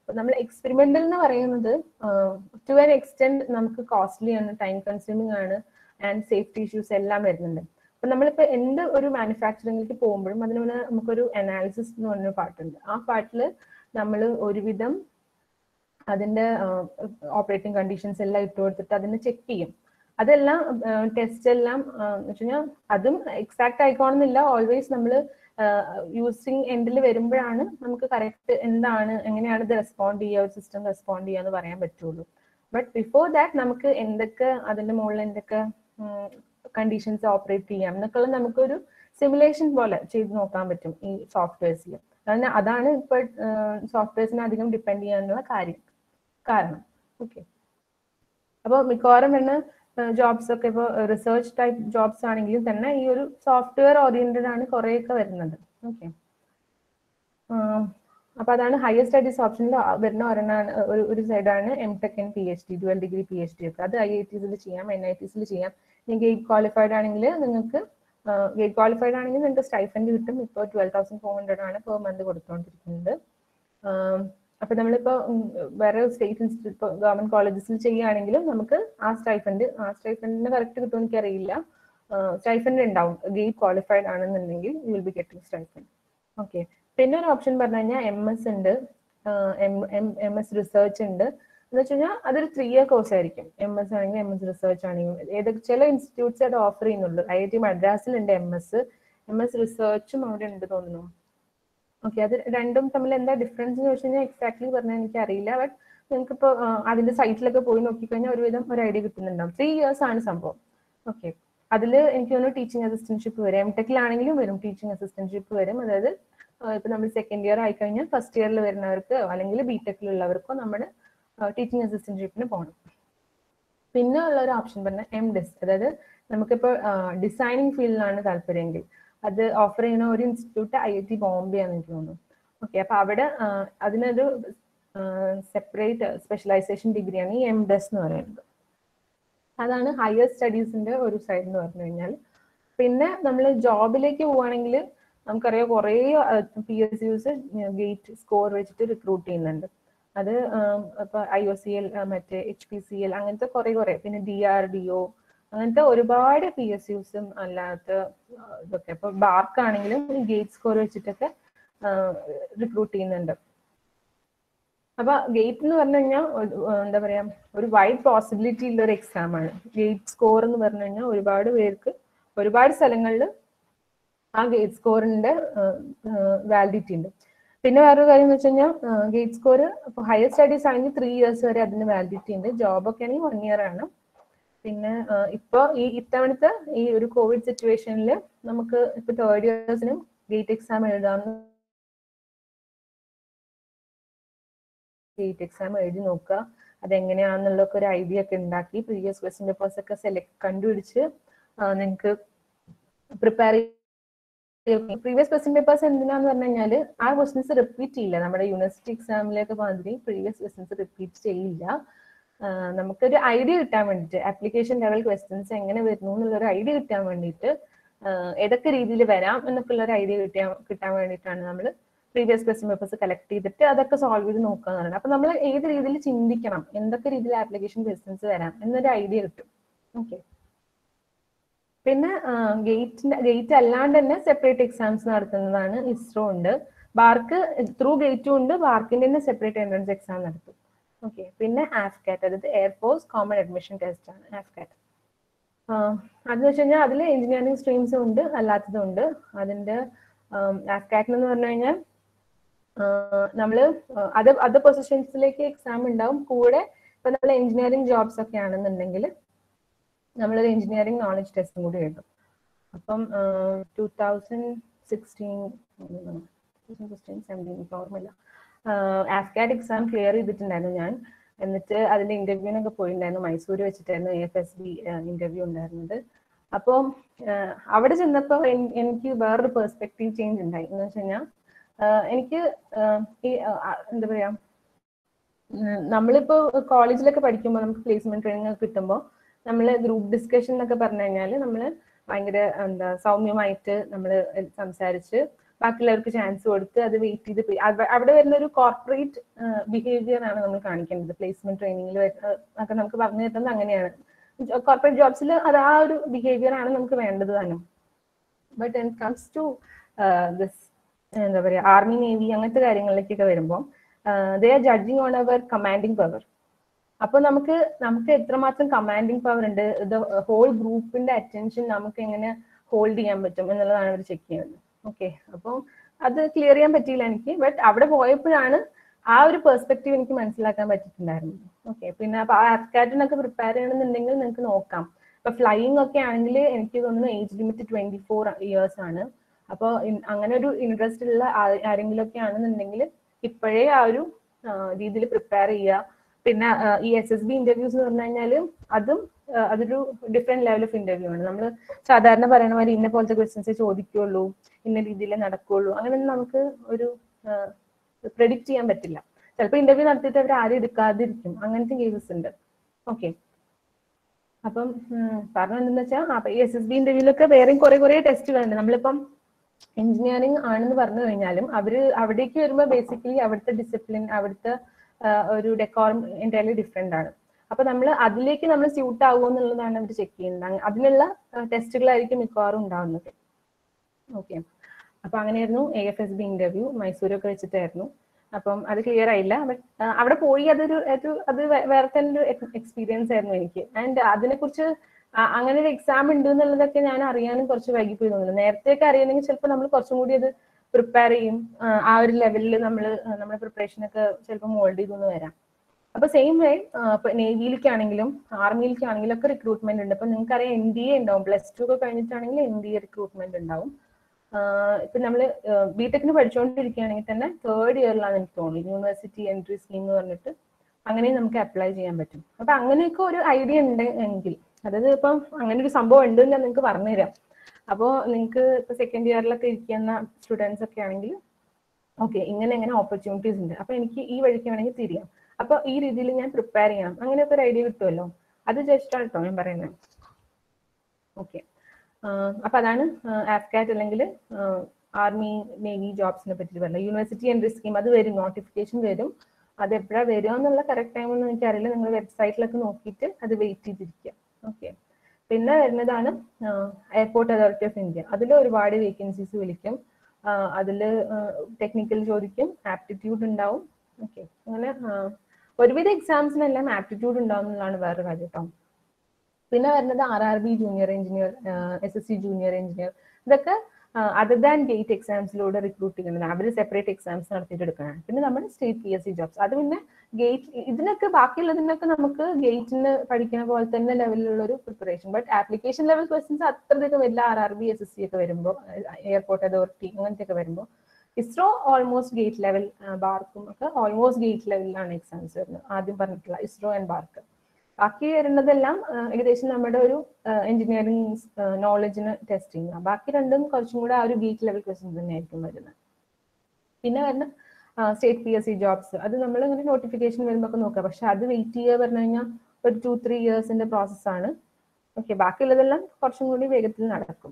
അപ്പൊ നമ്മൾ എക്സ്പെരിമെന്റൽ എന്ന് പറയുന്നത് ടു ആൻ എക്സ്റ്റെൻഡ് നമുക്ക് കോസ്റ്റ്ലി ആണ് ടൈം കൺസ്യൂമിംഗ് ആണ് ആൻഡ് സേഫ്റ്റി ഇഷ്യൂസ് എല്ലാം വരുന്നുണ്ട് അപ്പൊ നമ്മളിപ്പോ എന്ത് ഒരു മാനുഫാക്ചറിംഗിലേക്ക് പോകുമ്പോഴും അതിന് മുന്നേ നമുക്കൊരു അനാലിസിസ് എന്ന് പറഞ്ഞൊരു പാട്ടുണ്ട് ആ പാട്ടിൽ നമ്മൾ ഒരുവിധം അതിന്റെ ഓപ്പറേറ്റിംഗ് കണ്ടീഷൻസ് എല്ലാം ഇട്ട് കൊടുത്തിട്ട് അതിനെ ചെക്ക് ചെയ്യും അതെല്ലാം ടെസ്റ്റ് എല്ലാം എന്ന് വെച്ച് കഴിഞ്ഞാൽ അതും എക്സാക്ട് ആയിക്കോണമെന്നില്ല ഓൾവേസ് നമ്മൾ യൂസിങ് എൻഡിൽ വരുമ്പോഴാണ് നമുക്ക് കറക്റ്റ് എന്താണ് എങ്ങനെയാണ് ഇത് റെസ്പോണ്ട് ചെയ്യുക ഒരു സിസ്റ്റം റെസ്പോണ്ട് ചെയ്യുക എന്ന് പറയാൻ പറ്റുള്ളൂ ബട്ട് ബിഫോർ ദാറ്റ് നമുക്ക് എന്തൊക്കെ അതിന്റെ മുകളിൽ എന്തൊക്കെ കണ്ടീഷൻസ് ഓപ്പറേറ്റ് ചെയ്യാം എന്നൊക്കെയുള്ള നമുക്കൊരു സിമുലേഷൻ പോലെ ചെയ്ത് നോക്കാൻ പറ്റും ഈ സോഫ്റ്റ്വെയർസിൽ കാരണം അതാണ് ഇപ്പോൾ സോഫ്റ്റ്വെയർസിനെ അധികം ഡിപ്പെൻഡ് ചെയ്യാനുള്ള കാര്യം കാരണം ഓക്കെ അപ്പോൾ മിക്കവാറും വരുന്ന ജോബ്സ് ഒക്കെ ഇപ്പോൾ റിസർച്ച് ടൈപ്പ് ജോബ്സ് ആണെങ്കിലും തന്നെ ഈ ഒരു സോഫ്റ്റ്വെയർ ഓറിയന്റഡ് ആണ് കുറേയൊക്കെ വരുന്നത് ഓക്കെ അപ്പൊ അതാണ് ഹയർ സ്റ്റഡീസ് ഓപ്ഷനിൽ വരുന്ന ഒരെണ്ണാണ് ഒരു ഒരു സൈഡാണ് M tech and P H D dual degree P H D ഒക്കെ അത് ഐ ഐ ടിസിൽ ചെയ്യാം എൻ ഐ ടിസിൽ ചെയ്യാം ഇനി ഗേറ്റ് ക്വാളിഫൈഡ് ആണെങ്കിൽ നിങ്ങൾക്ക് ഗേറ്റ് ക്വാളിഫൈഡ് ആണെങ്കിൽ നിങ്ങൾക്ക് സ്റ്റൈഫൻഡ് കിട്ടും ഇപ്പോൾ ട്വൽവ് തൗസൻഡ് ഫോർ ഹൺഡ്രഡ് ആണ് പെർ മന്ത് കൊടുത്തുകൊണ്ടിരിക്കുന്നത് അപ്പൊ നമ്മളിപ്പോ വേറെ സ്റ്റേറ്റ് ഇൻസ്റ്റിറ്റ്യൂട്ട് ഇപ്പോൾ ഗവൺമെന്റ് കോളേജസിൽ ചെയ്യുകയാണെങ്കിലും നമുക്ക് ആ സ്റ്റൈഫൻഡ് ആ സ്റ്റൈഫൻഡിന് കറക്റ്റ് കിട്ടുമെന്ന് എനിക്കറിയില്ല സ്റ്റൈഫൻഡ് ഉണ്ടാവും ഗേറ്റ് ക്വാളിഫൈഡ് ആണെന്നുണ്ടെങ്കിൽ you will be getting stipend okay പിന്നെ ഒരു ഓപ്ഷൻ പറഞ്ഞു കഴിഞ്ഞാൽ എം എസ് ഉണ്ട് എം എസ് റിസർച്ച് ഉണ്ട് എന്ന് വെച്ച് കഴിഞ്ഞാൽ അതൊരു ത്രീ ഇയർ കോഴ്സ് ആയിരിക്കും എം എസ് ആണെങ്കിലും എം എസ് റിസർച്ച് ആണെങ്കിലും ഏതൊക്കെ ചില ഇൻസ്റ്റിറ്റ്യൂട്ട്സ് അത് ഓഫർ ചെയ്യുന്നുള്ളൂ ഐ ഐ ടി മദ്രാസിലുണ്ട് എം എസ് എം എസ് റിസർച്ചും അവിടെ ഉണ്ട് തോന്നുന്നു ഓക്കെ അത് രണ്ടും തമ്മിൽ എന്താ ഡിഫറൻസ് എന്ന് വെച്ച് കഴിഞ്ഞാൽ എക്സാക്ട്ലി പറഞ്ഞാൽ എനിക്ക് അറിയില്ല ബട്ട് നിങ്ങൾക്ക് ഇപ്പോൾ അതിന്റെ സൈറ്റിലൊക്കെ പോയി നോക്കിക്കഴിഞ്ഞാൽ ഒരുവിധം ഒരു ഐഡിയ കിട്ടുന്നുണ്ടാവും ത്രീ ഇയേഴ്സ് ആണ് സംഭവം ഓക്കെ അതിൽ എനിക്ക് തോന്നുന്നു ടീച്ചിങ് അസിസ്റ്റന്റ്ഷിപ്പ് വരും എം ടെക്കിലാണെങ്കിലും വരും ടീച്ചിങ് അസിസ്റ്റന്റ്ഷിപ്പ് വരും അതായത് ഇപ്പൊ നമ്മൾ സെക്കൻഡ് ഇയർ ആയിക്കഴിഞ്ഞാൽ ഫസ്റ്റ് ഇയറിൽ വരുന്നവർക്ക് അല്ലെങ്കിൽ ബി ടെക്കിലുള്ളവർക്കോ നമ്മൾ ടീച്ചിങ് അസിസ്റ്റന്റ്ഷിപ്പിന് പോകണം പിന്നെ ഉള്ള ഒരു ഓപ്ഷൻ പറഞ്ഞാൽ എം ഡിസ് അതായത് നമുക്കിപ്പോൾ ഡിസൈനിങ് ഫീൽഡിലാണ് താല്പര്യമെങ്കിൽ അത് ഓഫർ ചെയ്യുന്ന ഒരു institute I I T Bombay ആണെന്ന് എനിക്ക് തോന്നുന്നു ഓക്കെ അപ്പൊ അവിടെ അതിനൊരു സെപ്പറേറ്റ് സ്പെഷ്യലൈസേഷൻ ഡിഗ്രിയാണ് ഈ എം ഡെസ് എന്ന് പറയുന്നത് അതാണ് ഹയർ സ്റ്റഡീസിന്റെ ഒരു സൈഡ് എന്ന് പറഞ്ഞു കഴിഞ്ഞാൽ പിന്നെ നമ്മൾ ജോബിലേക്ക് പോവുകയാണെങ്കിൽ നമുക്കറിയാം കുറേ P S Us GATE score വെച്ചിട്ട് റിക്രൂട്ട് ചെയ്യുന്നുണ്ട് അത് ഇപ്പൊ ഐ ഒ സി എൽ മറ്റേ എച്ച് പി സി എൽ അങ്ങനത്തെ കുറെ കുറെ പിന്നെ ഡി ആർ ഡി ഒ അങ്ങനത്തെ ഒരുപാട് പി എസ് യുസും അല്ലാത്ത ഇതൊക്കെ ഇപ്പൊ ബാർക്ക് ആണെങ്കിലും ഗേറ്റ് സ്കോർ വെച്ചിട്ടൊക്കെ റിക്രൂട്ട് ചെയ്യുന്നുണ്ട് അപ്പൊ ഗേറ്റ് എന്ന് പറഞ്ഞു കഴിഞ്ഞാൽ എന്താ പറയാ ഒരു വൈഡ് പോസിബിലിറ്റി ഉള്ള ഒരു എക്സാം ആണ് ഗേറ്റ് സ്കോർ എന്ന് പറഞ്ഞു കഴിഞ്ഞാൽ ഒരുപാട് പേർക്ക് ഒരുപാട് സ്ഥലങ്ങളിൽ ആ ഗേറ്റ് സ്കോറിന്റെ വാലിഡിറ്റി ഉണ്ട് പിന്നെ വേറൊരു കാര്യം എന്ന് വെച്ച് കഴിഞ്ഞാൽ ഗേറ്റ് സ്കോർ ഇപ്പോൾ ഹയർ സ്റ്റഡീസ് ആണെങ്കിൽ ത്രീ ഇയേഴ്സ് വരെ അതിന് വാലിഡിറ്റി ഉണ്ട് ജോബ് ഒക്കെ ആണെങ്കിൽ വൺ ഇയർ ആണ് പിന്നെ ഇപ്പോൾ ഈ ഇത്തവണത്തെ ഈ ഒരു കോവിഡ് സിറ്റുവേഷനിൽ നമുക്ക് ഇപ്പൊ തേർഡ് ഇയേഴ്സിനും ഗേറ്റ് എക്സാം എഴുതാം ഗേറ്റ് എക്സാം എഴുതി നോക്കുക അതെങ്ങനെയാണെന്നുള്ളൊക്കെ ഒരു ഐഡിയ ഒക്കെ ഉണ്ടാക്കി പ്രീവിയസ് ക്വസ്റ്റ്യൻ പേപ്പേഴ്സ് ഒക്കെ സെലക്ട് കണ്ടുപിടിച്ച് നിങ്ങൾക്ക് പ്രിപ്പയർ പ്രീവിയസ് ക്വസ്റ്റ്യൻ പേപ്പേഴ്സ് എന്തിനാന്ന് പറഞ്ഞു കഴിഞ്ഞാൽ ആ ക്വസ്റ്റ്യൻസ് റിപ്പീറ്റ് ചെയ്യില്ല നമ്മുടെ യൂണിവേഴ്സിറ്റി എക്സാമിലേക്ക് മാതിരി പ്രീവിയസ് ക്വസ്റ്റ്യൻസ് റിപ്പീറ്റ് ചെയ്യില്ല നമുക്കൊരു ഐഡിയ കിട്ടാൻ വേണ്ടിയിട്ട് ആപ്ലിക്കേഷൻ ലെവൽ ക്വസ്റ്റ്യൻസ് എങ്ങനെ വരുന്നു എന്നുള്ളൊരു ഐഡിയ കിട്ടാൻ വേണ്ടിയിട്ട് ഏതൊക്കെ രീതിയിൽ വരാം എന്നൊക്കെ ഉള്ള ഒരു ഐഡിയ കിട്ടാൻ കിട്ടാൻ വേണ്ടിയിട്ടാണ് നമ്മൾ പ്രീവിയസ് ക്വസ്റ്റ്യൻ പേപ്പേഴ്സ് കളക്ട് ചെയ്തിട്ട് അതൊക്കെ സോൾവ് ചെയ്ത് നോക്കുക എന്ന് പറയുന്നത് അപ്പൊ നമ്മൾ ഏത് രീതിയിൽ ചിന്തിക്കണം എന്തൊക്കെ രീതിയിൽ ആപ്ലിക്കേഷൻ ക്വസ്റ്റ്യൻസ് വരാം എന്നൊരു ഐഡിയ കിട്ടും ഓക്കെ പിന്നെ ഗേറ്റിന്റെ ഗേറ്റ് അല്ലാണ്ട് തന്നെ സെപ്പറേറ്റ് എക്സാംസ് നടത്തുന്നതാണ് ഇസ്രോ ഉണ്ട് ബാർക്ക് ത്രൂ ഗേറ്റും ഉണ്ട് ബാർക്കിന്റെ തന്നെ സെപ്പറേറ്റ് എൻട്രൻസ് എക്സാം നടത്തും ഓക്കെ പിന്നെ ആഫ്കാറ്റ് അതായത് എയർഫോഴ്സ് കോമൺ അഡ്മിഷൻ ടെസ്റ്റ് ആണ് ആഫ്കാറ്റ് അതെന്ന് വെച്ച് കഴിഞ്ഞാൽ അതിൽ എഞ്ചിനീയറിംഗ് സ്ട്രീംസും ഉണ്ട് അല്ലാത്തതും ഉണ്ട് അതിന്റെ ആഫ്കാറ്റ് എന്ന് പറഞ്ഞു കഴിഞ്ഞാൽ നമ്മൾ അത് അത് പൊസിഷൻസിലേക്ക് എക്സാം ഉണ്ടാവും കൂടെ ഇപ്പൊ നമ്മൾ എഞ്ചിനീയറിംഗ് ജോബ്സ് ഒക്കെ ആണെന്നുണ്ടെങ്കിൽ നമ്മളൊരു എഞ്ചിനീയറിംഗ് നോളജ് ടെസ്റ്റും കൂടി എഴുതും അപ്പം two thousand sixteen sixteen seventeen ഓർമ്മയില്ല ആഫ്കാറ്റ് എക്സാം ക്ലിയർ ചെയ്തിട്ടുണ്ടായിരുന്നു ഞാൻ എന്നിട്ട് അതിന്റെ ഇന്റർവ്യൂവിനൊക്കെ പോയിട്ടുണ്ടായിരുന്നു മൈസൂർ വെച്ചിട്ടായിരുന്നു A F S B interview ഉണ്ടായിരുന്നത് അപ്പോൾ അവിടെ ചെന്നപ്പോൾ എനിക്ക് വേറൊരു പെർസ്പെക്റ്റീവ് ചേഞ്ച് ഉണ്ടായി എന്ന് വെച്ച് കഴിഞ്ഞാൽ എനിക്ക് ഈ എന്താ പറയാ നമ്മളിപ്പോ കോളേജിലൊക്കെ പഠിക്കുമ്പോൾ നമുക്ക് പ്ലേസ്മെന്റ് ട്രെയിനിങ് ഒക്കെ കിട്ടുമ്പോൾ നമ്മൾ ഗ്രൂപ്പ് ഡിസ്കഷൻ എന്നൊക്കെ പറഞ്ഞു കഴിഞ്ഞാൽ നമ്മൾ ഭയങ്കര എന്താ സൗമ്യമായിട്ട് നമ്മൾ സംസാരിച്ച് ബാക്കിയുള്ളവർക്ക് ചാൻസ് കൊടുത്ത് അത് വെയിറ്റ് ചെയ്ത് പോയി അവ- അവിടെ വരുന്ന ഒരു കോർപ്പറേറ്റ് ബിഹേവിയർ ആണ് നമ്മൾ കാണിക്കേണ്ടത് പ്ലേസ്മെന്റ് ട്രെയിനിങ്ങിൽ ഒക്കെ നമുക്ക് പറഞ്ഞു തരുന്നത് അങ്ങനെയാണ് കോർപ്പറേറ്റ് ജോബ്സിൽ അത് ആ ഒരു ബിഹേവിയർ ആണ് നമുക്ക് വേണ്ടത് തന്നെ but when comes to this എന്താ പറയുക ആർമി നേവി അങ്ങനത്തെ കാര്യങ്ങളിലേക്കൊക്കെ വരുമ്പോൾ they are judging on our commanding power അപ്പൊ നമുക്ക് നമുക്ക് എത്രമാത്രം കമാൻഡിങ് പവർ ഉണ്ട് ദ ഹോൾ ഗ്രൂപ്പിന്റെ അറ്റൻഷൻ നമുക്ക് എങ്ങനെ ഹോൾഡ് ചെയ്യാൻ പറ്റും എന്നുള്ളതാണ് അവർ ചെക്ക് ചെയ്യുന്നത് ഓക്കെ അപ്പം അത് ക്ലിയർ ചെയ്യാൻ പറ്റിയില്ല എനിക്ക് ബട്ട് അവിടെ പോയപ്പോഴാണ് ആ ഒരു പെർസ്പെക്റ്റീവ് എനിക്ക് മനസ്സിലാക്കാൻ പറ്റിയിട്ടുണ്ടായിരുന്നത് ഓക്കെ പിന്നെ അപ്പൊ ആ ആപ്കാറ്റിനൊക്കെ പ്രിപ്പയർ ചെയ്യണമെന്നുണ്ടെങ്കിൽ നിങ്ങൾക്ക് നോക്കാം ഇപ്പൊ ഫ്ലൈയിങ് ഒക്കെ ആണെങ്കിൽ എനിക്ക് തോന്നുന്നു age limit twenty four years ആണ് അപ്പോൾ അങ്ങനെ ഒരു ഇൻട്രസ്റ്റ് ഉള്ള ആ- ആരെങ്കിലും ഒക്കെ ആണെന്നുണ്ടെങ്കിൽ ഇപ്പോഴേ ആ ഒരു രീതിയിൽ പ്രിപ്പയർ ചെയ്യുക പിന്നെ ആ, ഈ എസ് എസ് ബി ഇന്റർവ്യൂസ് എന്ന് പറഞ്ഞു കഴിഞ്ഞാൽ അതും ആ, അതൊരു ഡിഫറെന്റ് ലെവൽ ഓഫ് ഇന്റർവ്യൂ ആണ് നമ്മൾ സാധാരണ പറയണ മാതിരി ഇന്ന പോലത്തെ ക്വസ്റ്റ്യൻസ് ചോദിക്കുള്ളൂ ഇന്ന രീതിയിൽ നടക്കുള്ളൂ അങ്ങനെയൊന്നും നമുക്ക് ഒരു പ്രെഡിക്റ്റ് ചെയ്യാൻ പറ്റില്ല ചിലപ്പോൾ ഇന്റർവ്യൂ നടത്തിയിട്ട് അവർ ആരും എടുക്കാതിരിക്കും അങ്ങനത്തെ കേസസ് ഉണ്ട് ഓക്കെ അപ്പം പറഞ്ഞ എന്തെന്ന് വെച്ചാൽ അപ്പൊ ഈ എസ് എസ് ബി ഇന്റർവ്യൂലൊക്കെ വേറെയും കുറെ കുറെ ടെസ്റ്റുകളുണ്ട് നമ്മളിപ്പം എഞ്ചിനീയറിംഗ് ആണെന്ന് പറഞ്ഞു കഴിഞ്ഞാലും അവര് അവിടേക്ക് വരുമ്പോൾ ബേസിക്കലി അവിടുത്തെ ഡിസിപ്ലിൻ അവിടുത്തെ ആ, ഒരു ഡെക്കോറം എൻറ്റയർലി ഡിഫറെന്റ് ആണ് അപ്പൊ നമ്മൾ അതിലേക്ക് നമ്മൾ സ്യൂട്ട് ആവുമോ എന്നുള്ളതാണ് അവർ ചെക്ക് ചെയ്യുന്നത് അങ്ങ- അതിനുള്ള ടെസ്റ്റുകളായിരിക്കും മിക്കവാറും ഉണ്ടാവുന്നത് ഓക്കെ അപ്പൊ അങ്ങനെയായിരുന്നു A F S B interview മൈസൂരൊക്കെ വെച്ചിട്ടായിരുന്നു അപ്പം അത് ക്ലിയർ ആയില്ല ബട്ട് അവിടെ പോയി അതൊരു ഒരു അത് വേ- വേറെ തന്നെ ഒരു എക്സ്പീരിയൻസ് ആയിരുന്നു എനിക്ക് ആൻഡ് അതിനെക്കുറിച്ച് ആ- അങ്ങനെ ഒരു എക്സാം ഉണ്ട് എന്നുള്ളതൊക്കെ ഞാൻ അറിയാനും കുറച്ച് വൈകിപ്പോയി തോന്നുന്നു നേരത്തെയൊക്കെ അറിയുന്നെങ്കിൽ ചിലപ്പോൾ നമ്മൾ കുറച്ചും കൂടി അത് പ്രിപ്പയർ ചെയ്യും ആ, ആ ഒരു ലെവലിൽ നമ്മൾ നമ്മുടെ പ്രിപ്പറേഷൻ ഒക്കെ ചിലപ്പോൾ മോൾഡ് ചെയ്തു എന്ന് വരാം അപ്പൊ സെയിം വേ ഇപ്പൊ നേവിയിലേക്കാണെങ്കിലും ആർമിയിലേക്കാണെങ്കിലും ഒക്കെ റിക്രൂട്ട്മെന്റ് ഉണ്ട് അപ്പൊ നിങ്ങൾക്കറിയാം എൻ ഡി എ ഉണ്ടാവും പ്ലസ് ടു ഒക്കെ കഴിഞ്ഞിട്ടാണെങ്കിൽ എൻ ഡി എ റിക്രൂട്ട്മെന്റ് ഉണ്ടാവും ആഹ് ഇപ്പൊ നമ്മൾ ബിടെക്കിന് പഠിച്ചുകൊണ്ടിരിക്കുകയാണെങ്കിൽ തന്നെ തേർഡ് ഇയറിലാണ് എനിക്ക് തോന്നുന്നു യൂണിവേഴ്സിറ്റി എൻട്രി സ്കീം എന്ന് പറഞ്ഞിട്ട് അങ്ങനെ നമുക്ക് അപ്ലൈ ചെയ്യാൻ പറ്റും അപ്പൊ അങ്ങനെയൊക്കെ ഒരു ഐഡിയ ഉണ്ട് എങ്കിൽ അതായത് ഇപ്പം അങ്ങനെ ഒരു സംഭവം ഉണ്ട് എന്ന് ഞാൻ നിങ്ങൾക്ക് പറഞ്ഞുതരാം അപ്പോൾ നിങ്ങൾക്ക് ഇപ്പൊ സെക്കൻഡ് ഇയറിലൊക്കെ ഇരിക്കുന്ന സ്റ്റുഡൻസ് ഒക്കെ ആണെങ്കിൽ ഓക്കെ ഇങ്ങനെ ഇങ്ങനെ ഓപ്പർച്യൂണിറ്റീസ് ഉണ്ട് അപ്പൊ എനിക്ക് ഈ വഴിക്ക് വേണമെങ്കിൽ തിരിയാം അപ്പൊ ഈ രീതിയിൽ ഞാൻ പ്രിപ്പയർ ചെയ്യണം അങ്ങനെയൊക്കെ ഒരു ഐഡിയ കിട്ടുമല്ലോ അത് ജസ്റ്റ് ആണ് കേട്ടോ ഞാൻ പറയുന്നത് ഓക്കെ അപ്പൊ അതാണ് ആപ്കാറ്റ് അല്ലെങ്കിൽ ആർമി നേവി ജോബ്സിനെ പറ്റി പറഞ്ഞത് യൂണിവേഴ്സിറ്റി എൻട്രി സ്കീം അത് വരും നോട്ടിഫിക്കേഷൻ വരും അത് എപ്പോഴാണ് വരിക എന്നുള്ള കറക്റ്റ് ടൈം ഒന്നും എനിക്കറിയില്ല നിങ്ങൾ വെബ്സൈറ്റിലൊക്കെ നോക്കിയിട്ട് അത് വെയിറ്റ് ചെയ്തിരിക്കുക ഓക്കെ പിന്നെ വരുന്നതാണ് എയർപോർട്ട് അതോറിറ്റി ഓഫ് ഇന്ത്യ അതിൽ ഒരുപാട് വേക്കൻസീസ് വിളിക്കും അതിൽ ടെക്നിക്കൽ ചോദിക്കും ആപ്റ്റിറ്റ്യൂഡ് ഉണ്ടാവും ഓക്കെ അങ്ങനെ ആ, ഒരുവിധ എക്സാംസിനെല്ലാം ആപ്റ്റിറ്റ്യൂഡ് ഉണ്ടാവും എന്നുള്ളതാണ് വേറെ കാര്യം കേട്ടോ പിന്നെ വരുന്നത് R R B junior engineer S S C junior engineer ഇതൊക്കെ അതർ ദാൻ ഗേറ്റ് എക്സാംസിലൂടെ റിക്രൂട്ട് ചെയ്യുന്നതാണ് അവർ സെപ്പറേറ്റ് എക്സാംസ് നടത്തിയിട്ട് എടുക്കുന്നതാണ് പിന്നെ നമ്മുടെ state P S C jobs അത് പിന്നെ ഗേറ്റ് ഇതിനൊക്കെ ബാക്കിയുള്ളതിനൊക്കെ നമുക്ക് ഗേറ്റിന് പഠിക്കുന്ന പോലെ തന്നെ ലെവലിലുള്ള ഒരു preparation but application level questions അത്രയൊക്കെ വരില്ല R R B S S C ഒക്കെ വരുമ്പോൾ എയർപോർട്ട് അതോറിറ്റി അങ്ങനത്തെ ഒക്കെ വരുമ്പോൾ ഇസ്രോ ഓൾമോസ്റ്റ് ഗേറ്റ് ലെവൽ ബാർക്കും ഒക്കെ ഓൾമോസ്റ്റ് ഗേറ്റ് ലെവലിലാണ് എക്സാംസ് വരുന്നത് ആദ്യം പറഞ്ഞിട്ടുള്ള ഇസ്രോ ആൻഡ് ബാർക്ക് ബാക്കി വരുന്നതെല്ലാം ആ, ഏകദേശം നമ്മുടെ ഒരു എഞ്ചിനീയറിംഗ് നോളജിന് ടെസ്റ്റ് ചെയ്യുക ബാക്കി രണ്ടും കുറച്ചും കൂടെ ആ ഒരു ഗേറ്റ് ലെവൽ ക്വസ്റ്റ്യൻ തന്നെയായിരിക്കും വരുന്നത് പിന്നെ വരുന്ന state P S C jobs അത് നമ്മൾ ഇങ്ങനെ നോട്ടിഫിക്കേഷൻ വരുമ്പോൾ ഒക്കെ നോക്കുക പക്ഷെ അത് വെയിറ്റ് ചെയ്യുക പറഞ്ഞു കഴിഞ്ഞാൽ ഒരു ടു ത്രീ ഇയേഴ്സിന്റെ പ്രോസസ്സാണ് ഓക്കെ ബാക്കിയുള്ളതെല്ലാം കുറച്ചും കൂടി വേഗത്തിൽ നടക്കും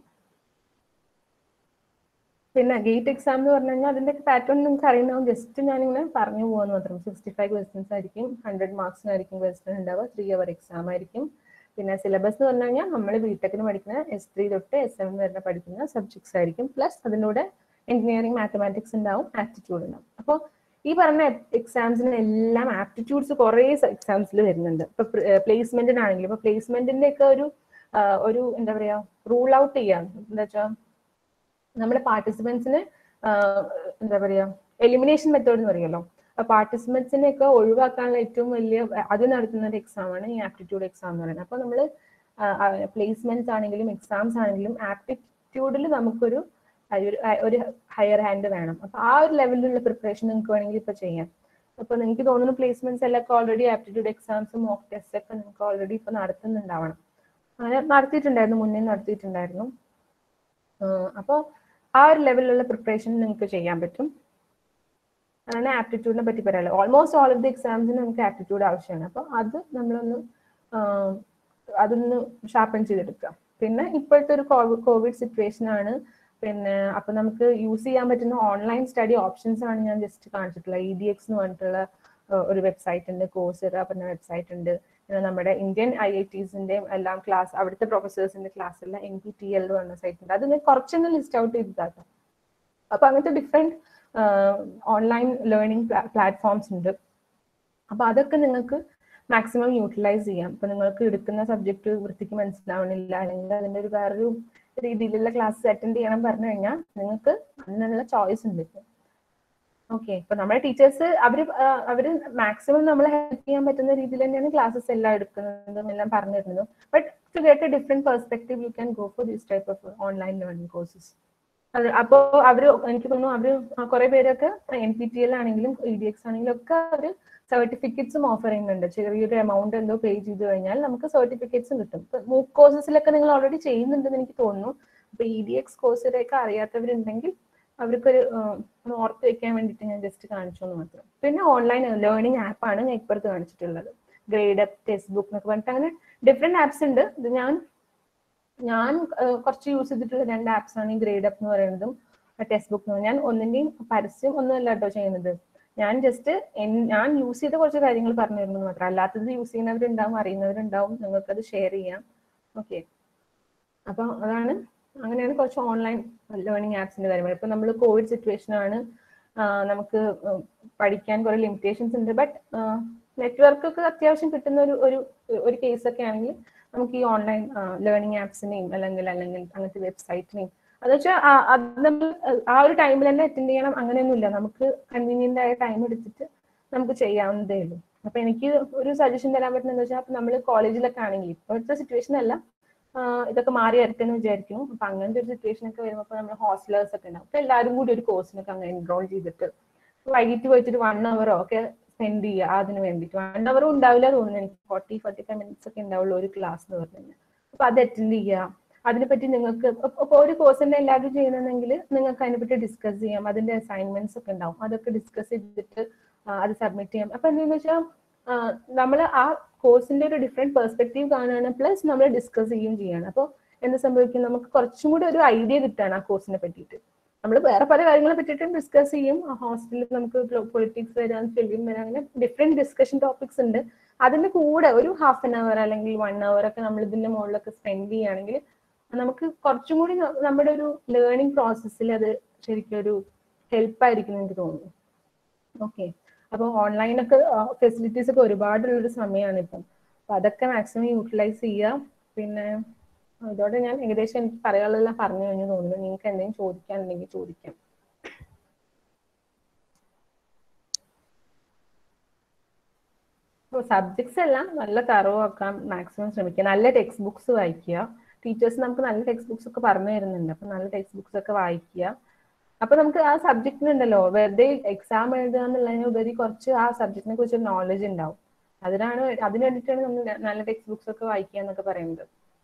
പിന്നെ ഗേറ്റ് എക്സാം എന്ന് പറഞ്ഞു കഴിഞ്ഞാൽ അതിന്റെ പാറ്റേൺ നിങ്ങൾക്ക് അറിയുന്നതാവും ജസ്റ്റ് ഞാനിങ്ങനെ പറഞ്ഞു പോകാന്ന് മാത്രം സിക്സ്റ്റി ഫൈവ് ക്വസ്റ്റ്യൻസ് ആയിരിക്കും ഹൺഡ്രഡ് മാർക്സിനായിരിക്കും ക്വസ്റ്റ്യൻ ഉണ്ടാവുക ത്രീ അവർ എക്സാം ആയിരിക്കും പിന്നെ സിലബസ് എന്ന് പറഞ്ഞു കഴിഞ്ഞാൽ നമ്മൾ ബിടെക്കിന് പഠിക്കുന്ന എസ് ത്രീ തൊട്ട് എസ് സെവൻ വരെ പഠിക്കുന്ന സബ്ജക്ട്സ് ആയിരിക്കും പ്ലസ് അതിൻ്റെ കൂടെ എഞ്ചിനീയറിംഗ് മാത്തമാറ്റിക്സ് ഉണ്ടാവും ആപ്റ്റിറ്റ്യൂഡ് ഉണ്ടാവും അപ്പോൾ ഈ പറഞ്ഞ എക്സാംസിന് എല്ലാം ആപ്റ്റിറ്റ്യൂഡ്സ് കുറേ എക്സാംസിൽ വരുന്നുണ്ട് ഇപ്പൊ പ്ലേസ്മെന്റിനാണെങ്കിലും ഇപ്പൊ പ്ലേസ്മെന്റിന്റെ ഒക്കെ ഒരു ആ, ഒരു എന്താ പറയാ റൂൾ ഔട്ട് ചെയ്യാൻ എന്താ വെച്ചാൽ നമ്മുടെ പാർട്ടിസിപ്പൻസിന് എന്താ പറയാ എലിമിനേഷൻ മെത്തേഡ് എന്ന് പറയുമല്ലോ അപ്പൊ പാർട്ടിസിപ്പൻസിനെ ഒക്കെ ഒഴിവാക്കാനുള്ള ഏറ്റവും വലിയ അത് നടത്തുന്ന ഒരു എക്സാം ആണ് ഈ ആപ്റ്റിറ്റ്യൂഡ് എക്സാം എന്ന് പറയുന്നത് അപ്പൊ നമ്മൾ പ്ലേസ്മെന്റ്സ് ആണെങ്കിലും എക്സാംസ് ആണെങ്കിലും ആപ്റ്റിറ്റ്യൂഡിൽ നമുക്കൊരു ആ ഒരു ഒരു ഹയർ ഹാൻഡ് വേണം അപ്പൊ ആ ഒരു ലെവലിലുള്ള പ്രിപ്പറേഷൻ നിങ്ങൾക്ക് വേണമെങ്കിൽ ഇപ്പൊ ചെയ്യാം അപ്പൊ നിങ്ങൾക്ക് തോന്നുന്നു പ്ലേസ്മെന്റ്സ് എല്ലാം ഓൾറെഡി ആപ്റ്റിറ്റ്യൂഡ് എക്സാംസും മോക്ക് ടെസ്റ്റ് ഒക്കെ നിങ്ങൾക്ക് ഓൾറെഡി ഇപ്പൊ നടത്തുന്നുണ്ടാവണം അങ്ങനെ നടത്തിയിട്ടുണ്ടായിരുന്നു മുന്നേ നടത്തിയിട്ടുണ്ടായിരുന്നു അപ്പോൾ ആ ഒരു ലെവലിലുള്ള പ്രിപ്പറേഷൻ നിങ്ങൾക്ക് ചെയ്യാൻ പറ്റും അതാണ് ആപ്റ്റിറ്റ്യൂഡിനെ പറ്റി പറയാനുള്ളത് ഓൾമോസ്റ്റ് ഓൾ ഓഫ് ദി എക്സാംസിന് നമുക്ക് ആപ്റ്റിറ്റ്യൂഡ് ആവശ്യമാണ് അപ്പോൾ അത് നമ്മളൊന്ന് ആഹ് അതൊന്ന് ഷാർപ്പൺ ചെയ്തെടുക്കുക പിന്നെ ഇപ്പോഴത്തെ ഒരു കോവിഡ് സിറ്റുവേഷൻ ആണ് പിന്നെ അപ്പൊ നമുക്ക് യൂസ് ചെയ്യാൻ പറ്റുന്ന ഓൺലൈൻ സ്റ്റഡി ഓപ്ഷൻസ് ആണ് ഞാൻ ജസ്റ്റ് കാണിച്ചിട്ടുള്ളത് ഇ ഡി എക്സ് എന്ന് പറഞ്ഞിട്ടുള്ള ഏഹ്, ഒരു വെബ്സൈറ്റ് ഉണ്ട് കോഴ്സറ പറഞ്ഞ വെബ്സൈറ്റ് ഉണ്ട് പിന്നെ നമ്മുടെ ഇന്ത്യൻ ഐ ഐ ടീസിന്റെയും എല്ലാം ക്ലാസ് അവിടുത്തെ പ്രൊഫസേഴ്സിന്റെ ക്ലാസ് എല്ലാം എൻ പി ടി എൽ എന്ന് പറഞ്ഞ സൈറ്റ് ഉണ്ട് അത് ഞാൻ കുറച്ചൊന്ന് ലിസ്റ്റ് ഔട്ട് ചെയ്തതാട്ടോ അപ്പൊ അങ്ങനത്തെ ഡിഫറെന്റ് ഓൺലൈൻ ലേണിംഗ് പ്ലാറ്റ്ഫോംസ് ഉണ്ട് അപ്പൊ അതൊക്കെ നിങ്ങൾക്ക് മാക്സിമം യൂട്ടിലൈസ് ചെയ്യാം ഇപ്പൊ നിങ്ങൾക്ക് എടുക്കുന്ന സബ്ജക്ട് വൃത്തിക്ക് മനസ്സിലാവണില്ല അല്ലെങ്കിൽ അതിന്റെ ഒരു വേറൊരു രീതിയിലുള്ള ക്ലാസ് അറ്റൻഡ് ചെയ്യണം പറഞ്ഞു കഴിഞ്ഞാൽ നിങ്ങൾക്ക് അതിനുള്ള ചോയ്സ് ഉണ്ട് ഇപ്പൊ ഓക്കെ ഇപ്പൊ നമ്മുടെ ടീച്ചേഴ്സ് അവര് ആ, അവര് മാക്സിമം നമ്മളെ ഹെൽപ്പ് ചെയ്യാൻ പറ്റുന്ന രീതിയിൽ തന്നെയാണ് ക്ലാസ്സസ് എല്ലാം എടുക്കുന്നതും എല്ലാം പറഞ്ഞു തരുന്നതും but to get a different perspective you can go for this type of online learning courses അത് അപ്പോ അവര് എനിക്ക് തോന്നുന്നു അവര് കുറെ പേരൊക്കെ എൻ പി ടി എൽ ആണെങ്കിലും ഇ ഡി എക്സ് ആണെങ്കിലും ഒക്കെ അവര് സർട്ടിഫിക്കറ്റ്സും ഓഫർ ചെയ്യുന്നുണ്ട് ചെറിയൊരു എമൗണ്ട് എന്തോ പേ ചെയ്ത് കഴിഞ്ഞാൽ നമുക്ക് സർട്ടിഫിക്കറ്റ്സും കിട്ടും മൂക്ക് കോഴ്സസിലൊക്കെ നിങ്ങൾ ഓൾറെഡി ചെയ്യുന്നുണ്ടെന്ന് എനിക്ക് തോന്നുന്നു അപ്പൊ ഇ ഡി എക്സ് കോഴ്സിലൊക്കെ അറിയാത്തവരുണ്ടെങ്കിൽ അവർക്കൊരു ആഹ്, ഒന്ന് ഓർത്ത് വെക്കാൻ വേണ്ടിയിട്ട് ഞാൻ ജസ്റ്റ് കാണിച്ചു എന്ന് മാത്രം പിന്നെ ഓൺലൈൻ ലേണിംഗ് ആപ്പാണ് ഞാൻ ഇപ്പുറത്ത് കാണിച്ചിട്ടുള്ളത് ഗ്രേഡ് അപ്പ് ടെക്സ്റ്റ് ബുക്ക് എന്നൊക്കെ പറഞ്ഞിട്ട് അങ്ങനെ ഡിഫറെന്റ് ആപ്സ് ഉണ്ട് ഇത് ഞാൻ ഞാൻ ആഹ്, കുറച്ച് യൂസ് ചെയ്തിട്ടുള്ള രണ്ട് ആപ്സ് ആണ് ഈ ഗ്രേഡ് അപ്പ് എന്ന് പറയുന്നതും ടെക്സ്റ്റ് ബുക്ക് എന്ന് ഞാൻ ഒന്നിന്റെയും പരസ്യം ഒന്നുമല്ല കേട്ടോ ചെയ്യുന്നത് ഞാൻ ജസ്റ്റ് ഞാൻ യൂസ് ചെയ്ത കുറച്ച് കാര്യങ്ങൾ പറഞ്ഞു തരുന്നത് മാത്രം അല്ലാത്തത് യൂസ് ചെയ്യുന്നവരുണ്ടാവും അറിയുന്നവരുണ്ടാവും നിങ്ങൾക്കത് ഷെയർ ചെയ്യാം ഓക്കെ അപ്പൊ അതാണ് അങ്ങനെയാണ് കുറച്ച് ഓൺലൈൻ ലേണിംഗ് ആപ്സിന്റെ കാര്യം ഇപ്പൊ നമ്മൾ കോവിഡ് സിറ്റുവേഷൻ ആണ് ആ, നമുക്ക് ഉം, പഠിക്കാൻ കുറെ ലിമിറ്റേഷൻസ് ഉണ്ട് ബട്ട് നെറ്റ്വർക്ക് ഒക്കെ അത്യാവശ്യം കിട്ടുന്ന ഒരു ഒരു ഒരു കേസ് ഒക്കെ ആണെങ്കിൽ നമുക്ക് ഈ ഓൺലൈൻ ലേണിംഗ് ആപ്സിനെയും അല്ലെങ്കിൽ അല്ലെങ്കിൽ അങ്ങനത്തെ വെബ്സൈറ്റിനെയും അത് വെച്ചാൽ അത് നമ്മൾ ആ ഒരു ടൈമിൽ തന്നെ അറ്റൻഡ് ചെയ്യണം അങ്ങനെയൊന്നുമില്ല നമുക്ക് കൺവീനിയന്റ് ആയ ടൈം എടുത്തിട്ട് നമുക്ക് ചെയ്യാവുന്നതേ ഉള്ളൂ അപ്പൊ എനിക്ക് ഒരു സജഷൻ തരാൻ പറ്റുന്നത് വെച്ചാൽ നമ്മൾ കോളേജിലൊക്കെ ആണെങ്കിൽ ഇപ്പോഴത്തെ സിറ്റുവേഷൻ അല്ല ആഹ് ഇതൊക്കെ മാറി വരട്ടെ എന്ന് വിചാരിക്കുന്നു അപ്പൊ അങ്ങനത്തെ ഒരു സിറ്റുവേഷൻ ഒക്കെ വരുമ്പോൾ നമ്മൾ ഹോസ്റ്റലേഴ്സ് ഒക്കെ ഉണ്ടാവും അപ്പൊ എല്ലാവരും കൂടി ഒരു കോഴ്സിനൊക്കെ അങ്ങനെ എൻറോൾ ചെയ്തിട്ട് വൈകിട്ട് പോയിട്ട് വൺ അവറോ ഒക്കെ സ്പെൻഡ് ചെയ്യുക അതിന് വേണ്ടിയിട്ട് വൺ അവറും ഉണ്ടാവില്ല തോന്നുന്നു എനിക്ക് ഫോർട്ടി ഫോർട്ടി ഫൈവ് മിനിറ്റ്സ് ഒക്കെ ഉണ്ടാവുള്ളൂ ഒരു ക്ലാസ് എന്ന് പറഞ്ഞു കഴിഞ്ഞാൽ അപ്പൊ അത് അറ്റൻഡ് ചെയ്യുക അതിനെപ്പറ്റി നിങ്ങൾക്ക് ഇപ്പോൾ ഒരു കോഴ്സിന്റെ എല്ലാവരും ചെയ്യുന്നെങ്കിൽ നിങ്ങൾക്ക് അതിനെപ്പറ്റി ഡിസ്കസ് ചെയ്യാം അതിന്റെ അസൈൻമെന്റ്സ് ഒക്കെ ഉണ്ടാവും അതൊക്കെ ഡിസ്കസ് ചെയ്തിട്ട് ആ, അത് സബ്മിറ്റ് ചെയ്യാം അപ്പൊ എന്താണെന്ന് വെച്ചാൽ നമ്മൾ ആ കോഴ്സിന്റെ ഒരു ഡിഫറെന്റ് പെർസ്പെക്റ്റീവ് കാണുകയാണ് പ്ലസ് നമ്മൾ ഡിസ്കസ് ചെയ്യുകയും ചെയ്യാണ് അപ്പോൾ എന്ത് സംഭവിക്കും നമുക്ക് കുറച്ചും കൂടി ഒരു ഐഡിയ കിട്ടുകയാണ് ആ കോഴ്സിനെ പറ്റിയിട്ട് നമ്മൾ വേറെ പല കാര്യങ്ങളെ പറ്റിയിട്ടും ഡിസ്കസ് ചെയ്യും ഹോസ്റ്റലിൽ നമുക്ക് പൊളിറ്റിക്സ് വരാൻ ഫിലിം വരാൻ അങ്ങനെ ഡിഫറെന്റ് ഡിസ്കഷൻ ടോപ്പിക്സ് ഉണ്ട് അതിന്റെ കൂടെ ഒരു ഹാഫ് ആൻ അവർ അല്ലെങ്കിൽ വൺ അവർ ഒക്കെ നമ്മൾ ഇതിന്റെ മുകളിലൊക്കെ സ്പെൻഡ് ചെയ്യുകയാണെങ്കിൽ നമുക്ക് കുറച്ചും കൂടി ന- നമ്മുടെ ഒരു ലേണിംഗ് പ്രോസസ്സിൽ അത് ശരിക്കും ഒരു ഹെൽപ്പ് ആയിരിക്കും എന്ന് എനിക്ക് തോന്നുന്നു ഓക്കെ അപ്പോൾ ഓൺലൈനൊക്കെ ഫെസിലിറ്റീസ് ഒക്കെ ഒരുപാടുള്ളൊരു സമയമാണ് ഇപ്പം അപ്പൊ അതൊക്കെ മാക്സിമം യൂട്ടിലൈസ് ചെയ്യുക പിന്നെ ഇതോടെ ഞാൻ ഏകദേശം എനിക്ക് പറയാനുള്ളതെല്ലാം പറഞ്ഞു കഴിഞ്ഞു തോന്നുന്നു നിങ്ങൾക്ക് എന്തെങ്കിലും ചോദിക്കാനുണ്ടെങ്കിൽ ചോദിക്കാം സബ്ജക്ട്സ് എല്ലാം നല്ല തറവാക്കാൻ മാക്സിമം ശ്രമിക്കുക നല്ല ടെക്സ്റ്റ് ബുക്സ് വായിക്കുക ടീച്ചേഴ്സ് നമുക്ക് നല്ല ടെക്സ്റ്റ് ബുക്സ് ഒക്കെ പറഞ്ഞു തരുന്നുണ്ട് അപ്പൊ നല്ല ടെക്സ്റ്റ് ബുക്സ് ഒക്കെ വായിക്കുക അപ്പൊ നമുക്ക് ആ സബ്ജക്റ്റിനുണ്ടല്ലോ വെറുതെ എക്സാം എഴുതുക എന്നുള്ളതിന് ഉപരി കുറച്ച് ആ സബ്ജക്റ്റിനെ കുറിച്ച് നോളജ് ഉണ്ടാവും അതിനാണ് അതിന് വേണ്ടിയിട്ടാണ് നമ്മൾ നല്ല ടെക്സ്റ്റ് ബുക്സ് ഒക്കെ വായിക്കുക എന്നൊക്കെ പറയുന്നത്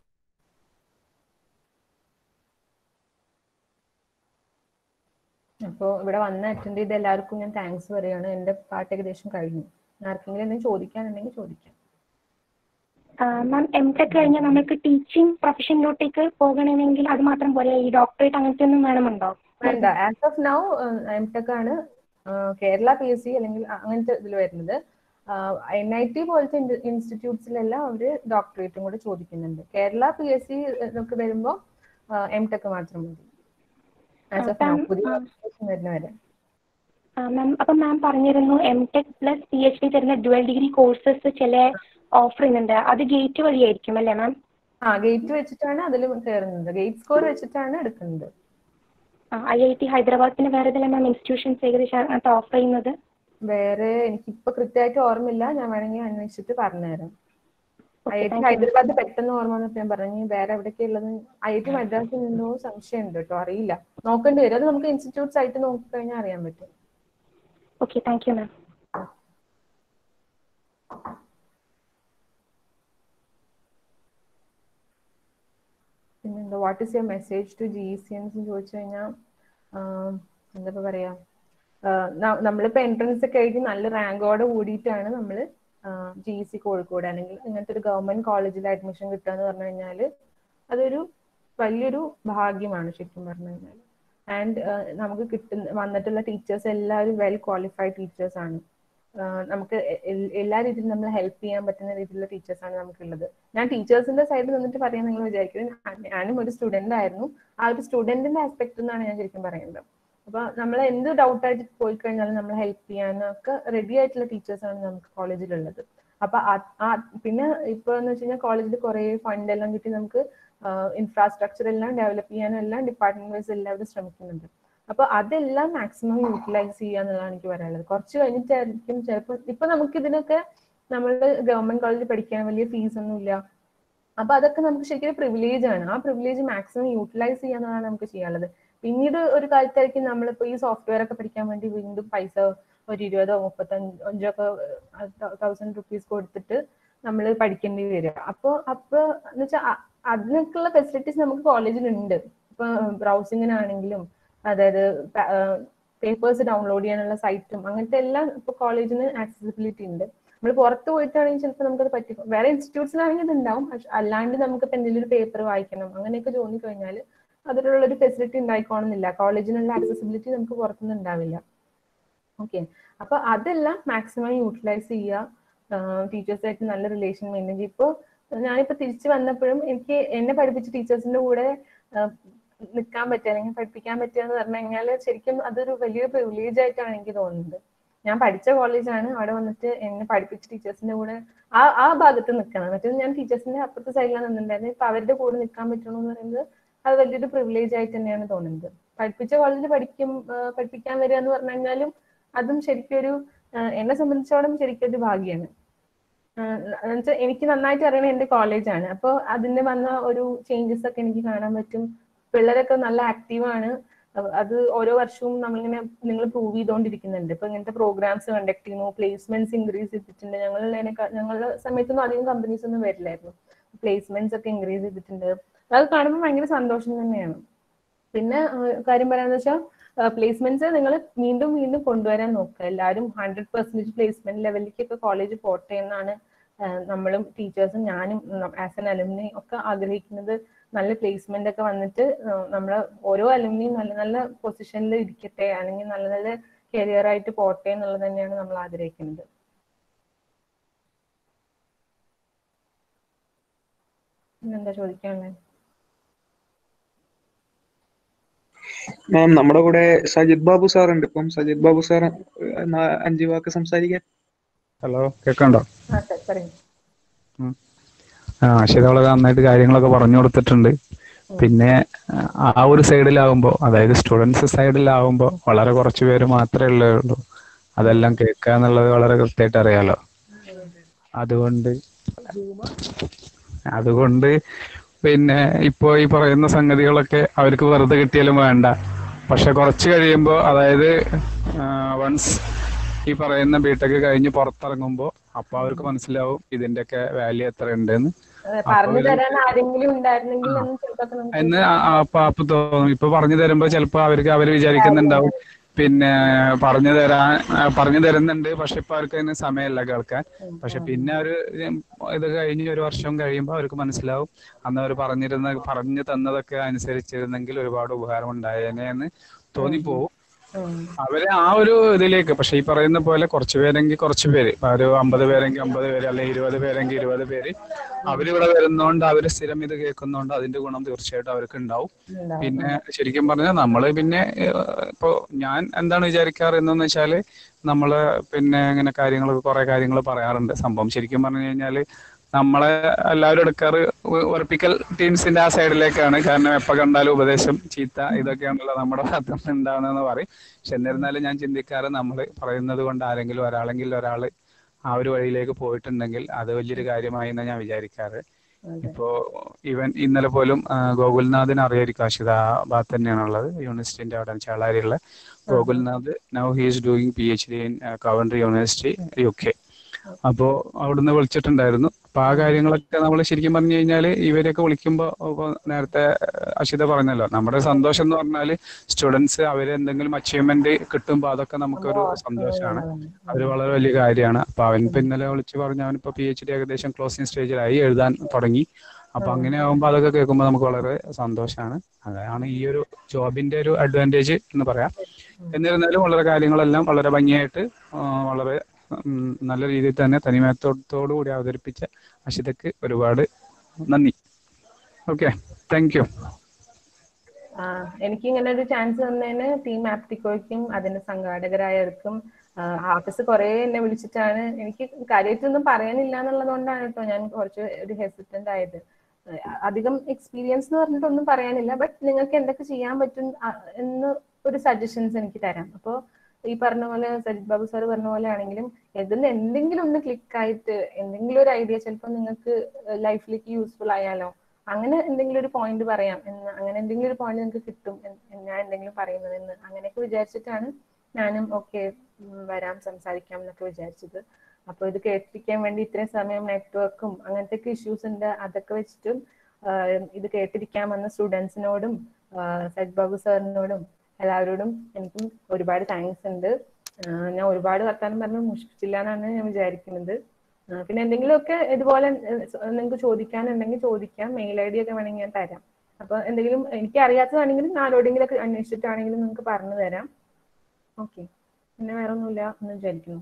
അപ്പോൾ ഇവിടെ വന്ന് അറ്റൻഡ് ചെയ്ത എല്ലാവർക്കും ഞാൻ താങ്ക്സ് പറയുകയാണ് എൻ്റെ പാട്ട് ഏകദേശം കഴിഞ്ഞു ആർക്കെങ്കിലും എന്തെങ്കിലും ചോദിക്കാനുണ്ടെങ്കിൽ ചോദിക്കാം മാം എം ടെക് കഴിഞ്ഞാൽ നമുക്ക് ടീച്ചിങ് പ്രൊഫഷനിലോട്ടേക്ക് പോകണമെങ്കിൽ അത് മാത്രം പോലെ ഈ ഡോക്ടറേറ്റ് അങ്ങനത്തെ ഒന്നും വേണമെന്നുണ്ടോ വേണ്ട as of now M tech ആണ് ആ, കേരള പി എസ് സി അല്ലെങ്കിൽ അങ്ങനത്തെ ഇതിൽ വരുന്നത് എൻ ഐ ടി പോലത്തെ ഇൻസ്റ്റിറ്റ്യൂട്ട്സിലെല്ലാം അവര് ഡോക്ടറേറ്റും കൂടെ ചോദിക്കുന്നുണ്ട് കേരള പി എസ് സി ഒക്കെ വരുമ്പോൾ എം ടെക് മാത്രം മതി ആസ് ഓഫ് നൗ അപ്പം, പുതിയ ആ. നോട്ടിഫിക്കേഷൻ വരുന്നവരെ മാം അപ്പം മാം പറഞ്ഞിരുന്നു M tech plus P H D തരുന്ന ഡുവൽ ഡിഗ്രി കോഴ്സസ് ചില ഓഫർ ചെയ്യുന്നുണ്ട് അത് ഗേറ്റ് വഴിയായിരിക്കും അല്ലേ മാം ആ ഗേറ്റ് വെച്ചിട്ടാണ് അതിൽ കയറുന്നത് ഗേറ്റ് സ്കോർ വെച്ചിട്ടാണ് എടുക്കുന്നത് ഐ ഐ ടി ഹൈദരാബാദ് പിന്നെ വേറെ ഏതെല്ലാം മാം ഇൻസ്റ്റിറ്റ്യൂഷൻസ് ഏകദേശം അങ്ങനത്തെ ഓഫർ ചെയ്യുന്നത് വേറെ എനിക്കിപ്പോ കൃത്യമായിട്ട് ഓർമ്മയില്ല ഞാൻ വേണമെങ്കിൽ അന്വേഷിച്ചിട്ട് പറഞ്ഞുതരാം I I T Okay, thank you. Hyderabad പെട്ടെന്ന് ഓർമ്മ വന്നപ്പോ ഞാൻ പറഞ്ഞു ഇനി വേറെ എവിടെയൊക്കെ ഉള്ളത് ഐ ഐ ടി മദ്രാസിൽ നിന്നോ സംശയമുണ്ട് കേട്ടോ അറിയില്ല നോക്കേണ്ടി വരും അത് നമുക്ക് ഇൻസ്റ്റിറ്റ്യൂട്ട്സ് ആയിട്ട് നോക്കിക്കഴിഞ്ഞാൽ അറിയാൻ പറ്റും ഓക്കെ താങ്ക് യു മാം പിന്നെന്താ what is your message to G C എൻസ് ചോദിച്ചു കഴിഞ്ഞാൽ എന്താ ഇപ്പൊ പറയാ ആഹ് ന- നമ്മളിപ്പോ എൻട്രൻസ് ഒക്കെ എഴുതി നല്ല റാങ്കോടെ കൂടിയിട്ടാണ് നമ്മൾ ജി സി കോഴിക്കോട് അല്ലെങ്കിൽ ഇങ്ങനത്തെ ഒരു ഗവൺമെന്റ് കോളേജിൽ അഡ്മിഷൻ കിട്ടുക എന്ന് പറഞ്ഞു കഴിഞ്ഞാൽ അതൊരു വലിയൊരു ഭാഗ്യമാണ് ശരിക്കും പറഞ്ഞു കഴിഞ്ഞാൽ ആൻഡ് നമുക്ക് കിട്ടുന്ന വന്നിട്ടുള്ള ടീച്ചേഴ്സ് എല്ലാവരും വെൽ ക്വാളിഫൈഡ് ടീച്ചേഴ്സ് ആണ് ആഹ് നമുക്ക് എ- എൽ- എല്ലാ രീതിയിലും നമ്മളെ ഹെൽപ്പ് ചെയ്യാൻ പറ്റുന്ന രീതിയിലുള്ള ടീച്ചേഴ്സ് ആണ് നമുക്കുള്ളത് ഞാൻ ടീച്ചേഴ്സിന്റെ സൈഡിൽ നിന്നിട്ട് പറയാൻ നിങ്ങൾ വിചാരിക്കുന്നത് ഞാൻ- ഞാനും ഒരു സ്റ്റുഡന്റ് ആയിരുന്നു ആ ഒരു സ്റ്റുഡന്റിന്റെ ആസ്പെക്ട് എന്നാണ് ഞാൻ ശരിക്കും പറയുന്നത് അപ്പൊ നമ്മൾ എന്ത് ഡൗട്ട് ആയിട്ട് പോയി കഴിഞ്ഞാലും നമ്മളെ ഹെൽപ്പ് ചെയ്യാനൊക്കെ റെഡി ആയിട്ടുള്ള ടീച്ചേഴ്സ് ആണ് നമുക്ക് കോളേജിലുള്ളത് അപ്പൊ ആ- ആ പിന്നെ ഇപ്പൊ എന്ന് വെച്ച് കഴിഞ്ഞാൽ കോളേജിൽ കുറെ ഫണ്ട് എല്ലാം കിട്ടി നമുക്ക് ഇൻഫ്രാസ്ട്രക്ചർ എല്ലാം ഡെവലപ്പ് ചെയ്യാനും എല്ലാം ഡിപ്പാർട്ട്മെന്റ് വൈസ് എല്ലാവരും ശ്രമിക്കുന്നുണ്ട് അപ്പൊ അതെല്ലാം മാക്സിമം യൂട്ടിലൈസ് ചെയ്യാന്നുള്ളതാണ് എനിക്ക് പറയാനുള്ളത് കുറച്ച് കഴിഞ്ഞിട്ടായിരിക്കും ചിലപ്പോൾ ഇപ്പൊ നമുക്ക് ഇതിനൊക്കെ നമ്മളുടെ ഗവൺമെന്റ് കോളേജിൽ പഠിക്കാൻ വലിയ ഫീസ് ഒന്നും ഇല്ല അപ്പൊ അതൊക്കെ നമുക്ക് ശരിക്കും പ്രിവിലേജ് ആണ് ആ പ്രിവിലേജ് മാക്സിമം യൂട്ടിലൈസ് ചെയ്യാന്നുള്ളതാണ് നമുക്ക് ചെയ്യാനുള്ളത് പിന്നീട് ഒരു കാലത്തായിരിക്കും നമ്മളിപ്പോ ഈ സോഫ്റ്റ്വെയർ ഒക്കെ പഠിക്കാൻ വേണ്ടി വീണ്ടും പൈസ ഒരു ഇരുപതോ മുപ്പത്തഞ്ചോ ഒക്കെ തൗസൻഡ് റുപ്പീസ് കൊടുത്തിട്ട് നമ്മൾ പഠിക്കേണ്ടി വരിക അപ്പൊ അപ്പൊ എന്ന് വെച്ചാൽ അതിനൊക്കെയുള്ള ഫെസിലിറ്റീസ് നമുക്ക് കോളേജിൽ ഉണ്ട് ഇപ്പൊ ബ്രൗസിങ്ങിനാണെങ്കിലും അതായത് പേപ്പേഴ്സ് ഡൗൺലോഡ് ചെയ്യാനുള്ള സൈറ്റും അങ്ങനത്തെ എല്ലാം ഇപ്പൊ കോളേജിന് ആക്സസിബിലിറ്റി ഉണ്ട് നമ്മൾ പുറത്ത് പോയിട്ടാണെങ്കിൽ ചിലപ്പോൾ നമുക്കത് പറ്റി വേറെ ഇൻസ്റ്റിറ്റ്യൂട്ട്സിലാണെങ്കിൽ ഇത് ഉണ്ടാവും പക്ഷെ അല്ലാണ്ട് നമുക്ക് ഇപ്പൊ എന്തെങ്കിലും ഒരു പേപ്പർ വായിക്കണം അങ്ങനെയൊക്കെ തോന്നി കഴിഞ്ഞാൽ അതിനുള്ള ഒരു ഫെസിലിറ്റി ഉണ്ടായിക്കോണമെന്നില്ല കോളേജിനുള്ള ആക്സസിബിലിറ്റി നമുക്ക് പുറത്തുനിന്ന് ഉണ്ടാവില്ല ഓക്കെ അപ്പൊ അതെല്ലാം മാക്സിമം യൂട്ടിലൈസ് ചെയ്യുക ടീച്ചേഴ്സായിട്ട് നല്ല റിലേഷൻ മെയിൻറ്റെയിൻ ചെയ്യും ഇപ്പോൾ ഞാനിപ്പോ തിരിച്ചു വന്നപ്പോഴും എനിക്ക് എന്നെ പഠിപ്പിച്ച ടീച്ചേഴ്സിന്റെ കൂടെ നിൽക്കാൻ പറ്റുക അല്ലെങ്കിൽ പഠിപ്പിക്കാൻ പറ്റുക എന്ന് പറഞ്ഞു കഴിഞ്ഞാൽ ശരിക്കും അതൊരു വലിയ പ്രിവിലേജ് ആയിട്ടാണ് എനിക്ക് തോന്നുന്നത് ഞാൻ പഠിച്ച കോളേജാണ് അവിടെ വന്നിട്ട് എന്നെ പഠിപ്പിച്ച ടീച്ചേഴ്സിന്റെ കൂടെ ആ ആ ഭാഗത്ത് നിൽക്കണം മറ്റേത് ഞാൻ ടീച്ചേഴ്സിന്റെ അപ്പുറത്തെ സൈഡിലാണ് നിന്നിട്ടുണ്ടായിരുന്നത് ഇപ്പൊ അവരുടെ കൂടെ നിൽക്കാൻ പറ്റണമെന്ന് പറയുന്നത് അത് വലിയൊരു പ്രിവിലേജ് ആയിട്ട് തന്നെയാണ് തോന്നുന്നത് പഠിപ്പിച്ച കോളേജിൽ പഠിക്കും പഠിപ്പിക്കാൻ വരിക എന്ന് പറഞ്ഞു കഴിഞ്ഞാലും അതും ശരിക്കും ഒരു എന്നെ സംബന്ധിച്ചോളം ശരിക്കും ഒരു ഭാഗ്യമാണ് എന്നുവെച്ചാൽ എനിക്ക് നന്നായിട്ട് അറിയണ എന്റെ കോളേജാണ് അപ്പോൾ അതിന് വന്ന ഒരു ചേഞ്ചസ് ഒക്കെ എനിക്ക് കാണാൻ പറ്റും പിള്ളേരൊക്കെ നല്ല ആക്റ്റീവാണ് അത് ഓരോ വർഷവും നമ്മളിങ്ങനെ നിങ്ങൾ പ്രൂവ് ചെയ്തുകൊണ്ടിരിക്കുന്നുണ്ട് ഇപ്പൊ ഇങ്ങനത്തെ പ്രോഗ്രാംസ് കണ്ടക്ട് ചെയ്യുന്നു പ്ലേസ്മെന്റ്സ് ഇൻക്രീസ് ചെയ്തിട്ടുണ്ട് ഞങ്ങൾ ഞങ്ങളുടെ സമയത്തൊന്നും അധികം കമ്പനീസ് ഒന്നും വരില്ലായിരുന്നു പ്ലേസ്മെന്റ്സ് ഒക്കെ ഇൻക്രീസ് ചെയ്തിട്ടുണ്ട് അത് കാണുമ്പോൾ ഭയങ്കര സന്തോഷം തന്നെയാണ് പിന്നെ കാര്യം പറയാന്ന് വെച്ചാൽ പ്ലേസ്മെന്റ്സ് നിങ്ങൾ വീണ്ടും വീണ്ടും കൊണ്ടുവരാൻ നോക്കുക എല്ലാവരും ഹൺഡ്രഡ് പെർസെന്റേജ് പ്ലേസ്മെന്റ് ലെവലിലേക്കൊക്കെ കോളേജ് പോട്ടെ എന്നാണ് നമ്മളും ടീച്ചേഴ്സും ഞാനും ആസ് എൻ അലുമിനി ഒക്കെ ആഗ്രഹിക്കുന്നത് നല്ല പ്ലേസ്മെന്റ് ഒക്കെ വന്നിട്ട് നമ്മൾ ഓരോ അലുമിനിയും നല്ല നല്ല പൊസിഷനിൽ ഇരിക്കട്ടെ അല്ലെങ്കിൽ നല്ല നല്ല കരിയർ ആയിട്ട് പോട്ടെ എന്നുള്ളത് തന്നെയാണ് നമ്മൾ ആഗ്രഹിക്കുന്നത് എന്താ ചോദിക്കാനുള്ളത് മാം നമ്മുടെ കൂടെ സജിത് ബാബു സാർ ഉണ്ട് ഇപ്പം സജിത് ബാബു സാർ അഞ്ചു വാക്ക് സംസാരിക്കാൻ ഹലോ കേൾക്കണ്ടോ ആ സർ പറയൂ ആ അശ്വത വളരെ നന്നായിട്ട് കാര്യങ്ങളൊക്കെ പറഞ്ഞു കൊടുത്തിട്ടുണ്ട് പിന്നെ ആ ഒരു സൈഡിലാവുമ്പോൾ അതായത് സ്റ്റുഡൻസ് സൈഡിലാവുമ്പോൾ വളരെ കുറച്ച് പേര് മാത്രമേ ഉള്ളൂ അതെല്ലാം കേൾക്കുക എന്നുള്ളത് വളരെ കൃത്യമായിട്ട് അറിയാലോ അതുകൊണ്ട് അതുകൊണ്ട് പിന്നെ ഇപ്പോ ഈ പറയുന്ന സംഗതികളൊക്കെ അവർക്ക് വെറുതെ കിട്ടിയാലും വേണ്ട പക്ഷെ കുറച്ച് കഴിയുമ്പോൾ അതായത് വൺസ് ഈ പറയുന്ന ബിടെക് കഴിഞ്ഞ് പുറത്തിറങ്ങുമ്പോ അപ്പൊ അവർക്ക് മനസ്സിലാവും ഇതിന്റെയൊക്കെ വാല്യൂ എത്ര ഉണ്ടെന്ന് പറഞ്ഞു തരാൻ ആരെങ്കിലും ഉണ്ടായിരുന്നെങ്കിൽ എന്ന് ചിലപ്പോ നമുക്ക് എന്ന് അപ്പൊ അപ്പൊ തോന്നും ഇപ്പൊ പറഞ്ഞു തരുമ്പോ ചിലപ്പോ അവർക്ക് അവര് വിചാരിക്കുന്നുണ്ടാവും പിന്നെ പറഞ്ഞു തരാൻ പറഞ്ഞു തരുന്നുണ്ട് പക്ഷെ ഇപ്പൊ അവർക്ക് അതിന് സമയമല്ല കേൾക്കാൻ പക്ഷെ പിന്നെ ഒരു ഇത് കഴിഞ്ഞ് ഒരു വർഷം കഴിയുമ്പോൾ അവർക്ക് മനസ്സിലാവും അന്ന് അവർ പറഞ്ഞിരുന്ന പറഞ്ഞു തന്നതൊക്കെ അനുസരിച്ചിരുന്നെങ്കിൽ ഒരുപാട് ഉപകാരം ഉണ്ടായേനെ എന്ന് തോന്നിപ്പോവും അവര് ആ ഒരു ഇതിലേക്ക് പക്ഷെ ഈ പറയുന്ന പോലെ കുറച്ച് പേരെങ്കിൽ കുറച്ച് പേര് ഒരു അമ്പത് പേരെങ്കിൽ അമ്പത് പേര് അല്ലെങ്കിൽ ഇരുപത് പേരെങ്കിൽ ഇരുപത് പേര് അവരിവിടെ വരുന്നോണ്ട് അവര് സ്ഥിരം ഇത് കേൾക്കുന്നോണ്ട് അതിന്റെ ഗുണം തീർച്ചയായിട്ടും അവർക്ക് ഉണ്ടാവും പിന്നെ ശരിക്കും പറഞ്ഞാൽ നമ്മള് പിന്നെ ഇപ്പോ ഞാൻ എന്താണ് വിചാരിക്കാറ് എന്നു വെച്ചാല് നമ്മള് പിന്നെ ഇങ്ങനെ കാര്യങ്ങളൊക്കെ കുറെ കാര്യങ്ങൾ പറയാറുണ്ട് സംഭവം ശരിക്കും പറഞ്ഞു കഴിഞ്ഞാല് നമ്മളെ എല്ലാവരും എടുക്കാറ് ഉറപ്പിക്കൽ ടീംസിന്റെ ആ സൈഡിലേക്കാണ് കാരണം എപ്പോ കണ്ടാലും ഉപദേശം ചീത്ത ഇതൊക്കെയാണല്ലോ നമ്മുടെ ഭാഗത്ത് ഉണ്ടാവുന്നതെന്ന് പറയും പക്ഷെ എന്നിരുന്നാലും ഞാൻ ചിന്തിക്കാറ് നമ്മൾ പറയുന്നത് കൊണ്ട് ആരെങ്കിലും ഒരാളെങ്കിലും ഒരാൾ ആ ഒരു വഴിയിലേക്ക് പോയിട്ടുണ്ടെങ്കിൽ അത് വലിയൊരു കാര്യമായി എന്നാണ് ഞാൻ വിചാരിക്കാറ് ഇപ്പോ ഈവൻ ഇന്നലെ പോലും ഗോകുൽനാഥിന് അറിയായിരിക്കും അശ്വിത ആ ഭാഗത്ത് തന്നെയാണുള്ളത് യൂണിവേഴ്സിറ്റിന്റെ അവിടെ ചേളാരിയുള്ള Gokulnath now he's doing P H D in Coventry university U K അപ്പോ അവിടുന്ന് വിളിച്ചിട്ടുണ്ടായിരുന്നു അപ്പൊ ആ കാര്യങ്ങളൊക്കെ നമ്മൾ ശരിക്കും പറഞ്ഞു കഴിഞ്ഞാൽ ഇവരെയൊക്കെ വിളിക്കുമ്പോൾ നേരത്തെ അഷിത പറഞ്ഞല്ലോ നമ്മുടെ സന്തോഷം എന്ന് പറഞ്ഞാല് സ്റ്റുഡൻസ് അവര് എന്തെങ്കിലും അച്ചീവ്മെന്റ് കിട്ടുമ്പോൾ അതൊക്കെ നമുക്കൊരു സന്തോഷമാണ് അതൊരു വളരെ വലിയ കാര്യമാണ് അപ്പൊ അവൻ ഇപ്പൊ ഇന്നലെ വിളിച്ച് പറഞ്ഞു അവനിപ്പോ പി എച്ച് ഡി ഏകദേശം ക്ലോസിംഗ് സ്റ്റേജിലായി എഴുതാൻ തുടങ്ങി അപ്പൊ അങ്ങനെ ആകുമ്പോൾ അതൊക്കെ കേൾക്കുമ്പോൾ നമുക്ക് വളരെ സന്തോഷമാണ് അതാണ് ഈ ഒരു ജോബിന്റെ ഒരു അഡ്വാൻറ്റേജ് എന്ന് പറയാം എന്നിരുന്നാലും വളരെ കാര്യങ്ങളെല്ലാം വളരെ ഭംഗിയായിട്ട് ആ, വളരെ ഉം, നല്ല രീതിയിൽ തന്നെ തനിമയത്തോടു കൂടി അവതരിപ്പിച്ച അഷിതക്ക് ഒരുപാട് നന്ദി ഓക്കെ താങ്ക് യു ആ, എനിക്ക് ഇങ്ങനെ ഒരു ചാൻസ് തന്നതിന് ടീം ആപ്റ്റിക്കോയ്ക്കും അതിന്റെ സംഘാടകരായവർക്കും ആർട്ടിസ്റ്റ് കുറെ എന്നെ വിളിച്ചിട്ടാണ് എനിക്ക് കാര്യമായിട്ടൊന്നും പറയാനില്ല എന്നുള്ളത് കൊണ്ടാണ് കേട്ടോ ഞാൻ കുറച്ച് ഒരു ഹെസിറ്റന്റ് ആയത് ആ, അധികം എക്സ്പീരിയൻസ് എന്ന് പറഞ്ഞിട്ടൊന്നും പറയാനില്ല ബട്ട് നിങ്ങൾക്ക് എന്തൊക്കെ ചെയ്യാൻ പറ്റും ആ, എന്ന് ഒരു സജഷൻസ് എനിക്ക് തരാം അപ്പോൾ ഈ പറഞ്ഞ പോലെ സജിത് ബാബു സാർ പറഞ്ഞ പോലെ ആണെങ്കിലും ഇതിൽ എന്തെങ്കിലും ഒന്ന് ക്ലിക്ക് ആയിട്ട് എന്തെങ്കിലും ഒരു ഐഡിയ ചിലപ്പോൾ നിങ്ങൾക്ക് ലൈഫിലേക്ക് യൂസ്ഫുൾ ആയാലോ അങ്ങനെ എന്തെങ്കിലും ഒരു പോയിന്റ് പറയാം എന്ന് അങ്ങനെ എന്തെങ്കിലും ഒരു പോയിന്റ് നിങ്ങൾക്ക് കിട്ടും എന്ന് ഞാൻ എന്തെങ്കിലും പറയുന്നതെന്ന് അങ്ങനെയൊക്കെ വിചാരിച്ചിട്ടാണ് ഞാനും ഓക്കെ വരാം സംസാരിക്കാം എന്നൊക്കെ വിചാരിച്ചത് അപ്പൊ ഇത് കേട്ടിരിക്കാൻ വേണ്ടി ഇത്രയും സമയം നെറ്റ്വർക്കും അങ്ങനത്തെ ഒക്കെ ഇഷ്യൂസ് ഉണ്ട് അതൊക്കെ വെച്ചിട്ടും ആഹ് ഇത് കേട്ടിരിക്കാമെന്ന സ്റ്റുഡൻസിനോടും സജ് ബാബു സാറിനോടും എല്ലാവരോടും എനിക്കും ഒരുപാട് താങ്ക്സ് ഉണ്ട് ആഹ് ഞാൻ ഒരുപാട് വർത്താനം പറഞ്ഞ് മുഷിച്ചില്ല എന്നാണ് ഞാൻ വിചാരിക്കുന്നത് ആ, പിന്നെ എന്തെങ്കിലുമൊക്കെ ഇതുപോലെ നിങ്ങൾക്ക് ചോദിക്കാനുണ്ടെങ്കിൽ ചോദിക്കാം മെയിൽ ഐ ഡി ഒക്കെ വേണമെങ്കിൽ ഞാൻ തരാം അപ്പൊ എന്തെങ്കിലും എനിക്ക് അറിയാത്തതാണെങ്കിലും ആരോടെങ്കിലും ഒക്കെ അന്വേഷിച്ചിട്ടാണെങ്കിലും നിങ്ങൾക്ക് പറഞ്ഞു തരാം ഓക്കെ പിന്നെ വേറെ ഒന്നുമില്ല എന്ന് വിചാരിക്കുന്നു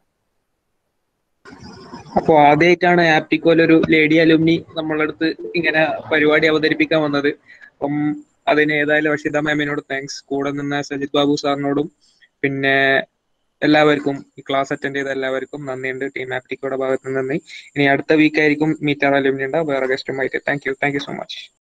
അപ്പൊ ആദ്യമായിട്ടാണ് ആപ്റ്റിക്കോയിൽ ഒരു ലേഡി അലുമിനി നമ്മളടുത്ത് ഇങ്ങനെ പരിപാടി അവതരിപ്പിക്കാൻ വന്നത് അപ്പം അതിന് ഏതായാലും അഷിത മാമിനോട് താങ്ക്സ് കൂടെ നിന്ന സജിത് ബാബു സാറിനോടും പിന്നെ എല്ലാവർക്കും ഈ ക്ലാസ് അറ്റൻഡ് ചെയ്ത എല്ലാവർക്കും നന്ദിയുണ്ട് ടീം ആപ്റ്റിക്കോയുടെ ഭാഗത്ത് നിന്ന് നന്ദി ഇനി അടുത്ത വീക്ക് ആയിരിക്കും മീറ്റർ അലുമിനി ഉണ്ടാവും വേറെ ഗസ്റ്റുമായിട്ട് thank you thank you so much